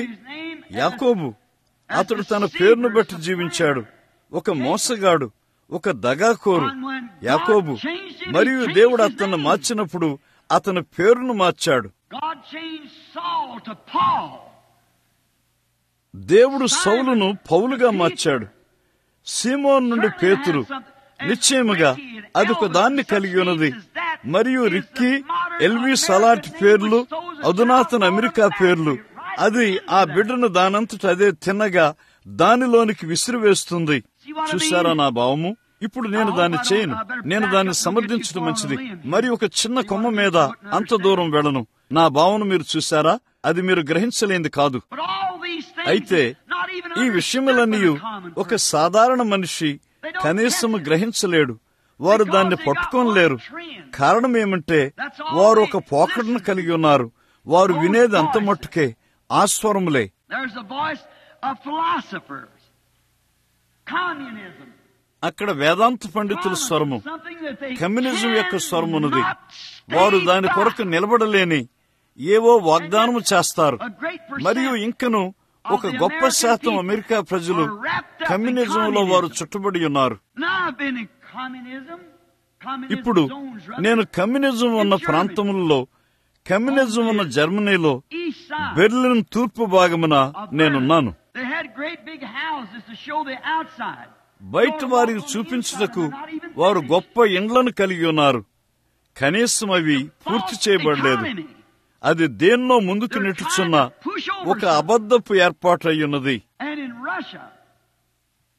Speaker 1: యాకోబు అతడు తన పేరును బట్టి జీవించాడు ఒక మోసగాడు ఒక దగాకోరు యాకోబు మరియు దేవుడు అతన్ని మార్చినప్పుడు అతని పేరును మార్చాడు
Speaker 2: God changed Saul to Paul.
Speaker 1: దేవుడు సౌలును పౌలుగా మార్చాడు సీమోన్ నుండి పేతురు నిశ్చయముగా అది ఒక దాన్ని కలిగి ఉన్నది మరియు రిక్కీ ఎల్విస్ అలాంటి పేర్లు అధునాతన అమెరికా పేర్లు అది ఆ బిడ్డను దానంతట అదే తిన్నగా దానిలోనికి విసిరివేస్తుంది చూసారా నా భావము ఇప్పుడు నేను దాన్ని చేయను నేను దాన్ని సమర్థించడం మంచిది మరి ఒక చిన్న కొమ్మ మీద అంత దూరం వెళ్ళను నా భావన మీరు చూసారా అది మీరు గ్రహించలేంది కాదు
Speaker 2: But all these things,
Speaker 1: అయితే
Speaker 2: not even
Speaker 1: ఈ
Speaker 2: understood
Speaker 1: విషయములన్నీ
Speaker 2: by the common
Speaker 1: ఒక
Speaker 2: person.
Speaker 1: సాధారణ మనిషి కనీసం గ్రహించలేడు వారు దాన్ని పట్టుకోలేరు కారణం ఏమంటే వారు ఒక పోకడను కలిగి ఉన్నారు వారు వినేది అంత మట్టుకే ఆస్వరములే
Speaker 2: There's a voice of philosophers. Communism.
Speaker 1: అక్కడ వేదాంత పండితుల స్వరము
Speaker 2: Something that they
Speaker 1: కమ్యూనిజం యొక్క స్వరమున్నది
Speaker 2: cannot stay
Speaker 1: వారు దాని
Speaker 2: by.
Speaker 1: కొరకు నిలబడలేని ఏవో వాగ్దానము చేస్తారు
Speaker 2: A great percent
Speaker 1: మరియు ఇంకను ఒక గొప్ప శాతం అమెరికా ప్రజలు కమ్యూనిజంలో వారు చుట్టబడి ఉన్నారు
Speaker 2: Now I've been in communism. Communism
Speaker 1: ఇప్పుడు
Speaker 2: zones running
Speaker 1: నేను కమ్యూనిజం ఉన్న ప్రాంతములలో కమ్యూనిజం ఉన్న జర్మనీలో
Speaker 2: east side.
Speaker 1: బెర్లిన్ తూర్పు భాగమున
Speaker 2: of
Speaker 1: నేనున్నాను
Speaker 2: Berlin. They had great big houses to show the outside.
Speaker 1: బయట వారికి చూపించుటకు వారు గొప్ప ఇండ్లను కలిగి ఉన్నారు కనీసం అవి పూర్తి చేయబడలేదు అది దేన్నో ముందుకు నెట్టుచున్న ఒక అబద్ధపు ఏర్పాటు అయ్యున్నది
Speaker 2: And in Russia,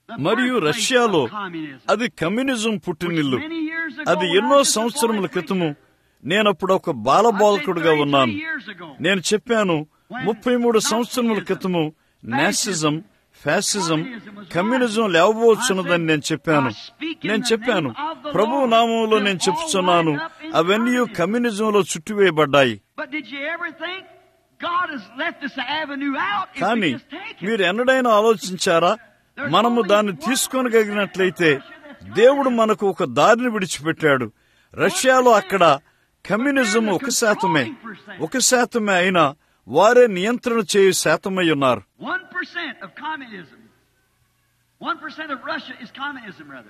Speaker 1: మరియు రష్యాలో అది కమ్యూనిజం పుట్టినిల్లు అది ఎన్నో సంవత్సరముల క్రితము నేనప్పుడు ఒక బాలబాలకుడుగా ఉన్నాను నేను చెప్పాను ముప్పై మూడు సంవత్సరముల క్రితము నాసిజం ఫ్యాసిజం కమ్యూనిజం లేవబోచున్నదని నేను చెప్పాను నేను చెప్పాను ప్రభు నామంలో నేను చెప్తున్నాను అవన్నీ కమ్యూనిజంలో చుట్టివేయబడ్డాయి
Speaker 2: But did you ever think God has left this avenue out if
Speaker 1: కానీ
Speaker 2: we just take it?
Speaker 1: మీరు ఎన్నడైనా ఆలోచించారా మనము దాన్ని తీసుకొనగలిగినట్లయితే దేవుడు మనకు ఒక దారిని విడిచిపెట్టాడు రష్యాలో అక్కడ కమ్యూనిజం ఒక శాతమే ఒక శాతమే అయినా వారే నియంత్రణ చేయు శాతమై ఉన్నారు
Speaker 2: One percent of communism. One percent of Russia is communism, rather.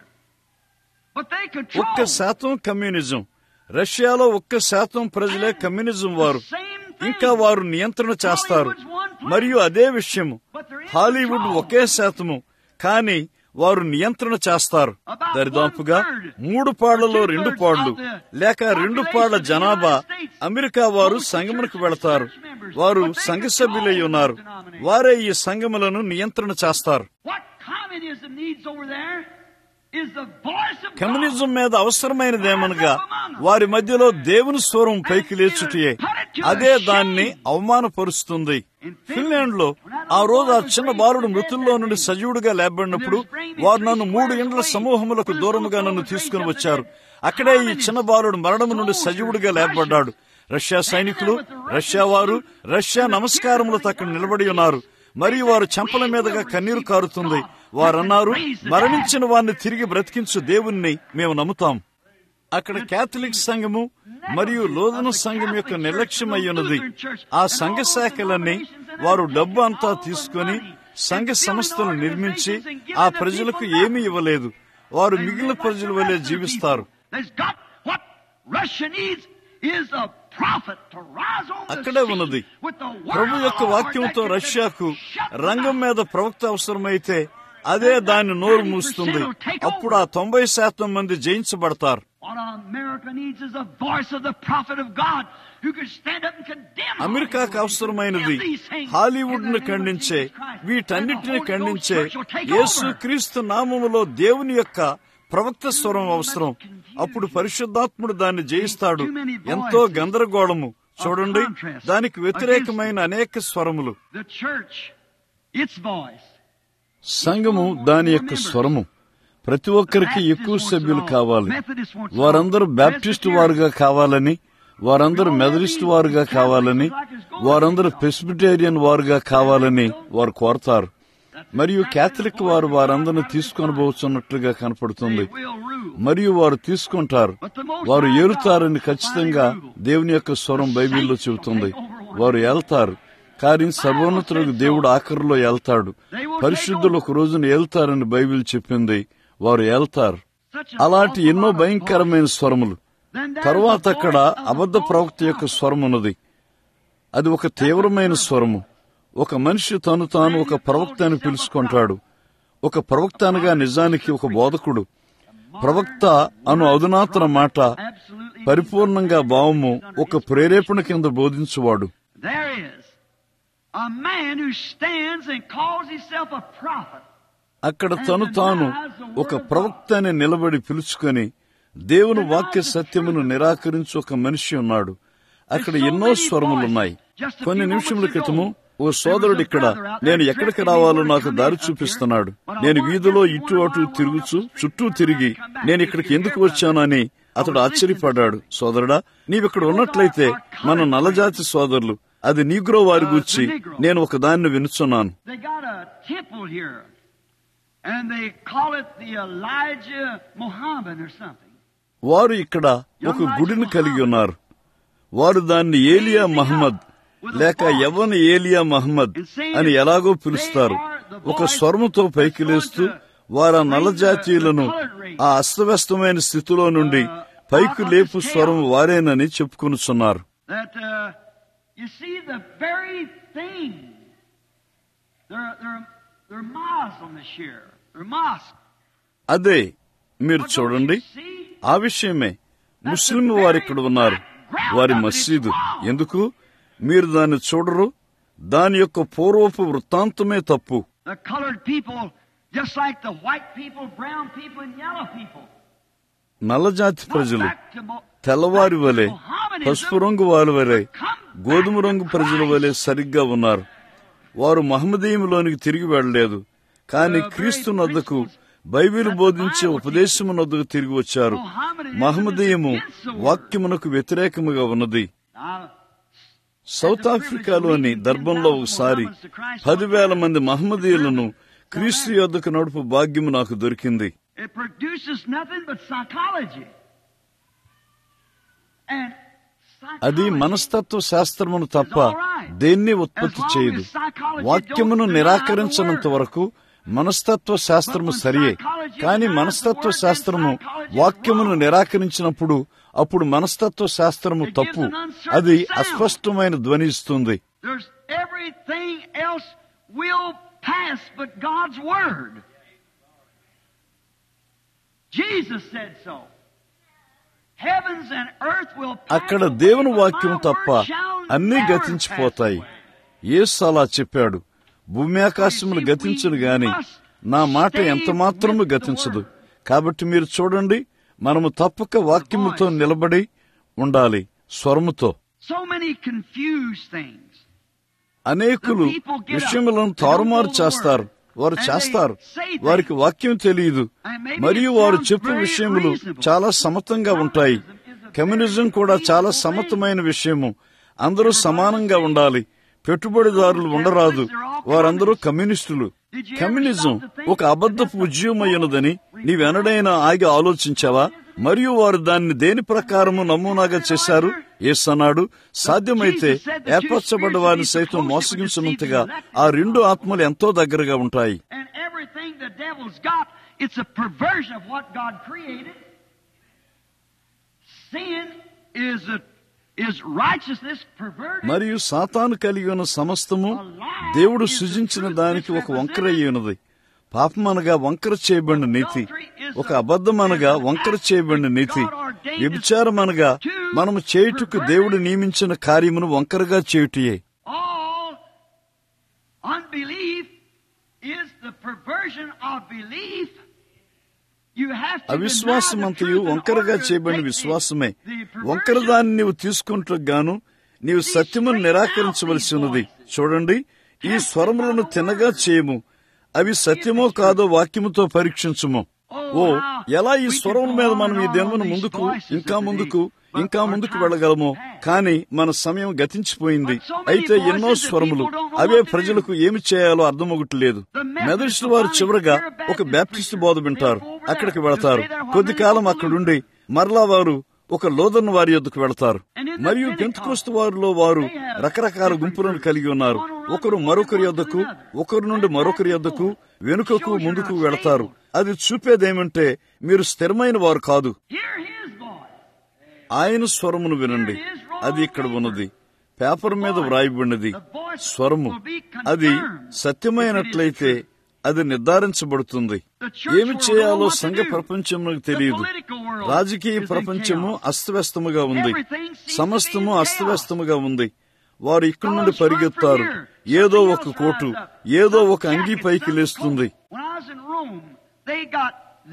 Speaker 2: But they control
Speaker 1: ఒక్క శాతం కమ్యూనిజం రష్యాలో ఒక్క శాతం ప్రజలే కమ్యూనిజం వారు
Speaker 2: the same thing.
Speaker 1: ఇంకా వారు నియంత్రణ చేస్తారు మరియు అదే విషయము హాలీవుడ్ ఒకే శాతము కానీ వారు నియంత్రణ చేస్తారు దరిదాపుగా మూడు పాళ్లలో రెండు పాళ్లు లేక రెండు పాళ్ల జనాభా అమెరికా వారు సంగమునకు వెళతారు వారు సంఘ సభ్యులై ఉన్నారు వారే ఈ సంఘములను నియంత్రణ చేస్తారు
Speaker 2: What communism needs over there is the voice of
Speaker 1: communism మీద అవసరమైనదేమనగా వారి మధ్యలో దేవుని స్వరం పైకి లేచుటియే అదే దాన్ని అవమానపరుస్తుంది ఫిన్లాండ్ లో ఆ రోజు ఆ చిన్న బాలుడు మృతుల్లో నుండి సజీవుడిగా లేబడినప్పుడు వారు నన్ను మూడు ఇండ్ల సమూహములకు దూరముగా నన్ను తీసుకుని వచ్చారు అక్కడే ఈ చిన్న బాలుడు మరణము నుండి సజీవుడిగా లేపబడ్డాడు రష్యా సైనికులు రష్యా వారు రష్యా నమస్కారములతో అక్కడ నిలబడి ఉన్నారు మరియు వారు చెంపల మీదుగా కన్నీరు కారుతుంది వారన్నారు మరణించిన వారిని తిరిగి బ్రతికించు దేవుణ్ణి మేము నమ్ముతాం అక్కడ కేథలిక్ సంఘము మరియు లోదన సంఘం యొక్క నిర్లక్ష్యం అయ్యున్నది ఆ సంఘ శాఖలన్నీ వారు డబ్బు అంతా తీసుకొని సంఘ సంస్థలు నిర్మించి ఆ ప్రజలకు ఏమీ ఇవ్వలేదు వారు మిగిలిన ప్రజల వలె జీవిస్తారు
Speaker 2: There's got what Russia needs is a prophet to rise on the
Speaker 1: అక్కడే
Speaker 2: scene
Speaker 1: ఉన్నది
Speaker 2: with the word
Speaker 1: Prabhu
Speaker 2: of
Speaker 1: యొక్క
Speaker 2: the Lord
Speaker 1: వాక్యంతో
Speaker 2: that can
Speaker 1: రష్యాకు
Speaker 2: shut the
Speaker 1: రంగం
Speaker 2: mouth.
Speaker 1: మీద ప్రవక్త అవసరమైతే అదే దాన్ని నోరు మూస్తుంది అప్పుడు ఆ తొంభై శాతం మంది జయించబడతారు
Speaker 2: What America needs is a voice of the prophet of God who can stand up and condemn.
Speaker 1: అమెరికాకు అవసరమైనది
Speaker 2: Condemn these things
Speaker 1: Hollywood
Speaker 2: in
Speaker 1: ను
Speaker 2: the name of
Speaker 1: ఖండించే
Speaker 2: Jesus Christ.
Speaker 1: వీటన్నిటిని
Speaker 2: And the Holy
Speaker 1: ఖండించే
Speaker 2: Ghost church will take
Speaker 1: యేసు
Speaker 2: over.
Speaker 1: క్రీస్తు నామములో దేవుని యొక్క ప్రవక్త స్వరం అవసరం అప్పుడు పరిశుద్ధాత్ముడు దాన్ని జయిస్తాడు ఎంతో గందరగోళము చూడండి దానికి వ్యతిరేకమైన అనేక స్వరములు
Speaker 2: The church, its voice.
Speaker 1: సంఘము దాని యొక్క స్వరము ప్రతి ఒక్కరికి ఎక్కువ సభ్యులు కావాలి వారందరూ బ్యాప్టిస్ట్ వారుగా కావాలని వారందరూ మెదలిస్ట్ వారుగా కావాలని వారందరూ ప్రెస్బిటేరియన్ వారుగా కావాలని వారు కోరతారు మరియు కేథలిక్ వారు వారందరిని తీసుకొని పోతున్నట్లుగా కనపడుతుంది మరియు వారు తీసుకుంటారు వారు ఏరుతారని ఖచ్చితంగా దేవుని యొక్క స్వరం బైబిల్లో చెబుతుంది వారు ఏళ్తారు కానీ సర్వోన్నతులకు దేవుడు ఆఖరిలో ఏళ్తాడు పరిశుద్ధులు ఒక రోజున ఏళ్తారని బైబిల్ చెప్పింది వారు ఏళ్తారు అలాంటి ఎన్నో భయంకరమైన స్వరములు తరువాత అక్కడ అబద్ధ ప్రవక్త యొక్క స్వరం ఉన్నది అది ఒక తీవ్రమైన స్వరము ఒక మనిషి తను తాను ఒక ప్రవక్త అని పిలుచుకుంటాడు ఒక ప్రవక్త అనగా నిజానికి ఒక బోధకుడు ప్రవక్త అను అధునాతన మాట పరిపూర్ణంగా భావము ఒక ప్రేరేపణ కింద బోధించువాడు
Speaker 2: There is a man who stands and calls himself a prophet.
Speaker 1: అక్కడ తను తాను ఒక ప్రవక్త అని నిలబడి పిలుచుకొని దేవుని వాక్య సత్యమును నిరాకరించు ఒక మనిషి ఉన్నాడు అక్కడ ఎన్నో స్వరములున్నాయి కొన్ని నిమిషముల క్రితము ఓ సోదరుడు ఇక్కడ నేను ఎక్కడికి రావాలో నాకు దారి చూపిస్తున్నాడు నేను వీధిలో ఇటు అటు తిరుగుచు చుట్టూ తిరిగి నేను ఇక్కడికి ఎందుకు వచ్చాను అని అతడు ఆశ్చర్యపడ్డాడు సోదరుడా నీవిక్కడ ఉన్నట్లయితే మన నల్లజాతి సోదరులు అది నీగ్రో వారి గురించి నేను ఒక దాన్ని వినుచున్నాను
Speaker 2: They got a temple here, and they call it the Elijah Muhammad or something.
Speaker 1: వారు ఇక్కడ ఒక గుడిని కలిగి ఉన్నారు వారు దాన్ని ఏలియా మహమ్మద్ లేక యవన ఏలియా మహమ్మద్ అని ఎలాగో పిలుస్తారు ఒక స్వరముతో పైకి లేస్తూ వారు ఆ నల్ల జాతీయులను ఆ అస్తవ్యస్తమైన స్థితిలో నుండి పైకి లేపు స్వరం వారేనని చెప్పుకొనుచున్నారు
Speaker 2: That uh, you see the very thing. They're they're they're Muslims here. They're mosque.
Speaker 1: అదే మీరు
Speaker 2: But don't
Speaker 1: చూడండి
Speaker 2: you see?
Speaker 1: ఆ విషయమే ముస్లిం వారు ఇక్కడ ఉన్నారు వారి మసీదు ఎందుకు మీరు దాన్ని చూడరు దాని యొక్క పూర్వపు వృత్తాంతమే తప్పు
Speaker 2: The colored people Just like the white people, brown people, and yellow people.
Speaker 1: నల్లజాతి
Speaker 2: Not
Speaker 1: ప్రజలు
Speaker 2: back to Mo-
Speaker 1: తెల్లవారి
Speaker 2: back to
Speaker 1: వలె
Speaker 2: Mohammedanism,
Speaker 1: పసుపు రంగు వారి వలె
Speaker 2: come
Speaker 1: గోధుమ
Speaker 2: back
Speaker 1: రంగు
Speaker 2: to
Speaker 1: ప్రజల
Speaker 2: Christ.
Speaker 1: వలె సరిగ్గా ఉన్నారు వారు మహమ్మదీయంలోనికి తిరిగి వెళ్ళలేదు కానీ క్రీస్తు నద్దకు బైబిల్ బోధించే ఉపదేశము నద్దకు తిరిగి వచ్చారు మహమ్మదీయము వాక్యమునకు వ్యతిరేకముగా ఉన్నది
Speaker 2: Now,
Speaker 1: సౌత్ ఆఫ్రికాలోని దర్బంలో ఒకసారి పదివేల మంది మహమ్మదీయులను క్రీస్తు యొద్దకు నడుపు భాగ్యము నాకు దొరికింది
Speaker 2: It produces nothing but psychology. And
Speaker 1: అది
Speaker 2: psychology
Speaker 1: మనస్తత్వ శాస్త్రమును తప్ప దేన్ని ఉత్పత్తి చేయదు వాక్యమును నిరాకరించనంత వరకు మనస్తత్వ శాస్త్రము సరియే కానీ మనస్తత్వ శాస్త్రము వాక్యమును నిరాకరించినప్పుడు అప్పుడు మనస్తత్వ శాస్త్రము తప్పు అది అస్పష్టమైన ధ్వని ఇస్తుంది
Speaker 2: There's everything else will pass but God's word. Jesus said so. Heavens and earth will pass
Speaker 1: అక్కడ
Speaker 2: away,
Speaker 1: దేవుని
Speaker 2: but
Speaker 1: వాక్యం
Speaker 2: my
Speaker 1: తప్ప
Speaker 2: word shall
Speaker 1: అన్నీ
Speaker 2: never
Speaker 1: గతించిపోతాయి
Speaker 2: pass away.
Speaker 1: యేసు అలా చెప్పాడు భూమి ఆకాశములు గతించును గాని నా మాట ఎంత మాత్రము గతించదు కాబట్టి మీరు చూడండి మనము తప్పక వాక్యముతో నిలబడి ఉండాలి స్వరముతో
Speaker 2: So many confused things.
Speaker 1: అనేకులు విషయములను తారుమారు చేస్తారు వారు చేస్తారు వారికి వాక్యం తెలియదు మరియు వారు చెప్పు విషయములు చాలా సమతంగా ఉంటాయి కమ్యూనిజం కూడా చాలా సమతమైన విషయము అందరూ సమానంగా ఉండాలి పెట్టుబడిదారులు ఉండరాదు వారందరూ కమ్యూనిస్టులు కమ్యూనిజం ఒక అబద్ధపు ఉద్యమయ్యున్నదని నీవెనడైనా ఆగి ఆలోచించావా మరియు వారు దాన్ని దేని ప్రకారము నమూనాగా చేశారు ఏసన్నాడు సాధ్యమైతే ఏర్పరచబడ్డ వారిని సైతం మోసగించినంతగా ఆ రెండు ఆత్మలు ఎంతో దగ్గరగా ఉంటాయి
Speaker 2: And everything the devil's got, it's a perversion of what God created. Sin is a, is righteousness perverted.
Speaker 1: మరియు సాతాను కలిగి ఉన్న సమస్తము దేవుడు సృజించిన దానికి ఒక వంకర అయి ఉన్నది పాపం అనగా వంకర చేయబడిన నీతి ఒక అబద్ధం అనగా వంకర చేయబడిన నీతి వ్యభిచారం అనగా మనము చేయుటకు దేవుడు నియమించిన కార్యమును వంకరగా చేయుటయే
Speaker 2: All unbelief is the perversion of belief. You have to
Speaker 1: అవిశ్వాసమంతయు వంకరగా చేయబడిన విశ్వాసమే వంకర దాన్ని నీవు తీసుకుంటూ గాను నీవు సత్యమును నిరాకరించవలసి ఉన్నది చూడండి ఈ స్వరములను తినగా చేయము అవి సత్యమో కాదో వాక్యముతో పరీక్షించుము ఓ ఎలా ఈ స్వరముల మీద మనం ఈ దినమును ముందుకు ఇంకా ముందుకు ఇంకా ముందుకు వెళ్ళగలమో కానీ మన సమయం గతించిపోయింది అయితే ఎన్నో స్వరములు అవే ప్రజలకు ఏమి చేయాలో అర్థమొగట్లేదు మెదడుస్తు వారు చివరగా ఒక బ్యాప్టిస్ట్ బోధ వింటారు అక్కడికి వెళతారు కొద్ది కాలం అక్కడుండి మరలా వారు ఒక లోదన్ వారి యొద్దకు వెళతారు మరియు పెంతుకోస్తు వారిలో వారు రకరకాల గుంపులను కలిగి ఉన్నారు ఒకరు మరొకరి యొద్దకు ఒకరి నుండి మరొకరి యొద్దకు వెనుకకు ముందుకు వెళతారు అది చూపేదేమంటే మీరు స్థిరమైన వారు కాదు
Speaker 2: Hear his voice.
Speaker 1: ఆయన స్వరమును వినండి అది ఇక్కడ ఉన్నది పేపర్ మీద వ్రాయబడినది స్వరము అది సత్యమైనట్లయితే అది నిర్ధారించబడుతుంది ఏమి చేయాలో సంఘ ప్రపంచంలో తెలియదు రాజకీయ ప్రపంచము అస్తవ్యస్తముగా ఉంది సమస్తము అస్తవ్యస్తముగా ఉంది వారు ఇక్కడి నుండి పరిగెత్తారు ఏదో ఒక కోటు ఏదో ఒక అంగీ పైకి లేస్తుంది
Speaker 2: When I was in Rome, they got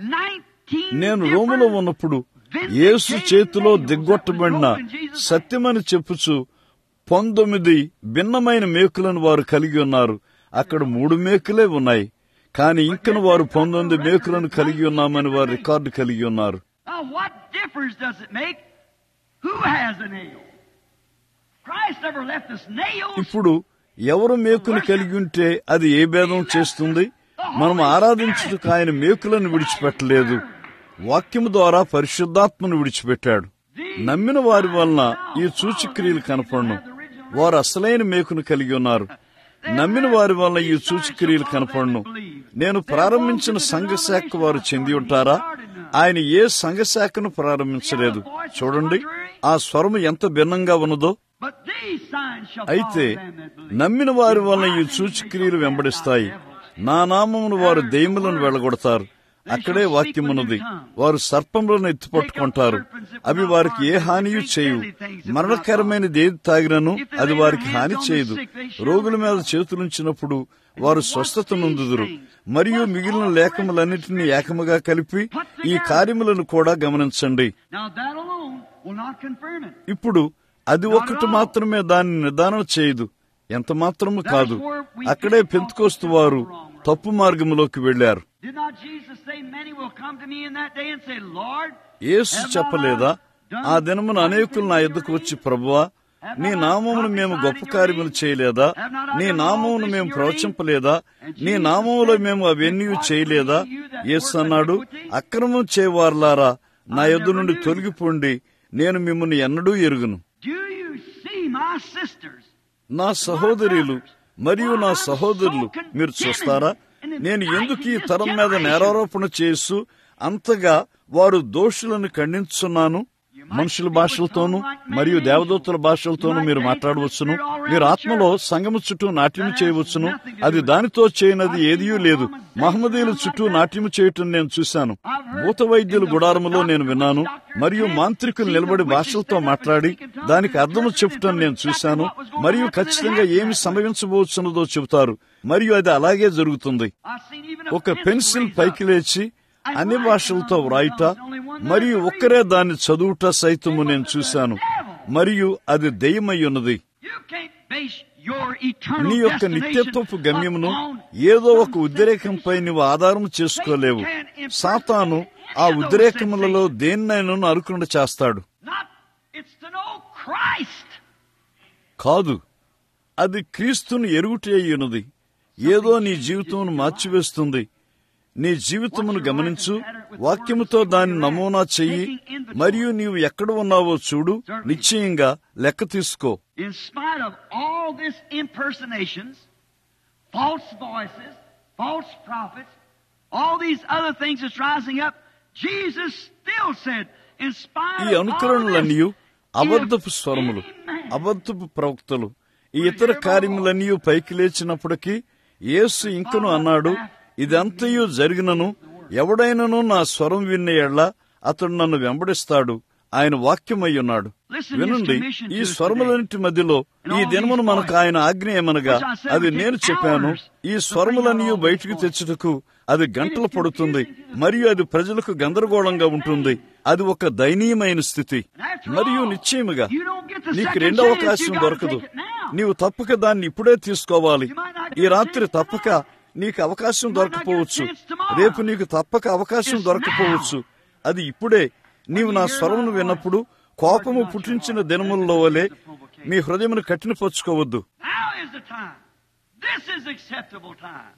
Speaker 2: 19
Speaker 1: నేను రోములో
Speaker 2: different
Speaker 1: ఉన్నప్పుడు యేసు చేతిలో దిగ్గొట్టబడిన సత్యమని చెప్పుచు పంతొమ్మిది భిన్నమైన మేకులను వారు కలిగి ఉన్నారు అక్కడ మూడు మేకులే ఉన్నాయి కానీ ఇంకను వారు పంతొమ్మిది మేకులను కలిగి ఉన్నామని వారు రికార్డు కలిగి ఉన్నారు
Speaker 2: Now, what difference does it make who has a nail? Christ never left us nails.
Speaker 1: ఇప్పుడు ఎవరు మేకును కలిగి ఉంటే అది ఏ భేదం చేస్తుంది మనం ఆరాధించుటకు ఆయన మేకులను విడిచిపెట్టలేదు వాక్యము ద్వారా పరిశుద్ధాత్మను విడిచిపెట్టాడు నమ్మిన వారి వలన ఈ సూచక్రియలు కనపడను వారు అసలైన మేకును కలిగి ఉన్నారు నమ్మిన వారి వలన ఈ సూచక్రియలు కనపడను నేను ప్రారంభించిన సంఘ శాఖ వారు చెంది ఉంటారా ఆయన ఏ సంఘ శాఖను ప్రారంభించలేదు చూడండి ఆ స్వరము ఎంత భిన్నంగా ఉన్నదో
Speaker 2: But these signs shall
Speaker 1: అయితే
Speaker 2: follow them that believe.
Speaker 1: నమ్మిన వారి వలన ఈ సూచక్రియలు వెంబడిస్తాయి నా నామమును వారు దెయ్యములను వెళ్ళగొడతారు అక్కడే వాక్యమున్నది వారు సర్పములను ఎత్తిపట్టుకుంటారు అవి వారికి ఏ హానియు చేయు మరణకరమైనది ఏది తాగినను అది వారికి హాని చేయదు రోగుల మీద చేతులుంచినప్పుడు వారు స్వస్థత నొందుదురు మరియు మిగిలిన లేఖములన్నిటినీ ఏకముగా కలిపి ఈ కార్యములను కూడా గమనించండి
Speaker 2: Now that alone will not confirm it.
Speaker 1: ఇప్పుడు అది ఒక్కటి మాత్రమే దాన్ని నిదానం చేయదు ఎంత మాత్రము కాదు అక్కడే పెంతుకోస్తు వారు తప్పు మార్గంలోకి వెళ్లారు
Speaker 2: Did not Jesus say, Many will come to me in that day and say, Lord,
Speaker 1: యేసు చెప్పలేదా ఆ దినమున అనేకులు నా ఎద్దుకు వచ్చి ప్రభువా నీ నామమును మేము గొప్ప కార్యములు చేయలేదా నీ నామమును మేము ప్రవచింపలేదా నీ నామములో మేము అవన్నీ చేయలేదా యేసు అన్నాడు అక్రమం చేయవారులారా నా యొద్ద నుండి తొలగిపోండి నేను మిమ్మల్ని ఎన్నడూ ఎరుగును
Speaker 2: do you see my sisters?
Speaker 1: నా సహోదరులు మరియు నా సహోదరులు మీరు చూస్తారా నేను ఎందుకు ఈ తరం మీద నేరారోపణ చేస్తూ అంతగా వారు దోషులను ఖండించున్నాను మనుషుల భాషలతోనూ మరియు దేవదూతల భాషలతోనూ మీరు మాట్లాడవచ్చును మీరు ఆత్మలో సంగము చుట్టూ నాట్యం చేయవచ్చును అది దానితో చేయనది ఏదీ లేదు మహమ్మదీయుల చుట్టూ నాట్యం చేయటం నేను చూశాను భూత వైద్యుల గుడారములో నేను విన్నాను మరియు మాంత్రికులు నిలబడి భాషలతో మాట్లాడి దానికి అర్థము చెప్పటం నేను చూశాను మరియు ఖచ్చితంగా ఏమి సంభవించబోతున్నదో చెబుతారు మరియు అది అలాగే జరుగుతుంది
Speaker 2: I've seen even a
Speaker 1: ఒక పెన్సిల్
Speaker 2: raise
Speaker 1: పైకి లేచి అన్ని భాషలతో వ్రాయుట మరియు ఒక్కరే దాన్ని చదువుట సైతము నేను చూశాను మరియు అది దెయ్యమై ఉన్నది
Speaker 2: You can't base your eternal
Speaker 1: నీ యొక్క
Speaker 2: destination
Speaker 1: నిత్యత్వపు గమ్యమును
Speaker 2: upon
Speaker 1: ఏదో ఒక ఉద్రేకంపై నువ్వు ఆధారం చేసుకోలేవు సాతాను ఆ ఉద్రేకములలో దేన్నైనా అనుకుండా చేస్తాడు
Speaker 2: not it's to know Christ.
Speaker 1: కాదు అది క్రీస్తును ఎరుగుటే అయ్యున్నది ఏదో నీ జీవితమును మార్చివేస్తుంది నీ జీవితమును గమనించు వాక్యముతో దాన్ని నమూనా చెయ్యి మరియు నీవు ఎక్కడ ఉన్నావో చూడు నిశ్చయంగా లెక్క తీసుకో
Speaker 2: In spite of all this impersonations, false voices, false prophets, all these other things that's rising up, Jesus still said, in spite
Speaker 1: ఈ
Speaker 2: of all
Speaker 1: అనుకరణలన్నీ
Speaker 2: this,
Speaker 1: అబద్ధపు
Speaker 2: if
Speaker 1: స్వరములు
Speaker 2: any man
Speaker 1: అబద్ధపు ప్రవక్తలు ఈ ఇతర కార్యములన్నీ పైకి లేచినప్పటికీ యేసు ఇంకను అన్నాడు ఇదంతయు జరిగినను ఎవడైనను నా స్వరం విన్న ఎడ్ల అతడు నన్ను వెంబడిస్తాడు ఆయన వాక్యమై ఉన్నాడు వినండి ఈ స్వరములన్నిటి మధ్యలో ఈ దినమును మనకు ఆయన ఆజ్ఞ ఏమనగా అది నేను చెప్పాను ఈ స్వరములన్నీ బయటికి తెచ్చుటకు అది గంటలు పడుతుంది మరియు అది ప్రజలకు గందరగోళంగా ఉంటుంది అది ఒక దయనీయమైన స్థితి మరియు నిశ్చయముగా నీకు రెండో అవకాశం దొరకదు నీవు తప్పక దాన్ని ఇప్పుడే తీసుకోవాలి ఈ రాత్రి తప్పక నీకు అవకాశం దొరకపోవచ్చు రేపు నీకు తప్పక అవకాశం దొరకపోవచ్చు అది ఇప్పుడే నీవు నా స్వరమును విన్నప్పుడు కోపము పుట్టించిన దినములలో వలె మీ హృదయమును కఠినపరుచుకోవద్దు
Speaker 2: Now is the time. This is acceptable time.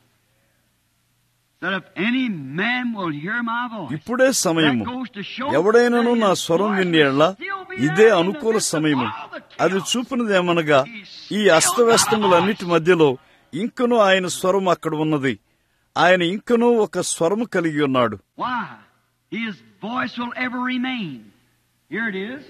Speaker 2: That if any man will hear my voice,
Speaker 1: ఇప్పుడే సమయము
Speaker 2: that goes to show
Speaker 1: ఎవడైనను
Speaker 2: that
Speaker 1: నా
Speaker 2: his
Speaker 1: స్వరం
Speaker 2: voice
Speaker 1: విని ఎళ్ళ
Speaker 2: will still be
Speaker 1: ఇదే
Speaker 2: there in the
Speaker 1: అనుకూల
Speaker 2: midst of
Speaker 1: సమయము
Speaker 2: all the chaos.
Speaker 1: అది చూపినదేమనగా ఈ అస్తవ్యస్తములన్నిటి మధ్యలో ఇంకను ఆయన స్వరం అక్కడ ఉన్నది ఆయన ఇంకను ఒక స్వరము కలిగి ఉన్నాడు
Speaker 2: Why? His voice will ever remain. Here it is.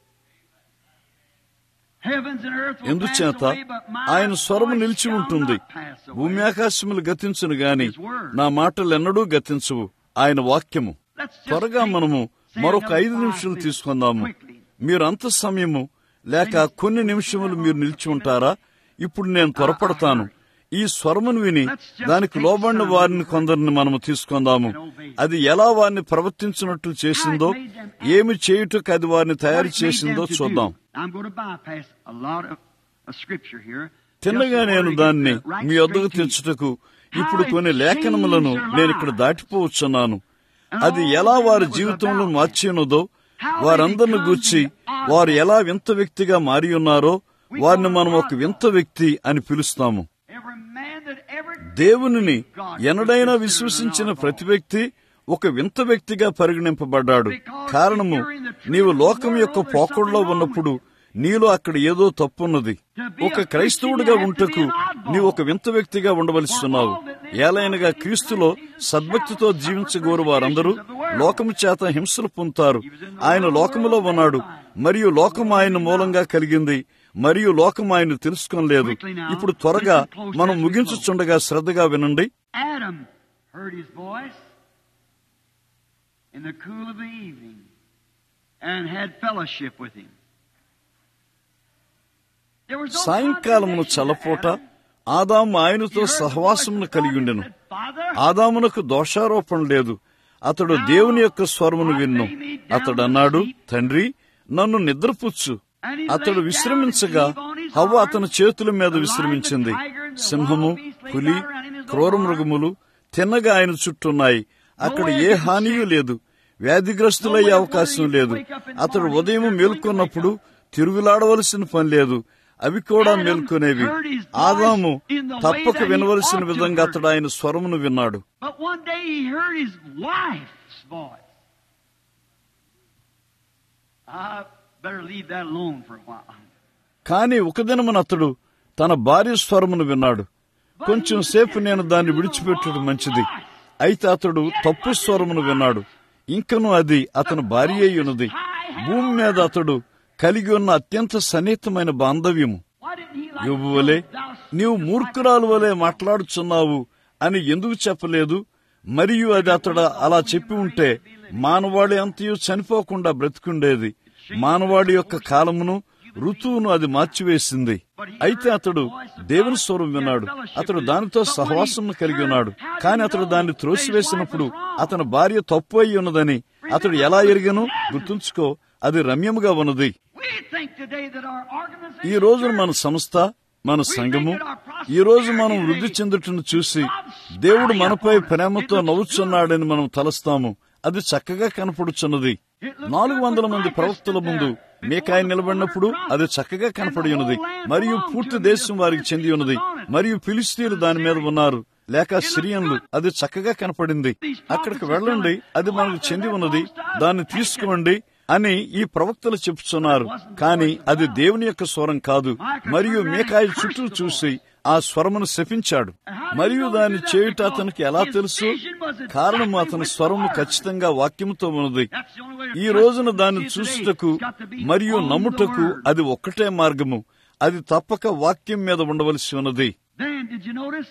Speaker 2: Heavens and earth will pass
Speaker 1: ఎందుచేత
Speaker 2: away, but my
Speaker 1: ఆయన స్వరము
Speaker 2: voice
Speaker 1: నిలిచి
Speaker 2: shall
Speaker 1: ఉంటుంది
Speaker 2: not pass away.
Speaker 1: భూమి ఆకాశములు గతించును గాని
Speaker 2: His word.
Speaker 1: నా మాటలు ఎన్నడూ గతించవు ఆయన వాక్యము
Speaker 2: Let's just
Speaker 1: త్వరగా
Speaker 2: think.
Speaker 1: మనము
Speaker 2: Say
Speaker 1: మరొక
Speaker 2: another
Speaker 1: ఐదు
Speaker 2: five
Speaker 1: నిమిషాలు
Speaker 2: minutes
Speaker 1: తీసుకుందాము
Speaker 2: quickly.
Speaker 1: మీరు అంత సమయము లేక కొన్ని నిమిషములు మీరు నిలిచి ఉంటారా ఇప్పుడు నేను త్వరపడతాను ఈ స్వరమును విని దానికి లోబడిన వారిని కొందరిని మనము తీసుకుందాము అది ఎలా వారిని ప్రవర్తించినట్లు చేసిందో ఏమి చేయుటకు అది వారిని తయారు
Speaker 2: What it made
Speaker 1: చేసిందో
Speaker 2: them to
Speaker 1: చూద్దాం
Speaker 2: do. I'm going to bypass a lot of, of scripture here.
Speaker 1: తిన్నగా
Speaker 2: Just in
Speaker 1: నేను
Speaker 2: order to get
Speaker 1: దాన్ని
Speaker 2: the right
Speaker 1: మీ వద్దకు
Speaker 2: straight to you.
Speaker 1: తెచ్చుటకు ఇప్పుడు కొన్ని లేఖనములను నేను ఇక్కడ దాటిపోవచ్చున్నాను అది ఎలా వారి జీవితంలో మార్చినదో వారందరిని గూర్చి వారు ఎలా వింత వ్యక్తిగా మారి ఉన్నారో వారిని మనం ఒక వింత వ్యక్తి అని పిలుస్తాము
Speaker 2: Every man that ever
Speaker 1: దేవునిని ఎనడైనా విశ్వసించిన ప్రతి వ్యక్తి ఒక వింత వ్యక్తిగా పరిగణింపబడ్డాడు కారణము నీవు లోకం యొక్క పోకడలో ఉన్నప్పుడు నీలో అక్కడ ఏదో తప్పున్నది ఒక క్రైస్తవుడిగా ఉంటకు నీవు ఒక వింత వ్యక్తిగా ఉండవలసిస్తున్నావు ఏలైనగా క్రీస్తులో సద్భక్తితో జీవించగోరు వారందరూ లోకము చేత హింసలు పొందుతారు ఆయన లోకములో ఉన్నాడు మరియు లోకం ఆయన మూలంగా కలిగింది మరియు లోకం ఆయన తెలుసుకోలేదు ఇప్పుడు త్వరగా మనం ముగించుచుండగా శ్రద్ధగా వినండి
Speaker 2: Adam heard his voice. in the cool of the evening and had fellowship with him. There was no
Speaker 1: సాయంకాలమును
Speaker 2: condemnation to
Speaker 1: చల్లపూట
Speaker 2: Adam.
Speaker 1: ఆదాము ఆయనతో
Speaker 2: He heard the
Speaker 1: సహవాసమును
Speaker 2: voice of
Speaker 1: కలిగి
Speaker 2: God
Speaker 1: ఉండెను
Speaker 2: and said, "Father,
Speaker 1: ఆదామునకు దోషారోపణ లేదు అతడు దేవుని యొక్క స్వరమును విన్ను అతడు అన్నాడు తండ్రి నన్ను నిద్రపుచ్చు అతడు విశ్రమించగా హవ్వ అతని చేతుల మీద విశ్రమించింది సింహము పులి క్రూర మృగములు తిన్నగా ఆయన చుట్టూన్నాయి అక్కడ ఏ హానియూ లేదు వ్యాధిగ్రస్తులయ్యే అవకాశం లేదు అతడు ఉదయం మేల్కొన్నప్పుడు తిరుగులాడవలసిన పని లేదు అవి కూడా మేల్కొనేవి ఆదాము తప్పక వినవలసిన విధంగా అతడు ఆయన స్వరమును విన్నాడు
Speaker 2: But one day he heard his wife's voice. I better leave that alone for a while.
Speaker 1: కాని ఒక దినమున అతడు తన భార్య స్వరమును విన్నాడు కొంచెం సేపు నేను దాన్ని విడిచిపెట్టడం మంచిది అయితే అతడు తప్పు స్వరమును విన్నాడు ఇంకను అది అతని భార్య అయి ఉన్నది భూమి మీద అతడు కలిగి ఉన్న అత్యంత సన్నిహితమైన బాంధవ్యము
Speaker 2: Why didn't he like
Speaker 1: యోబు వలె
Speaker 2: thou
Speaker 1: నీవు మూర్ఖురాలు వలె మాట్లాడుచున్నావు అని ఎందుకు చెప్పలేదు మరియు అది అతడు అలా చెప్పి ఉంటే మానవాళి అంతయు చనిపోకుండా బ్రతికుండేది మానవాడి యొక్క కాలమును ఋతువును అది మార్చివేసింది అయితే అతడు దేవుని స్వరం విన్నాడు అతడు దానితో సహవాసమును కలిగి ఉన్నాడు కాని అతడు దాన్ని త్రోసివేసినప్పుడు అతని భార్య తప్పు అయి ఉన్నదని అతడు ఎలా ఎరిగను గుర్తుంచుకో అది రమ్యముగా ఉన్నది
Speaker 2: We think today that our organization
Speaker 1: ఈ రోజు మన సంస్థ మన సంఘము ఈ రోజు మనం వృద్ధి చెందుటను చూసి దేవుడు మనపై ప్రేమతో నవ్వుచున్నాడని మనం తలస్తాము అది చక్కగా కనపడుచున్నది నాలుగు వందల మంది ప్రవక్తల ముందు మీకాయ నిలబడినప్పుడు అది చక్కగా కనపడి ఉన్నది మరియు పూర్తి దేశం వారికి చెంది ఉన్నది మరియు ఫిలిస్తీన్లు దాని మీద ఉన్నారు లేక సిరియన్లు అది చక్కగా కనపడింది అక్కడికి వెళ్ళండి అది మనకు చెంది ఉన్నది దాన్ని తీసుకోండి అని ఈ ప్రవక్తలు చెప్తున్నారు కానీ అది దేవుని యొక్క స్వరం కాదు మరియు మేకాయ చుట్టూ చూసి ఆ స్వరమును శపించాడు మరియు దాన్ని చేయుట అతనికి ఎలా తెలుసు కారణం అతని స్వరము ఖచ్చితంగా వాక్యముతో ఉన్నది
Speaker 2: That's the only way to
Speaker 1: ఈ
Speaker 2: trust
Speaker 1: రోజున
Speaker 2: it.
Speaker 1: దాన్ని
Speaker 2: See it
Speaker 1: చూసుటకు
Speaker 2: today. It's got to be
Speaker 1: మరియు
Speaker 2: on the
Speaker 1: నమ్ముటకు
Speaker 2: word.
Speaker 1: అది ఒక్కటే మార్గము అది తప్పక వాక్యం మీద ఉండవలసి ఉన్నది
Speaker 2: Then, did you notice?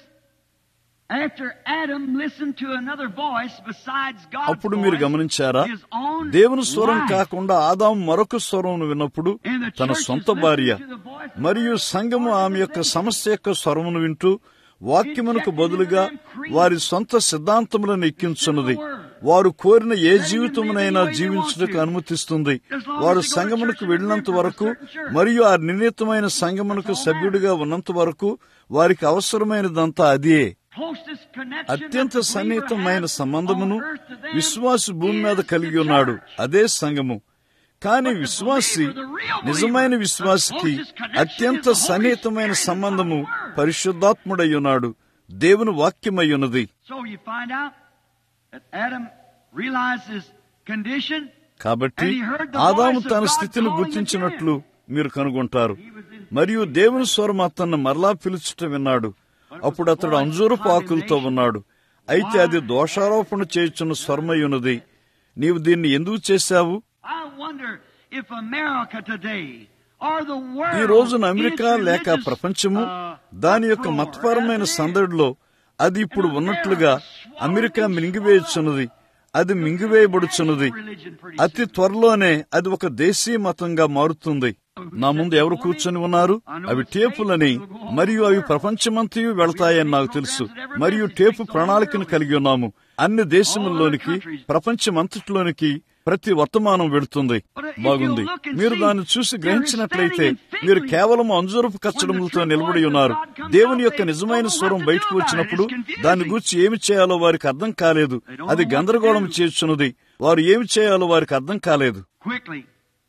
Speaker 2: After Adam listened to another voice besides God's
Speaker 1: అప్పుడు మీరు
Speaker 2: voice,
Speaker 1: గమనించారా
Speaker 2: his own
Speaker 1: దేవుని స్వరం
Speaker 2: wife,
Speaker 1: కాకుండా ఆదాం మరొక స్వరం విన్నప్పుడు
Speaker 2: and the
Speaker 1: తన
Speaker 2: church
Speaker 1: సొంత
Speaker 2: is
Speaker 1: భార్య
Speaker 2: listening to the voice of
Speaker 1: మరియు
Speaker 2: her
Speaker 1: సంఘము ఆమె యొక్క సమస్య యొక్క స్వరమును వింటూ వాక్యమునకు బదులుగా వారి సొంత సిద్ధాంతములను ఎక్కించున్నది వారు కోరిన ఏ జీవితమునైనా జీవించుటకు అనుమతిస్తుంది వారు సంగమునకు వెళ్ళినంత వరకు మరియు ఆ నిర్ణీతమైన సంగమునకు సభ్యుడిగా ఉన్నంత వరకు వారికి అవసరమైనదంతా అదే
Speaker 2: closest connection
Speaker 1: అత్యంత
Speaker 2: that the believer
Speaker 1: సన్నిహితమైన
Speaker 2: has
Speaker 1: సంబంధమును
Speaker 2: on earth to them
Speaker 1: విశ్వాసి భూమి మీద
Speaker 2: is
Speaker 1: కలిగి
Speaker 2: the
Speaker 1: ఉన్నాడు
Speaker 2: church.
Speaker 1: అదే సంఘము కానీ విశ్వాసి నిజమైన విశ్వాసికి అత్యంత సన్నిహితమైన సంబంధము పరిశుద్ధాత్ముడై ఉన్నాడు దేవుని వాక్యమై ఉన్నది
Speaker 2: So you find out that Adam realized his condition.
Speaker 1: కాబట్టి
Speaker 2: And he heard the
Speaker 1: ఆదాము
Speaker 2: voice of
Speaker 1: తన
Speaker 2: God
Speaker 1: స్థితిని
Speaker 2: calling
Speaker 1: గుర్తించినట్లు మీరు కనుగొంటారు మరియు దేవుని స్వరం అతన్ని మరలా పిలుచుట విన్నాడు అప్పుడు అతడు అంజూరపు ఆకులతో ఉన్నాడు అయితే అది దోషారోపణ చేయుచున్న స్వరమై ఉన్నది నీవు దీన్ని ఎందుకు చేశావు
Speaker 2: I wonder if America today or the world
Speaker 1: ఈ రోజున అమెరికా
Speaker 2: is
Speaker 1: లేక
Speaker 2: religious,
Speaker 1: ప్రపంచము
Speaker 2: uh,
Speaker 1: దాని యొక్క
Speaker 2: uproar
Speaker 1: మతపరమైన
Speaker 2: as it is.
Speaker 1: సందడిలో అది ఇప్పుడు ఉన్నట్లుగా అమెరికా మింగివేయుచున్నది అది మింగివేయబడుచున్నది అతి త్వరలోనే అది ఒక దేశీయ మతంగా మారుతుంది నా ముందు ఎవరు కూర్చొని ఉన్నారు అవి టేపులని మరియు అవి ప్రపంచమంతయు వెళతాయని నాకు తెలుసు మరియు టేపు ప్రణాళికను కలిగి ఉన్నాము అన్ని దేశముల్లోనికి ప్రపంచమంతటిలోనికి ప్రతి వర్తమానం వెళుతుంది బాగుంది మీరు దాన్ని చూసి గ్రహించినట్లయితే మీరు కేవలం అంజూరపు కచ్చడములతో నిలబడి ఉన్నారు దేవుని యొక్క నిజమైన స్వరం బయటకు వచ్చినప్పుడు దాని గురించి ఏమి చేయాలో వారికి అర్థం కాలేదు అది గందరగోళం చేస్తున్నది వారు ఏమి చేయాలో వారికి అర్థం కాలేదు
Speaker 2: Quickly,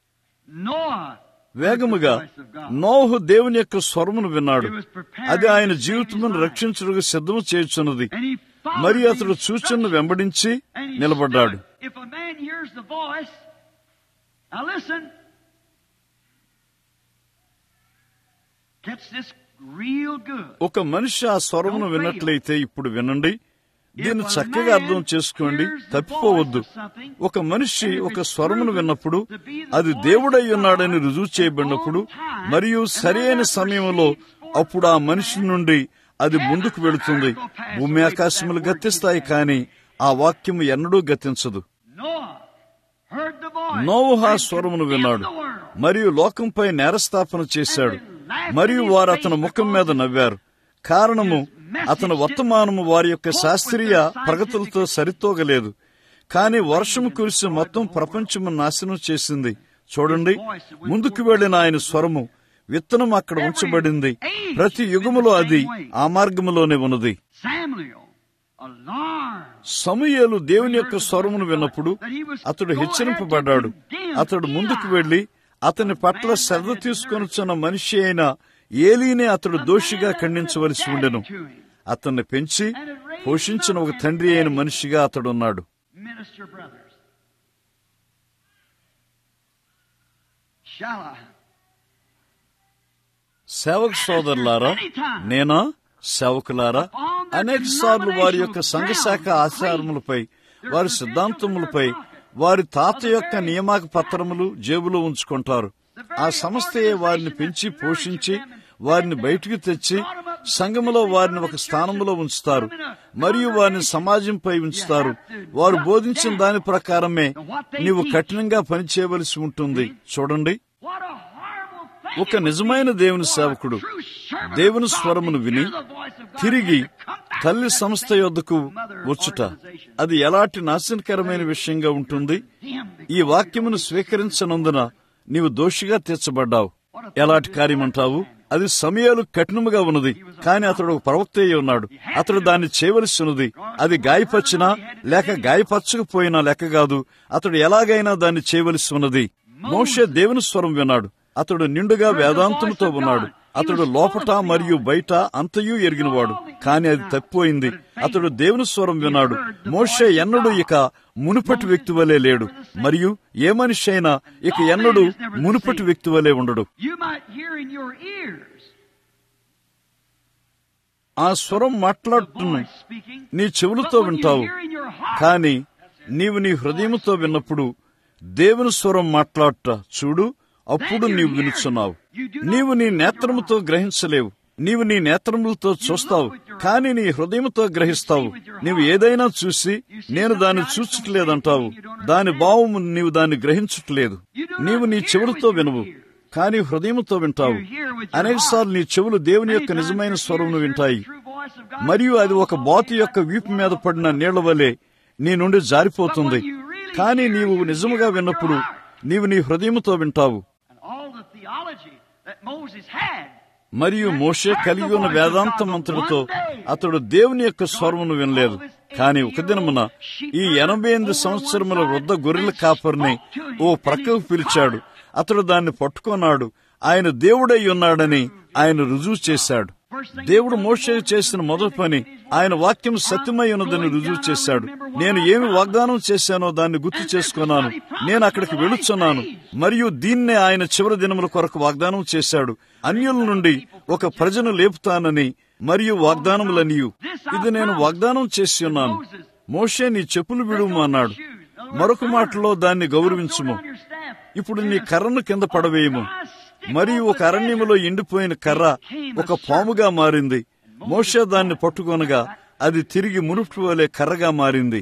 Speaker 2: Noah
Speaker 1: వేగముగా నోహు దేవుని యొక్క స్వరమును విన్నాడు అది ఆయన జీవితమును రక్షించుటకు సిద్ధము చేయుచున్నది
Speaker 2: and he followed
Speaker 1: మరియు
Speaker 2: the
Speaker 1: అతడు సూచనను
Speaker 2: instructions,
Speaker 1: వెంబడించి
Speaker 2: and he
Speaker 1: నిలబడ్డాడు
Speaker 2: stood. If a man hears the voice, now listen, gets this real good.
Speaker 1: ఒక మనిషి ఆ స్వరమును విన్నట్లయితే ఇప్పుడు వినండి దీన్ని చక్కగా అర్థం చేసుకోండి తప్పిపోవద్దు ఒక మనిషి ఒక స్వరమును విన్నప్పుడు అది దేవుడై ఉన్నాడని రుజువు చేయబడినప్పుడు మరియు సరైన సమయంలో అప్పుడు ఆ మనిషి నుండి అది ముందుకు వెళుతుంది భూమి ఆకాశములు గతిస్తాయి కానీ ఆ వాక్యము ఎన్నడూ గతించదు
Speaker 2: Noah
Speaker 1: నోవహ స్వరమును విన్నాడు మరియు లోకంపై నేరస్థాపన చేశాడు మరియు వారు అతని ముఖం మీద నవ్వారు కారణము అతని వర్తమానము వారి యొక్క శాస్త్రీయ ప్రగతులతో సరితూగలేదు కానీ వర్షము కురిసి మొత్తం ప్రపంచము నాశనం చేసింది చూడండి ముందుకు వెళ్లిన ఆయన స్వరము విత్తనం అక్కడ ఉంచబడింది ప్రతి యుగములో అది ఆ మార్గములోనే ఉన్నది
Speaker 2: Samuel, alarmed.
Speaker 1: సమూయేలు దేవుని యొక్క స్వరమును విన్నప్పుడు అతడు హెచ్చరింపబడ్డాడు అతడు ముందుకు వెళ్లి అతని పట్ల శ్రద్ధ తీసుకొనుచున్న మనిషి అయిన ఏలీనే అతడు దోషిగా ఖండించవలసి ఉండెను అతన్ని పెంచి పోషించిన ఒక తండ్రి అయిన మనిషిగా అతడున్నాడు
Speaker 2: Minister brothers. Shall I?
Speaker 1: సేవక సోదరులారా నేనా సేవకులారా అనేక సార్లు వారి యొక్క సంఘశాఖ ఆచారములపై వారి సిద్ధాంతములపై వారి తాత యొక్క నియామక పత్రములు జేబులో ఉంచుకుంటారు ఆ సంస్థయే వారిని పెంచి పోషించి వారిని బయటికి తెచ్చి సంఘములో వారిని ఒక స్థానములో ఉంచుతారు మరియు వారిని సమాజంపై ఉంచుతారు వారు బోధించిన దాని ప్రకారమే నీవు కఠినంగా పనిచేయవలసి ఉంటుంది చూడండి
Speaker 2: What a horrible thing.
Speaker 1: ఒక నిజమైన దేవుని సేవకుడు దేవుని స్వరమును విని తిరిగి తల్లి సంస్థ యొద్దకు వచ్చుట అది ఎలాంటి నాశనకరమైన విషయంగా ఉంటుంది ఈ వాక్యమును స్వీకరించనందున నీవు దోషిగా తీర్చబడ్డావు ఎలాంటి కార్యమంటావు అది సమయాలు కఠినముగా ఉన్నది కానీ అతడు ఒక ప్రవక్త అయి ఉన్నాడు అతడు దాన్ని చేయవలసి ఉన్నది అది గాయపరిచినా లేక గాయపరచకపోయినా లెక్క కాదు అతడు ఎలాగైనా దాన్ని చేయవలసి ఉన్నది మోషే దేవుని స్వరం విన్నాడు అతడు నిండుగా వేదాంతముతో ఉన్నాడు అతడు లోపట మరియు బయట అంతయు ఎరిగినవాడు కాని అది తప్పిపోయింది అతడు దేవుని స్వరం విన్నాడు మోషే ఎన్నడూ ఇక మునుపటి వ్యక్తి వలె లేడు మరియు ఏ మనిషి అయినా ఇక ఎన్నడూ మునుపటి వ్యక్తి వలె ఉండడు
Speaker 2: You might hear in your ears
Speaker 1: ఆ స్వరం
Speaker 2: the
Speaker 1: మాట్లాడుతున్న
Speaker 2: voice speaking,
Speaker 1: నీ చెవులతో
Speaker 2: but when you
Speaker 1: వింటావు
Speaker 2: hear in your heart,
Speaker 1: కాని నీవు నీ హృదయముతో విన్నప్పుడు దేవుని స్వరం మాట్లాడట చూడు అప్పుడు నీవు వినుచున్నావు నీవు నీ నేత్రముతో గ్రహించలేవు నీవు నీ నేత్రములతో చూస్తావు కానీ నీ హృదయముతో గ్రహిస్తావు నీవు ఏదైనా చూసి నేను దాన్ని చూచుటలేదంటావు దాని భావము నీవు దాన్ని గ్రహించుటలేదు నీవు నీ చెవులతో వినవు కానీ హృదయముతో వింటావు అనేకసార్లు నీ చెవులు దేవుని యొక్క నిజమైన స్వరమును వింటాయి మరియు అది ఒక బాతు యొక్క వీపు మీద పడిన నీళ్ల వలె నీ నుండి జారిపోతుంది కానీ నీవు నిజముగా విన్నప్పుడు నీవు నీ హృదయముతో వింటావు
Speaker 2: and all the theology that Moses had,
Speaker 1: మరియు మోషే కలిగి ఉన్న వేదాంతం అంతటితో అతడు దేవుని యొక్క స్వరమును వినలేదు కానీ ఒక దినమున ఈ ఎనభై ఎనిమిది సంవత్సరముల వృద్ధ గొర్రెల కాపరిని ఓ ప్రక్కకు పిలిచాడు అతడు దాన్ని పట్టుకున్నాడు ఆయన దేవుడై ఉన్నాడని ఆయన రుజువు చేశాడు దేవుడు మోషే చేసిన మొదటి పని ఆయన వాక్యం సత్యమై ఉన్నదని రుజువు చేశాడు నేను ఏమి వాగ్దానం చేశానో దాన్ని గుర్తు చేసుకున్నాను నేను అక్కడికి వెళుచున్నాను మరియు దీన్నే ఆయన చివరి దినముల కొరకు వాగ్దానం చేశాడు అన్యుల నుండి ఒక ప్రజను లేపుతానని మరియు వాగ్దానములనియు ఇది నేను వాగ్దానం చేసి ఉన్నాను మోషే నీ చెప్పులు విడుము అన్నాడు మరొక మాటలో దాన్ని గౌరవించుము ఇప్పుడు నీ కర్రను కింద పడవేయము మరియు ఒక అరణ్యములో ఎండిపోయిన కర్ర ఒక పాముగా మారింది మోషే దాన్ని పట్టుకొనగా అది తిరిగి మునుపు వలె కర్రగా మారింది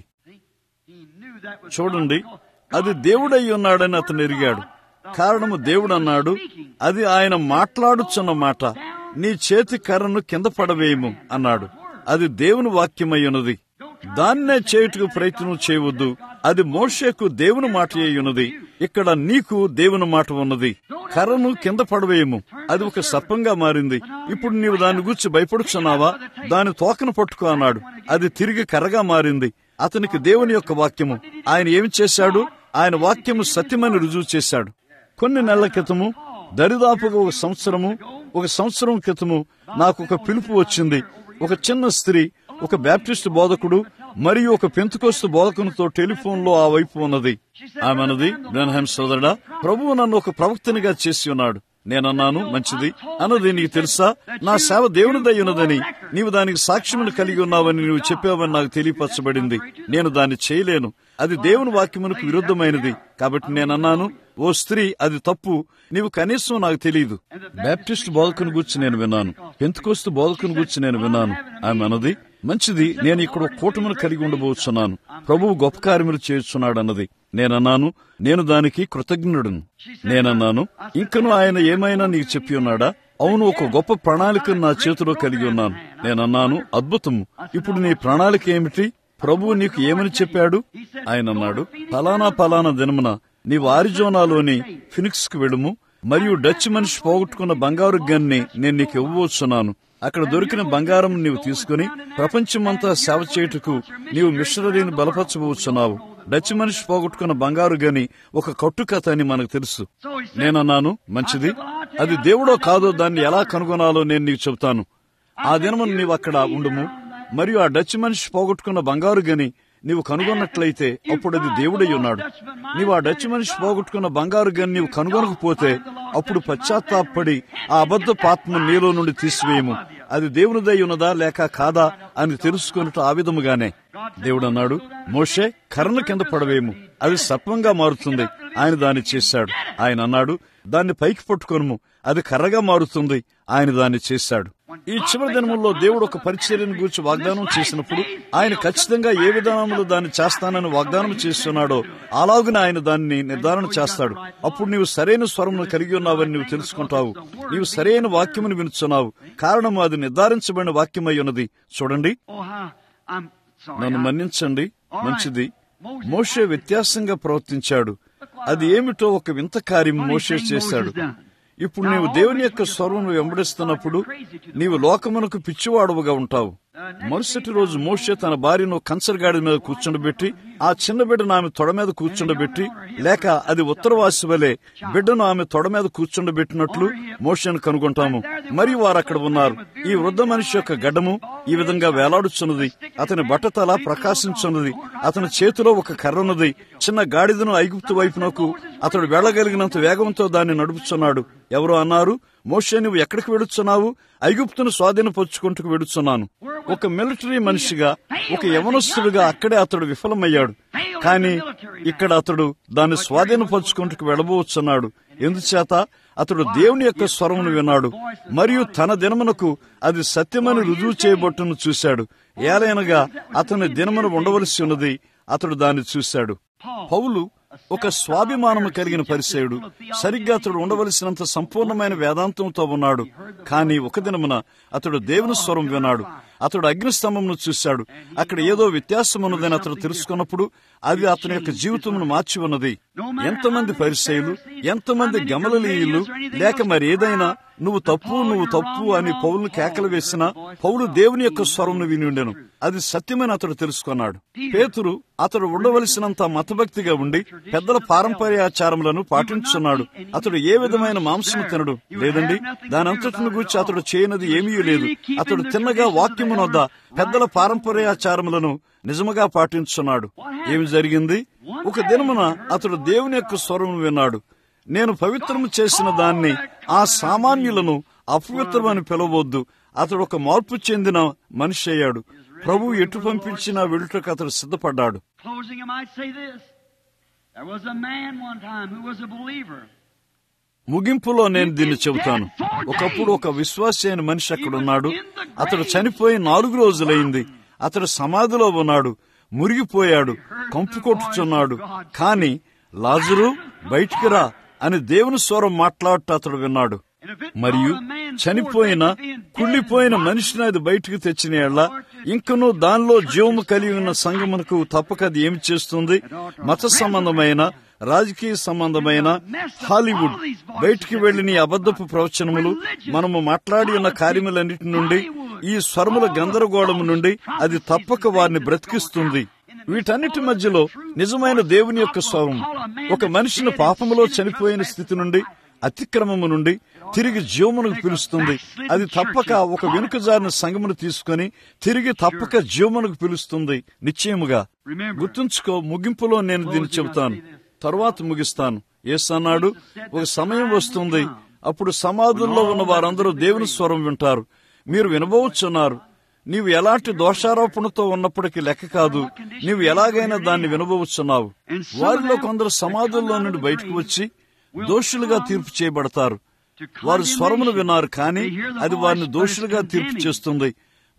Speaker 2: he knew that was
Speaker 1: చూడండి
Speaker 2: God.
Speaker 1: అది దేవుడై ఉన్నాడని అతను ఎరిగాడు కారణము దేవుడు అన్నాడు అది ఆయన మాట్లాడుచున్న మాట నీ చేతి కర్రను కింద పడవేయము అన్నాడు అది దేవుని వాక్యమై ఉన్నది దాన్నే చేయుటకు ప్రయత్నం చేయవద్దు అది మోషేకు దేవుని మాట అయి ఉన్నది ఇక్కడ నీకు దేవుని మాట ఉన్నది కర్రను కింద పడవేయము అది ఒక సర్పంగా మారింది ఇప్పుడు నీవు దాని గురించి భయపడుచున్నావా దాని తోకను పట్టుకో అన్నాడు అది తిరిగి కర్రగా మారింది అతనికి దేవుని యొక్క వాక్యము ఆయన ఏమి చేశాడు ఆయన వాక్యము సత్యమని రుజువు చేశాడు కొన్ని నెలల క్రితము దరిదాపుగా ఒక సంవత్సరము ఒక సంవత్సరం క్రితము నాకు ఒక పిలుపు వచ్చింది ఒక చిన్న స్త్రీ ఒక బ్యాప్టిస్ట్ బోధకుడు మరియు ఒక పెంతుకోస్తు బోధకునితో టెలిఫోన్ లో ఆ వైపు ఉన్నది ఆమె అన్నది బ్రహ్మ సోదరుడా ప్రభువు నన్ను ఒక ప్రవక్తనిగా చేసి ఉన్నాడు నేనన్నాను మంచిది అన్నది నీకు తెలుసా నా సేవ దేవునిదై ఉన్నదని నీవు దానికి సాక్ష్యమును కలిగి ఉన్నావని నీవు చెప్పావని నాకు తెలియపరచబడింది నేను దాన్ని చేయలేను అది దేవుని వాక్యమునకు విరుద్ధమైనది కాబట్టి నేనన్నాను ఓ స్త్రీ అది తప్పు నీవు కనీసం నాకు తెలియదు బ్యాప్టిస్ట్ బోధకుని గురించి నేను విన్నాను పెంతుకోస్తు బోధకుని గురించి నేను విన్నాను ఆమె అన్నది మంచిది నేను ఇక్కడ ఒక కూటమిని కలిగి ఉండబోతున్నాను ప్రభువు గొప్ప కార్యములు చేస్తున్నాడన్నది నేనన్నాను నేను దానికి కృతజ్ఞుడును నేనన్నాను ఇంకను ఆయన ఏమైనా నీకు చెప్పి ఉన్నాడా అవును ఒక గొప్ప ప్రణాళికను నా చేతిలో కలిగి ఉన్నాను నేనన్నాను అద్భుతము ఇప్పుడు నీ ప్రణాళిక ఏమిటి ప్రభువు నీకు ఏమని చెప్పాడు ఆయన అన్నాడు ఫలానా ఫలానా దినమున నీవు ఆరిజోనాలోని ఫినిక్స్ కు వెళ్ళుము మరియు డచ్ మనిషి పోగొట్టుకున్న బంగారు గన్ని నేను నీకు ఇవ్వబోతున్నాను అక్కడ దొరికిన బంగారం నీవు తీసుకుని ప్రపంచమంతా సేవ చేయుటకు నీవు మిషనరీని బలపరచబోతున్నావు డచ్ మనిషి పోగొట్టుకున్న బంగారు గని ఒక కట్టుకథ అని మనకు తెలుసు నేనన్నాను మంచిది అది దేవుడో కాదో దాన్ని ఎలా కనుగొనాలో నేను నీకు చెబుతాను ఆ దినమున నీవు అక్కడ ఉండుము మరియు ఆ డచ్ మనిషి పోగొట్టుకున్న బంగారు గని నీవు కనుగొన్నట్లయితే అప్పుడు అది దేవుడై ఉన్నాడు నీవు ఆ డచ్ మనిషి పోగొట్టుకున్న బంగారు గని నీవు కనుగొనకపోతే అప్పుడు పశ్చాత్తాపడి ఆ అబద్ధ పాత్మ నీలో నుండి తీసివేయము అది దేవునిదై ఉన్నదా లేక కాదా అని తెలుసుకున్నట్టు ఆ విధముగానే దేవుడు అన్నాడు మోషే కర్ణ కింద పడవేము అది సర్పంగా మారుతుంది ఆయన దాన్ని చేశాడు ఆయన అన్నాడు దాన్ని పైకి పట్టుకొనుము అది కర్రగా మారుతుంది ఆయన దాన్ని చేశాడు ఈ చివరి దినముల్లో దేవుడు ఒక పరిచర్యను గురించి వాగ్దానం చేసినప్పుడు ఆయన ఖచ్చితంగా ఏ విధానంలో దాన్ని చేస్తానని వాగ్దానం చేస్తున్నాడో అలాగున ఆయన దాన్ని నిర్ధారణ చేస్తాడు అప్పుడు నీవు సరైన స్వరమును కలిగి ఉన్నావని నీవు తెలుసుకుంటావు నీవు సరైన వాక్యమును వినుచున్నావు కారణం అది నిర్ధారించబడిన వాక్యమై ఉన్నది చూడండి నన్ను మన్నించండి మంచిది మోషే వ్యత్యాసంగా ప్రవర్తించాడు అది ఏమిటో ఒక వింత కార్యం మోషే చేశాడు ఇప్పుడు నీవు దేవుని యొక్క స్వరమును వెంబడిస్తున్నప్పుడు నీవు లోకమునకు పిచ్చివాడవుగా ఉంటావు మరుసటి రోజు మోషే తన భార్యను కంచరగాడి మీద కూర్చుండబెట్టి ఆ చిన్న బిడ్డను ఆమె తొడ మీద కూర్చుండబెట్టి లేక అది ఉత్తరవాసి వలె బిడ్డను ఆమె తొడ మీద కూర్చుండబెట్టినట్లు మోషను కనుగొంటాము మరియు వారు అక్కడ ఉన్నారు ఈ వృద్ధ మనిషి యొక్క గడ్డము ఈ విధంగా వేలాడుచున్నది అతని బట్టతల ప్రకాశించున్నది అతని చేతిలో ఒక కర్రన్నది చిన్న గాడిదను ఐగుప్తు వైపునకు అతడు వెళ్ళగలిగినంత వేగంతో దాన్ని నడుపుచున్నాడు ఎవరు అన్నారు మోషే నువ్వు ఎక్కడికి వెడుచున్నావు ఐగుప్తును స్వాధీనపరుచుకుంటూ వెడుచున్నాను ఒక మిలిటరీ మనిషిగా ఒక యవనస్తుడిగా అక్కడే అతడు విఫలమయ్యాడు కానీ ఇక్కడ అతడు దాన్ని స్వాధీనపరుచుకుంటూ వెళ్ళబోచున్నాడు ఎందుచేత అతడు దేవుని యొక్క స్వరమును విన్నాడు మరియు తన దినమునకు అది సత్యమని రుజువు చేయబట్టును చూశాడు ఏలైనగా అతని దినమును ఉండవలసి ఉన్నది అతడు దాన్ని చూశాడు పౌలు ఒక స్వాభిమానము కలిగిన పరిచయుడు సరిగ్గా అతడు ఉండవలసినంత సంపూర్ణమైన వేదాంతంతో ఉన్నాడు కానీ ఒక దినమున అతడు దేవుని స్వరం విన్నాడు అతడు అగ్నిస్తంభంను చూశాడు అక్కడ ఏదో వ్యత్యాసం ఉన్నదని అతడు తెలుసుకున్నప్పుడు అది అతని యొక్క జీవితమును మార్చి ఉన్నది ఎంతమంది పరిచయులు ఎంతమంది గమలలీయులు లేక మరి ఏదైనా నువ్వు తప్పు నువ్వు తప్పు అని పౌలు కేకలు వేసినా పౌలు దేవుని యొక్క స్వరంను విని ఉండెను అది సత్యమని అతడు తెలుసుకున్నాడు పేతురు అతడు ఉండవలసినంత మతభక్తిగా ఉండి పెద్దల పారంపర్యాచారములను పాటించున్నాడు అతడు ఏ విధమైన మాంసము తినడు లేదండి దానంతటిని గురించి అతడు చేయనది ఏమీ లేదు అతడు తిన్నగా వాక్యమునొద్ద పెద్దల పారంపర్యాచారములను నిజముగా పాటించున్నాడు ఏమి జరిగింది ఒక దినమున అతడు దేవుని యొక్క స్వరం విన్నాడు నేను పవిత్రము చేసిన దాన్ని ఆ సామాన్యులను అపవిత్రమని పిలవద్దు అతడు ఒక మార్పు చెందిన మనిషి అయ్యాడు ప్రభు ఎటు పంపించినా వెళ్ళుటకు అతడు సిద్ధపడ్డాడు
Speaker 2: Closing, I might say this. There was a man one time who was a believer.
Speaker 1: ముగింపులో నేను దీన్ని చెబుతాను ఒకప్పుడు ఒక విశ్వాసి అయిన మనిషి అక్కడున్నాడు అతడు చనిపోయి నాలుగు రోజులైంది అతడు సమాధిలో ఉన్నాడు మురిగిపోయాడు కంపు కొట్టుచున్నాడు కాని లాజరు బయటికి రా అని దేవుని స్వరం మాట్లాడుతూ అతడు విన్నాడు మరియు చనిపోయిన కుళ్ళిపోయిన మనిషిని అది బయటికి తెచ్చిన ఎళ్ళ ఇంకనూ దానిలో జీవము కలిగి ఉన్న సంగమునకు తప్పక అది ఏమి చేస్తుంది మత సంబంధమైన రాజకీయ సంబంధమైన హాలీవుడ్ బయటికి వెళ్లిన ఈ అబద్ధపు ప్రవచనములు మనము మాట్లాడి ఉన్న కార్యములన్నిటి నుండి ఈ స్వరముల గందరగోళము నుండి అది తప్పక వారిని బ్రతికిస్తుంది వీటన్నిటి మధ్యలో నిజమైన దేవుని యొక్క స్వరం ఒక మనిషిని పాపములో చనిపోయిన స్థితి నుండి అతిక్రమము నుండి తిరిగి జీవమునకు పిలుస్తుంది అది తప్పక ఒక వెనుకజారిన సంగమును తీసుకుని తిరిగి తప్పక జీవమునకు పిలుస్తుంది నిశ్చయముగా గుర్తుంచుకో ముగింపులో నేను దీన్ని చెబుతాను తరువాత ముగిస్తాను ఏసన్నాడు ఒక సమయం వస్తుంది అప్పుడు సమాధుల్లో ఉన్న వారందరూ దేవుని స్వరం వింటారు మీరు వినబోచున్నారు నీవు ఎలాంటి దోషారోపణతో ఉన్నప్పటికీ లెక్క కాదు నీవు ఎలాగైనా దాన్ని వినబోచున్నావు వారిలో కొందరు సమాధుల్లో నుండి బయటకు వచ్చి దోషులుగా తీర్పు చేయబడతారు వారు స్వరమును విన్నారు కానీ అది వారిని దోషులుగా తీర్పు చేస్తుంది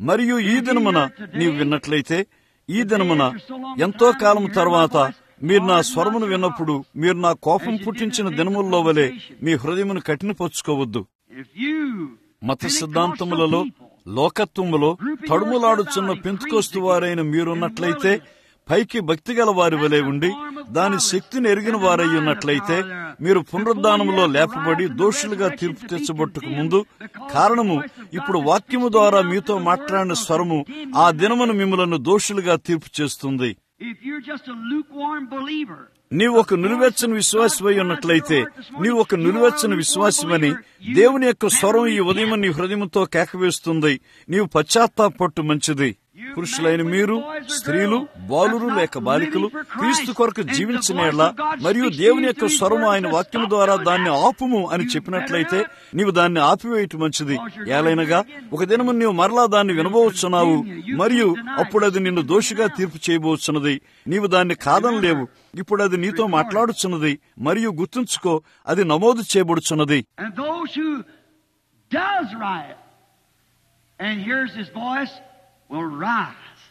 Speaker 1: మరియు ఈ దినమున నీవు విన్నట్లయితే ఈ దినమున ఎంతో కాలం తర్వాత మీరు నా స్వరమును విన్నప్పుడు మీరు నా కోపం పుట్టించిన దినముల్లో వలె మీ హృదయమును కఠినపరుచుకోవద్దు
Speaker 2: If you
Speaker 1: మత సిద్ధాంతములలో లోకత్వములో తడుములాడుచున్న పెంతుకోస్తు వారైన మీరున్నట్లయితే పైకి భక్తి గల వారి వలె ఉండి దాని శక్తిని ఎరిగిన వారై ఉన్నట్లయితే మీరు పునరుద్ధానంలో లేపబడి దోషులుగా తీర్పు తెచ్చబట్టుకు ముందు కారణము ఇప్పుడు వాక్యము ద్వారా మీతో మాట్లాడిన స్వరము ఆ దినమును మిమ్మలను దోషులుగా తీర్పు చేస్తుంది
Speaker 2: if you're just a lukewarm believer,
Speaker 1: నీవు ఒక నిలువెచ్చని విశ్వాసమై ఉన్నట్లయితే నీవు ఒక నిలువెచ్చని విశ్వాసమని దేవుని యొక్క స్వరం ఈ ఉదయం నీ హృదయంతో కేకవేస్తుంది నీవు పశ్చాత్తాపట్టు మంచిది పురుషులైన మీరు స్త్రీలు బాలురు లేక బాలికలు క్రీస్తు కొరకు జీవించినేళ్ల మరియు దేవుని యొక్క స్వరం ఆయన వాక్యం ద్వారా దాన్ని ఆపుము అని చెప్పినట్లయితే నీవు దాన్ని ఆపివేయటం మంచిది ఏలైనగా ఒక దినము నీవు మరలా దాన్ని వినబోచున్నావు మరియు అప్పుడు అది నిన్ను దోషిగా తీర్పు చేయబోచున్నది నీవు దాన్ని కాదనలేవు ఇప్పుడు అది నీతో మాట్లాడుచున్నది మరియు గుర్తుంచుకో అది నమోదు చేయబడుచున్నది
Speaker 2: and those who does right and hears his voice will rise.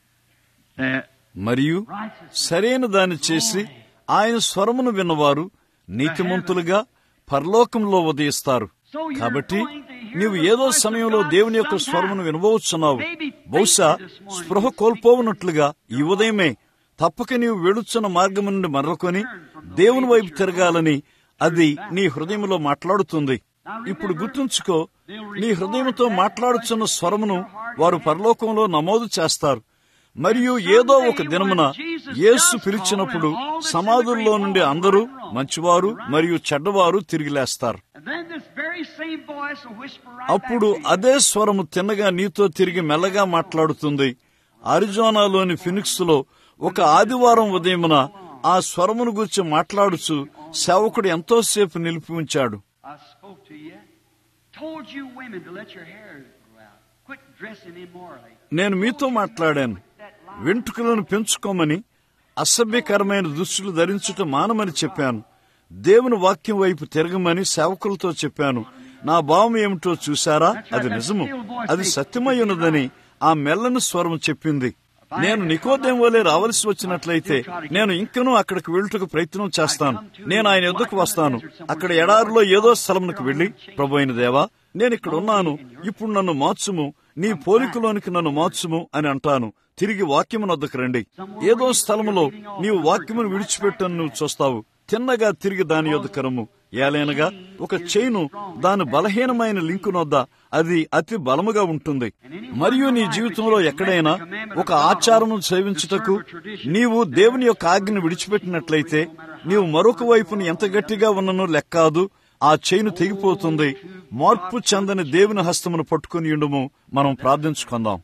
Speaker 2: That
Speaker 1: మరియు సరైన దాన్ని చేసి ఆయన స్వరమును విన్నవారు నీతిమంతులుగా పరలోకంలో ఉదయిస్తారు కాబట్టి నీవు ఏదో సమయంలో దేవుని యొక్క స్వరమును వినబోచున్నావు బహుశా స్పృహ కోల్పోవునట్లుగా ఈ ఉదయమే తప్పక నీవు వెళుచున్న మార్గం నుండి మరొకొని దేవుని వైపు తిరగాలని అది నీ హృదయంలో మాట్లాడుతుంది ఇప్పుడు గుర్తుంచుకో నీ హృదయంతో మాట్లాడుచున్న స్వరమును వారు పరలోకంలో నమోదు చేస్తారు మరియు ఏదో ఒక దినమున యేసు పిలిచినప్పుడు సమాధుల్లో నుండి అందరూ మంచివారు మరియు చెడ్డవారు తిరిగి లేస్తారు
Speaker 2: and then this very same voice will whisper right
Speaker 1: అప్పుడు
Speaker 2: back to you.
Speaker 1: అదే స్వరము తిన్నగా నీతో తిరిగి మెల్లగా మాట్లాడుతుంది అరిజోనాలోని ఫినిక్స్ లో ఒక ఆదివారం ఉదయమున ఆ స్వరమును గురించి మాట్లాడుచు సేవకుడు ఎంతోసేపు నిలిపి ఉంచాడు
Speaker 2: I spoke to you, told you women to let your hair grow out, quit dressing immorally.
Speaker 1: నేను మీతో మాట్లాడాను వెంట్రుకలను పెంచుకోమని అసభ్యకరమైన దుస్తులు ధరించుట మానమని చెప్పాను దేవుని వాక్యం వైపు తిరగమని సేవకులతో చెప్పాను నా భావం ఏమిటో చూశారా అది నిజము అది సత్యమై ఉన్నదని ఆ మెల్లని స్వరం చెప్పింది నేను నికోదేం వలె రావలసి వచ్చినట్లయితే నేను ఇంకనూ అక్కడికి వెళ్ళుటకు ప్రయత్నం చేస్తాను నేను ఆయన ఎద్దుకు వస్తాను అక్కడ ఎడారిలో ఏదో స్థలమునకు వెళ్లి ప్రభు అయిన దేవా నేను ఇక్కడ ఉన్నాను ఇప్పుడు నన్ను మార్చుము నీ పోలికలోనికి నన్ను మార్చుము అని అంటాను తిరిగి వాక్యమును వద్దకు రండి ఏదో స్థలములో నీవు వాక్యమును విడిచిపెట్టను నువ్వు చూస్తావు తిన్నగా తిరిగి దాని యొద్దకు రమ్ము ఏలైనగా ఒక చైను దాని బలహీనమైన లింకు నొద్ద అది అతి బలముగా ఉంటుంది మరియు నీ జీవితంలో ఎక్కడైనా ఒక ఆచారము సేవించుటకు నీవు దేవుని యొక్క ఆజ్ఞను విడిచిపెట్టినట్లయితే నీవు మరొక వైపున ఎంత గట్టిగా ఉన్ననో లెక్కాదు ఆ చైను తెగిపోతుంది మార్పు చెందని దేవుని హస్తమును పట్టుకుని ఉండుము మనం ప్రార్థించుకుందాం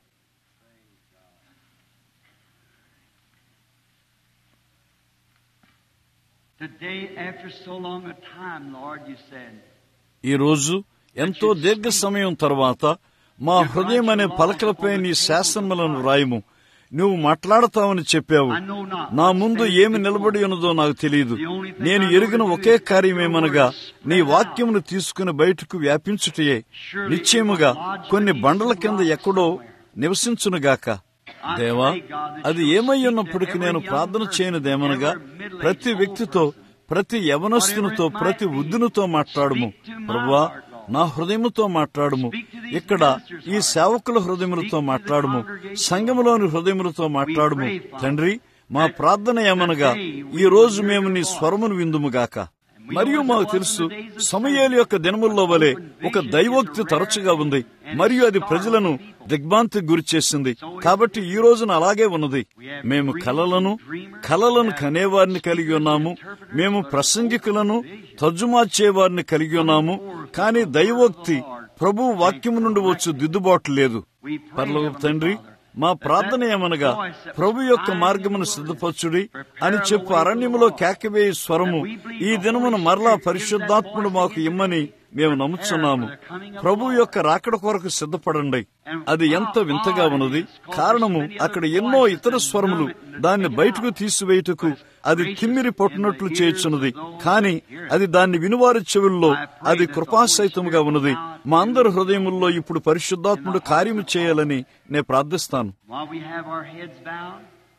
Speaker 2: Today, after so long a time, Lord, you said,
Speaker 1: ఈ రోజు ఎంతో దీర్ఘ సమయం తర్వాత మా హృదయం అనే పలకలపై నీ శాసనములను రాయము నువ్వు మాట్లాడతావని చెప్పావు నా ముందు ఏమి నిలబడి ఉన్నదో నాకు తెలియదు నేను ఎరిగిన ఒకే కార్యమేమనగా నీ వాక్యమును తీసుకుని బయటకు వ్యాపించుటయే నిశ్చయముగా కొన్ని బండల కింద ఎక్కడో నివసించునుగాక దేవా అది ఏమై ఉన్నప్పటికీ నేను ప్రార్థన చేయనిదేమనగా ప్రతి వ్యక్తితో ప్రతి యవనస్తునితో ప్రతి వృద్ధునితో మాట్లాడము ప్రభువా నా హృదయముతో మాట్లాడము ఇక్కడ ఈ సేవకుల హృదయములతో మాట్లాడము సంఘములోని హృదయములతో మాట్లాడము తండ్రి మా ప్రార్థన ఏమనగా ఈ రోజు మేము నీ స్వరమును విందుముగాక మరియు మాకు తెలుసు సమయాల యొక్క దినముల్లో వలె ఒక దైవోక్తి తరచుగా ఉంది మరియు అది ప్రజలను దిగ్భాంతికి గురి చేసింది కాబట్టి ఈ రోజున అలాగే ఉన్నది మేము కలలను కలలను కనేవారిని కలిగి ఉన్నాము మేము ప్రసంగికులను తర్జుమార్చేవారిని కలిగి ఉన్నాము కానీ దైవోక్తి ప్రభు వాక్యము నుండి వచ్చు దిద్దుబాటు లేదు పర్లోక తండ్రి మా ప్రార్థన ఏమనగా ప్రభు యొక్క మార్గమును సిద్ధపరచుడి అని చెప్పు అరణ్యములో కేకవేయి స్వరము ఈ దినమున మరలా పరిశుద్ధాత్ముడు మాకు ఇమ్మని మేము నమ్ముచున్నాము ప్రభు యొక్క రాకడ కొరకు సిద్ధపడండి అది ఎంత వింతగా ఉన్నది కారణము అక్కడ ఎన్నో ఇతర స్వరములు దాన్ని బయటకు తీసివేయుటకు అది తిమ్మిరి పొట్టునట్లు చేయుచున్నది కాని అది దాన్ని వినువారి చెవుల్లో అది కృపాసహితముగా ఉన్నది మా అందరి హృదయముల్లో ఇప్పుడు పరిశుద్ధాత్ముడు కార్యము చేయాలని నేను ప్రార్థిస్తాను
Speaker 2: While we have our heads bowed,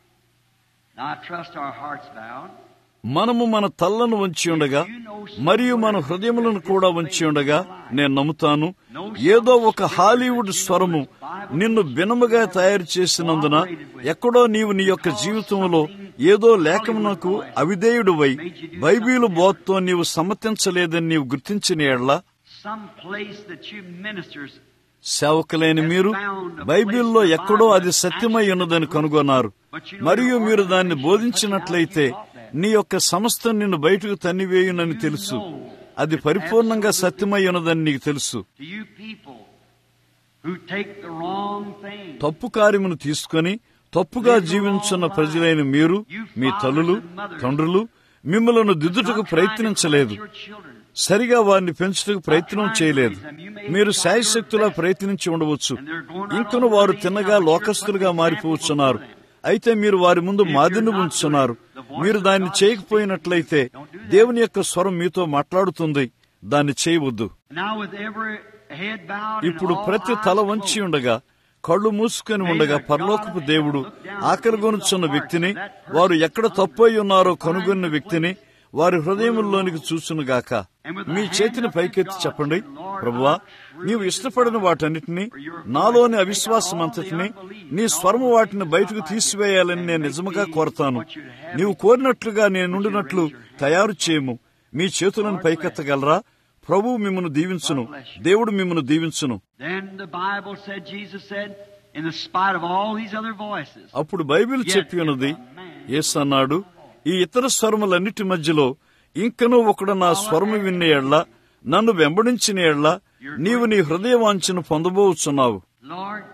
Speaker 2: and I trust our hearts bowed,
Speaker 1: మనము మన తల్లను ఉంచి ఉండగా మరియు మన హృదయములను కూడా ఉంచి ఉండగా నేను నమ్ముతాను ఏదో ఒక హాలీవుడ్ స్వరము నిన్ను బినముగా తయారు చేసినందున ఎక్కడో నీవు నీ యొక్క జీవితంలో ఏదో లేఖమునకు అవిధేయుడువై బైబిలు బోధతో నీవు సమ్మతించలేదని నీవు గుర్తించిన ఎడ్ల
Speaker 2: some place that you ministers
Speaker 1: సేవకులైన మీరు బైబిల్లో ఎక్కడో అది సత్యమై ఉన్నదని కనుగొన్నారు మరియు మీరు దాన్ని బోధించినట్లయితే నీ యొక్క సంస్థ నిన్ను బయటకు తన్నివేయునని తెలుసు అది పరిపూర్ణంగా సత్యమై ఉన్నదని నీకు తెలుసు
Speaker 2: to you people who take the wrong thing.
Speaker 1: తప్పు కార్యమును తీసుకొని తప్పుగా జీవించున్న ప్రజలైన మీరు మీ తల్లులు తండ్రులు మిమ్మలను దిద్దుటకు ప్రయత్నించలేదు
Speaker 2: Your children.
Speaker 1: సరిగా వారిని పెంచుటకు ప్రయత్నం చేయలేదు మీరు శాయశక్తులా ప్రయత్నించి ఉండవచ్చు ఇంకను వారు తిన్నగా లోకస్తులుగా మారిపోవచ్చున్నారు అయితే మీరు వారి ముందు మాదిని ఉంచున్నారు మీరు దాన్ని చేయకపోయినట్లయితే దేవుని యొక్క స్వరం మీతో మాట్లాడుతుంది దాన్ని చేయవద్దు
Speaker 2: Now with every head bowed and
Speaker 1: ఇప్పుడు
Speaker 2: all
Speaker 1: ప్రతి
Speaker 2: eyes
Speaker 1: తల
Speaker 2: closed,
Speaker 1: వంచి ఉండగా కళ్ళు మూసుకొని ఉండగా పరలోకపు దేవుడు ఆకలిగొనుచున్న వ్యక్తిని వారు ఎక్కడ తప్పై ఉన్నారో కనుగొన్న వ్యక్తిని వారి హృదయముల్లోనికి చూసునుగాక మీ చేతిని పైకెత్తి చెప్పండి ప్రభువా నీవు ఇష్టపడిన వాటన్నిటిని నాలోని అవిశ్వాసం అంతటిని నీ స్వరము వాటిని బయటకు తీసివేయాలని నేను నిజముగా కోరతాను నీవు కోరినట్లుగా నేనుండినట్లు తయారు చేయము మీ చేతులను పైకెత్తగలరా ప్రభు మిమ్మను దీవించును దేవుడు మిమ్మను దీవించును
Speaker 2: Then the Bible said, Jesus said, in the spite of all these other voices,
Speaker 1: అప్పుడు బైబిల్ చెప్పి ఉన్నది యేసు అన్నాడు ఈ ఇతర స్వరములన్నిటి మధ్యలో ఇంకనూ ఒకడు నా స్వరము విన్న ఎడ్ల నన్ను వెంబడించిన ఎడ్ల నీవు నీ హృదయ వాంఛను పొందబోచున్నావు
Speaker 2: Lord,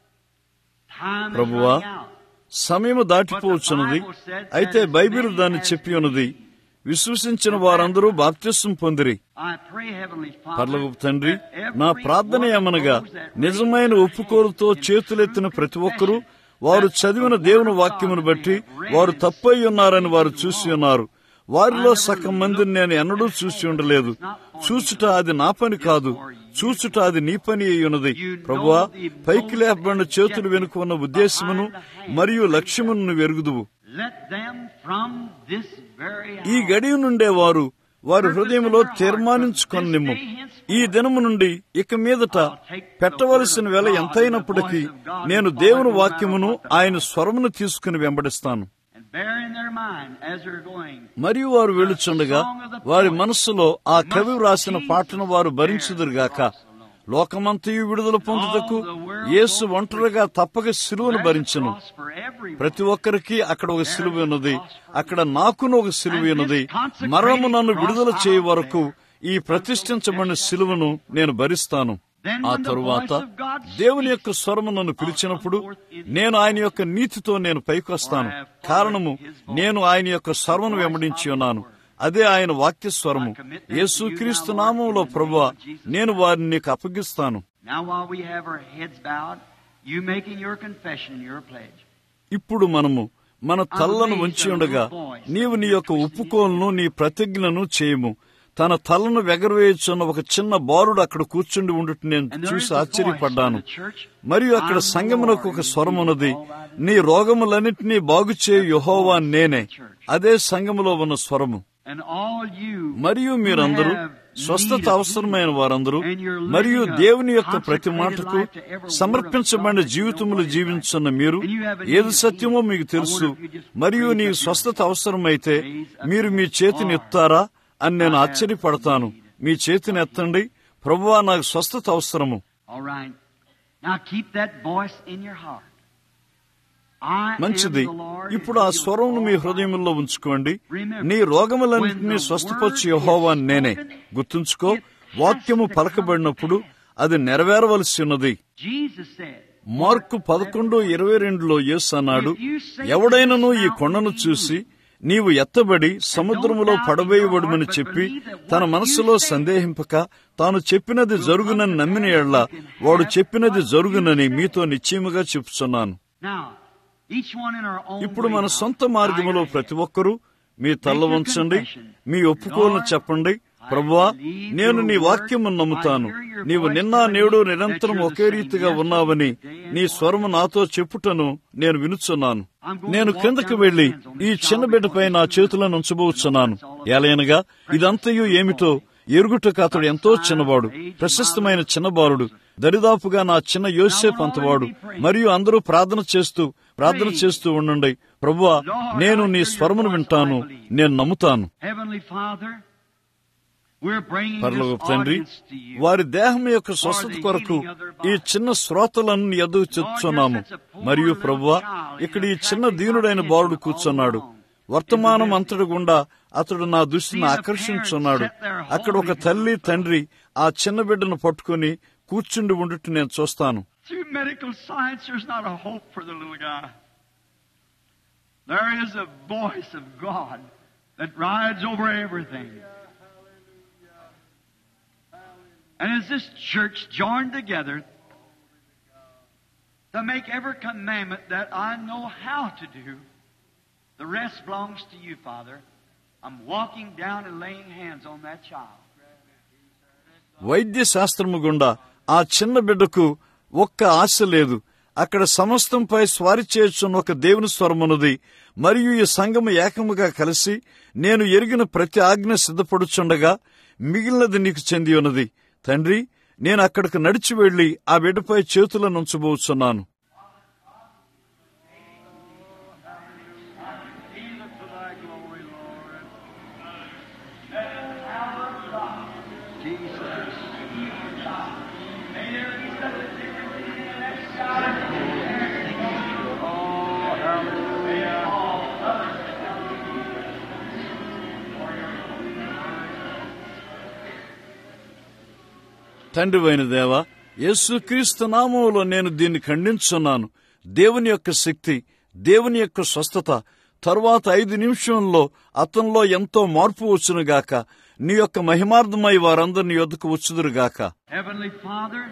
Speaker 2: time is
Speaker 1: ప్రభువా
Speaker 2: running out.
Speaker 1: సమయము దాటిపోవచ్చున్నది అయితే బైబిల్ దాన్ని చెప్పి ఉన్నది విశ్వసించిన వారందరూ బాప్తిస్వం పొందిరి
Speaker 2: I pray, Heavenly Father,
Speaker 1: పర్లగొప్ప తండ్రి
Speaker 2: that every
Speaker 1: నా ప్రార్థన
Speaker 2: one of
Speaker 1: ఏమనగా
Speaker 2: those that
Speaker 1: నిజమైన
Speaker 2: raise their
Speaker 1: ఒప్పుకోలుతో
Speaker 2: hands in
Speaker 1: చేతులెత్తిన
Speaker 2: true
Speaker 1: ప్రతి ఒక్కరూ
Speaker 2: confession
Speaker 1: వారు
Speaker 2: that
Speaker 1: చదివిన
Speaker 2: the
Speaker 1: దేవుని
Speaker 2: word of
Speaker 1: వాక్యమును
Speaker 2: God
Speaker 1: బట్టి
Speaker 2: they have read
Speaker 1: వారు
Speaker 2: and
Speaker 1: తప్పై ఉన్నారని
Speaker 2: seen
Speaker 1: వారు
Speaker 2: is
Speaker 1: చూసి
Speaker 2: wrong.
Speaker 1: ఉన్నారు వారిలో సగం మందిని నేను ఎన్నడూ చూసి ఉండలేదు చూచుట అది నా పని కాదు చూచుట అది నీ పని అయి ఉన్నది ప్రభువా పైకి లేపబడిన చేతులు వెనుక ఉన్న ఉద్దేశమును మరియు లక్ష్యమును నువ్వు ఎరుగుదువు
Speaker 2: Let them from this very
Speaker 1: ఈ
Speaker 2: hour
Speaker 1: గడియ నుండే వారు వారి హృదయంలో తీర్మానించుకొని నిమ్ము ఈ దినము నుండి ఇక మీదట పెట్టవలసిన వేల ఎంతైనప్పటికీ నేను దేవుని వాక్యమును ఆయన స్వరమును తీసుకుని వెంబడిస్తాను
Speaker 2: and bear in their mind as they're going.
Speaker 1: మరియు వారు వెళుచుండగా వారి మనస్సులో ఆ కవి వ్రాసిన పాటను వారు భరించుదురుగాక లోకమంతయు విడుదల పొందుటకు యేసు ఒంటరిగా తప్పక సిలువను భరించును
Speaker 2: Cross for everyone.
Speaker 1: ప్రతి ఒక్కరికి అక్కడ ఒక సిలువ ఉన్నది అక్కడ నాకును ఒక సిలువ ఉన్నది మరణము నన్ను విడుదల చేయ వరకు ఈ ప్రతిష్ఠించబడిన సిలువను నేను భరిస్తాను ఆ తరువాత దేవుని యొక్క స్వరము నన్ను పిలిచినప్పుడు నేను ఆయన యొక్క నీతితో నేను పైకొస్తాను కారణము నేను ఆయన యొక్క స్వరమును వెంబడించి ఉన్నాను అదే ఆయన వాక్య స్వరము యేసుక్రీస్తు నామంలో ప్రభువా నేను వారిని నీకు అప్పగిస్తాను
Speaker 2: Now, while we have our heads bowed, you making your confession, your pledge.
Speaker 1: ఇప్పుడు మనము మన తల్లను వంచి ఉండగా నీవు నీ యొక్క ఒప్పుకోలను నీ ప్రతిజ్ఞను చేయము తన తలను వెగరవేయుచున్న ఒక చిన్న బాలుడు అక్కడ కూర్చుండి ఉండుట నేను
Speaker 2: And there
Speaker 1: చూసి
Speaker 2: is a voice
Speaker 1: ఆశ్చర్యపడ్డాను
Speaker 2: from the church.
Speaker 1: మరియు అక్కడ సంగమునకు ఒక స్వరం ఉన్నది నీ రోగములన్నింటినీ బాగు చేయు యెహోవా నేనే అదే సంగములో ఉన్న స్వరము
Speaker 2: And all you
Speaker 1: మరియు మీరందరూ
Speaker 2: who have
Speaker 1: స్వస్థత
Speaker 2: need of
Speaker 1: అవసరమైన వారందరూ
Speaker 2: and you're living
Speaker 1: మరియు
Speaker 2: a
Speaker 1: దేవుని యొక్క ప్రతి
Speaker 2: consecrated
Speaker 1: మాటకు
Speaker 2: life to every word of
Speaker 1: సమర్పించబడిన
Speaker 2: God that you
Speaker 1: జీవితములు
Speaker 2: know what is
Speaker 1: జీవించున్న మీరు
Speaker 2: And you have a
Speaker 1: ఏది
Speaker 2: need of
Speaker 1: సత్యమో
Speaker 2: healing.
Speaker 1: మీకు
Speaker 2: I
Speaker 1: తెలుసు
Speaker 2: wonder if you just
Speaker 1: మరియు
Speaker 2: raise
Speaker 1: నీ
Speaker 2: up your
Speaker 1: స్వస్థత అవసరమైతే
Speaker 2: Raise up
Speaker 1: మీరు
Speaker 2: your
Speaker 1: మీ చేతిని
Speaker 2: arm.
Speaker 1: ఎత్తారా అని నేను
Speaker 2: I have
Speaker 1: ఆశ్చర్యపడతాను
Speaker 2: need.
Speaker 1: మీ చేతిని ఎత్తండి ప్రభువా నాకు స్వస్థత అవసరము
Speaker 2: All right. Now keep that voice in your heart. I am
Speaker 1: మంచిది
Speaker 2: the Lord
Speaker 1: ఇప్పుడు ఆ
Speaker 2: who heals
Speaker 1: స్వరమును మీ
Speaker 2: all
Speaker 1: హృదయంలో ఉంచుకోండి
Speaker 2: Remember,
Speaker 1: నీ రోగములన్నింటినీ
Speaker 2: when the
Speaker 1: స్వస్థపరిచి
Speaker 2: word
Speaker 1: యెహోవా
Speaker 2: is
Speaker 1: నేనే
Speaker 2: spoken,
Speaker 1: గుర్తుంచుకో
Speaker 2: it has
Speaker 1: వాక్యము
Speaker 2: to come
Speaker 1: పలకబడినప్పుడు
Speaker 2: to pass.
Speaker 1: అది నెరవేరవలసి ఉన్నది
Speaker 2: Jesus said,
Speaker 1: మార్కు పదకొండు ఇరవై రెండులో యేసు అన్నాడు ఎవడైనను ఈ కొండను చూసి నీవు ఎత్తబడి సముద్రములో పడవేయబడుమని చెప్పి తన మనస్సులో సందేహింపక తాను చెప్పినది జరుగునని నమ్మిన ఎడ్ల వాడు చెప్పినది జరుగునని మీతో నిశ్చయముగా చెప్తున్నాను
Speaker 2: Now, each one in our own
Speaker 1: ఇప్పుడు
Speaker 2: way
Speaker 1: మన
Speaker 2: now,
Speaker 1: సొంత మార్గములో
Speaker 2: bow your
Speaker 1: ప్రతి
Speaker 2: head.
Speaker 1: ఒక్కరూ మీ తల్ల వంచండి మీ ఒప్పుకోలను చెప్పండి ప్రభువా నేను నీ వాక్యము నమ్ముతాను నీవు నిన్న నేడు నిరంతరం ఒకే రీతిగా ఉన్నావని నీ స్వరము నాతో చెప్పుటను నేను వినుచున్నాను నేను క్రిందకు వెళ్లి ఈ చిన్న బిడ్డపై నా చేతులను ఉంచబోచున్నాను ఎలయనగా ఇదంతయు ఏమిటో ఎరుగుటకు అతడు ఎంతో చిన్నవాడు ప్రశస్తమైన చిన్నబాలుడు దరిదాపుగా నా చిన్న యోసేపు అంతవాడు మరియు అందరూ ప్రార్థన చేస్తూ ప్రార్థన చేస్తూ ఉండండి ప్రభువా నేను నీ స్వరమును వింటాను నేను నమ్ముతాను
Speaker 2: Heavenly Father, we're bringing
Speaker 1: పరలోక
Speaker 2: this
Speaker 1: తండ్రి
Speaker 2: audience to you.
Speaker 1: వారి దేహం యొక్క స్వస్థత కొరకు ఈ చిన్న శ్రోతలను నీ ఎదుగు చెప్తున్నాము మరియు ప్రభువా ఇక్కడ ఈ చిన్న దీనుడైన బాలుడు కూర్చున్నాడు వర్తమానం అంతటి గుండా అతడు నా దృష్టిని ఆకర్షించున్నాడు అక్కడ ఒక తల్లి తండ్రి ఆ చిన్న బిడ్డను పట్టుకుని కూర్చుండి ఉండుట నేను చూస్తాను
Speaker 2: Through medical science, there's not a hope for the little guy. There is a voice of God that rides over everything. And as this church joined together to make every commandment that I know how to do, the rest belongs to you, Father. I'm walking down and laying hands on that child.
Speaker 1: వైద్య శాస్త్రము గుండా ఆ చిన్న బిడ్డకు ఒక్క ఆశ లేదు అక్కడ సమస్తంపై స్వారీ చేయుచున్న ఒక దేవుని స్వరమున్నది మరియు ఈ సంఘము ఏకముగా కలిసి నేను ఎరిగిన ప్రతి ఆజ్ఞ సిద్ధపడుచుండగా మిగిలినది నీకు చెంది ఉన్నది తండ్రి నేను అక్కడికి నడిచి వెళ్లి ఆ బిడ్డపై చేతులను ఉంచబోచున్నాను తండ్రివైన దేవా యేసుక్రీస్తు నామములో నేను దీన్ని ఖండించున్నాను దేవుని యొక్క శక్తి దేవుని యొక్క స్వస్థత తరువాత ఐదు నిమిషంలో అతనిలో ఎంతో మార్పు వచ్చునుగాక నీ యొక్క మహిమార్థమై వారందరిని యొద్దకు వచ్చుదురుగాక
Speaker 2: Heavenly Father,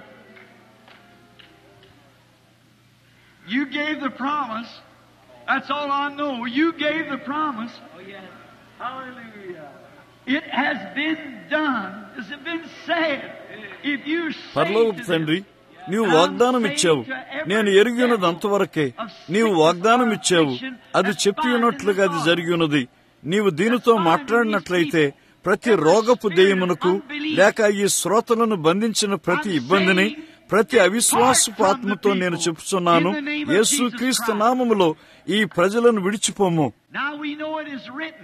Speaker 2: you gave the promise. That's all I know. You gave the promise. Oh, yes. Hallelujah. It has been done. It has been said. If you say
Speaker 1: పరలోకపు
Speaker 2: to
Speaker 1: తండ్రి
Speaker 2: them,
Speaker 1: నీవు వాగ్దానం ఇచ్చావు నేను ఎరిగి ఉన్నది అంతవరకే నీవు వాగ్దానం ఇచ్చావు అది చెప్పి ఉన్నట్లుగా అది జరిగి ఉన్నది నీవు దీనితో మాట్లాడినట్లయితే ప్రతి రోగపు దెయ్యమునకు లేక ఈ శ్రోతలను బంధించిన ప్రతి ఇబ్బందిని ప్రతి అవిశ్వాసపు ఆత్మతో నేను చెప్పుచున్నాను యేసుక్రీస్తు నామములో ఈ ప్రజలను విడిచిపోము
Speaker 2: Now we know it is written.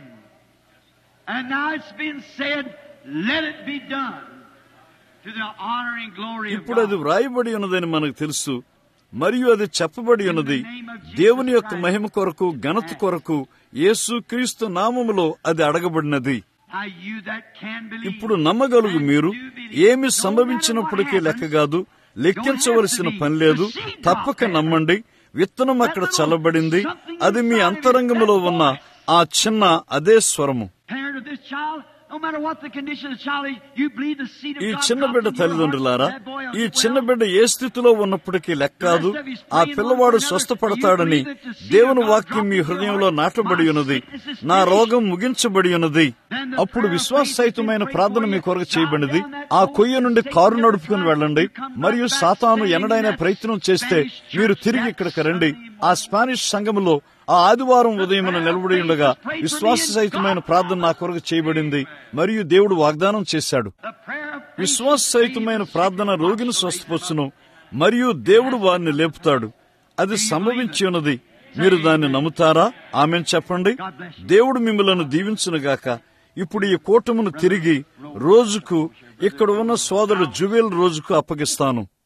Speaker 2: And now it's been said, let it be done to the honor and glory of
Speaker 1: ఇప్పుడు అది
Speaker 2: God.
Speaker 1: వ్రాయబడి ఉన్నదని మనకు తెలుసు మరియు అది చెప్పబడి ఉన్నది దేవుని యొక్క మహిమ కొరకు ఘనత కొరకు యేసుక్రీస్తు నామములో అది అడగబడినది
Speaker 2: Now you that can believe.
Speaker 1: ఇప్పుడు నమ్మగలుగు
Speaker 2: and
Speaker 1: మీరు
Speaker 2: do believe,
Speaker 1: ఏమి
Speaker 2: no matter
Speaker 1: సంభవించినప్పటికీ
Speaker 2: what
Speaker 1: లెక్క
Speaker 2: happens,
Speaker 1: కాదు లెక్కించవలసిన పని లేదు తప్పక నమ్మండి విత్తనం అక్కడ చల్లబడింది అది మీ అంతరంగములో ఉన్న ఆ చిన్న అదే స్వరము
Speaker 2: parent of this child, no matter what the condition of the child is, you believe the seed of
Speaker 1: ఈ
Speaker 2: God
Speaker 1: చిన్న
Speaker 2: dropped
Speaker 1: బిడ్డ
Speaker 2: in your
Speaker 1: తల్లిదండ్రులారా
Speaker 2: heart, that boy will
Speaker 1: ఈ
Speaker 2: get
Speaker 1: చిన్న
Speaker 2: well.
Speaker 1: బిడ్డ ఏ స్థితిలో ఉన్నప్పటికీ లెక్కాదు ఆ పిల్లవాడు స్వస్థపడతాడని దేవుని వాక్యం మీ హృదయంలో నాటబడి ఉన్నది నా రోగం ముగించబడి ఉన్నది అప్పుడు విశ్వాససహితమైన ప్రార్థన మీ కొరకు చేయబడినది ఆ కొయ్య నుండి కారు నడుపుకుని వెళ్ళండి మరియు సాతాను ఎన్నడైనా ప్రయత్నం చేస్తే మీరు తిరిగి ఇక్కడికి రండి ఆ స్పానిష్ సంఘములో ఆ ఆదివారం ఉదయం నిలబడి ఉండగా విశ్వాససహితమైన ప్రార్థన నా కొరకు చేయబడింది మరియు దేవుడు వాగ్దానం చేశాడు
Speaker 2: The prayer of faith
Speaker 1: విశ్వాససహితమైన ప్రార్థన రోగిని స్వస్థపరచును మరియు దేవుడు వారిని లేపుతాడు అది సంభవించి ఉన్నది మీరు దాన్ని నమ్ముతారా ఆమెను చెప్పండి దేవుడు మిమ్మలను దీవించునుగాక ఇప్పుడు ఈ కూటమును తిరిగి రోజుకు ఇక్కడ ఉన్న సోదరుడు జువేల్ రోజుకు అప్పగిస్తాను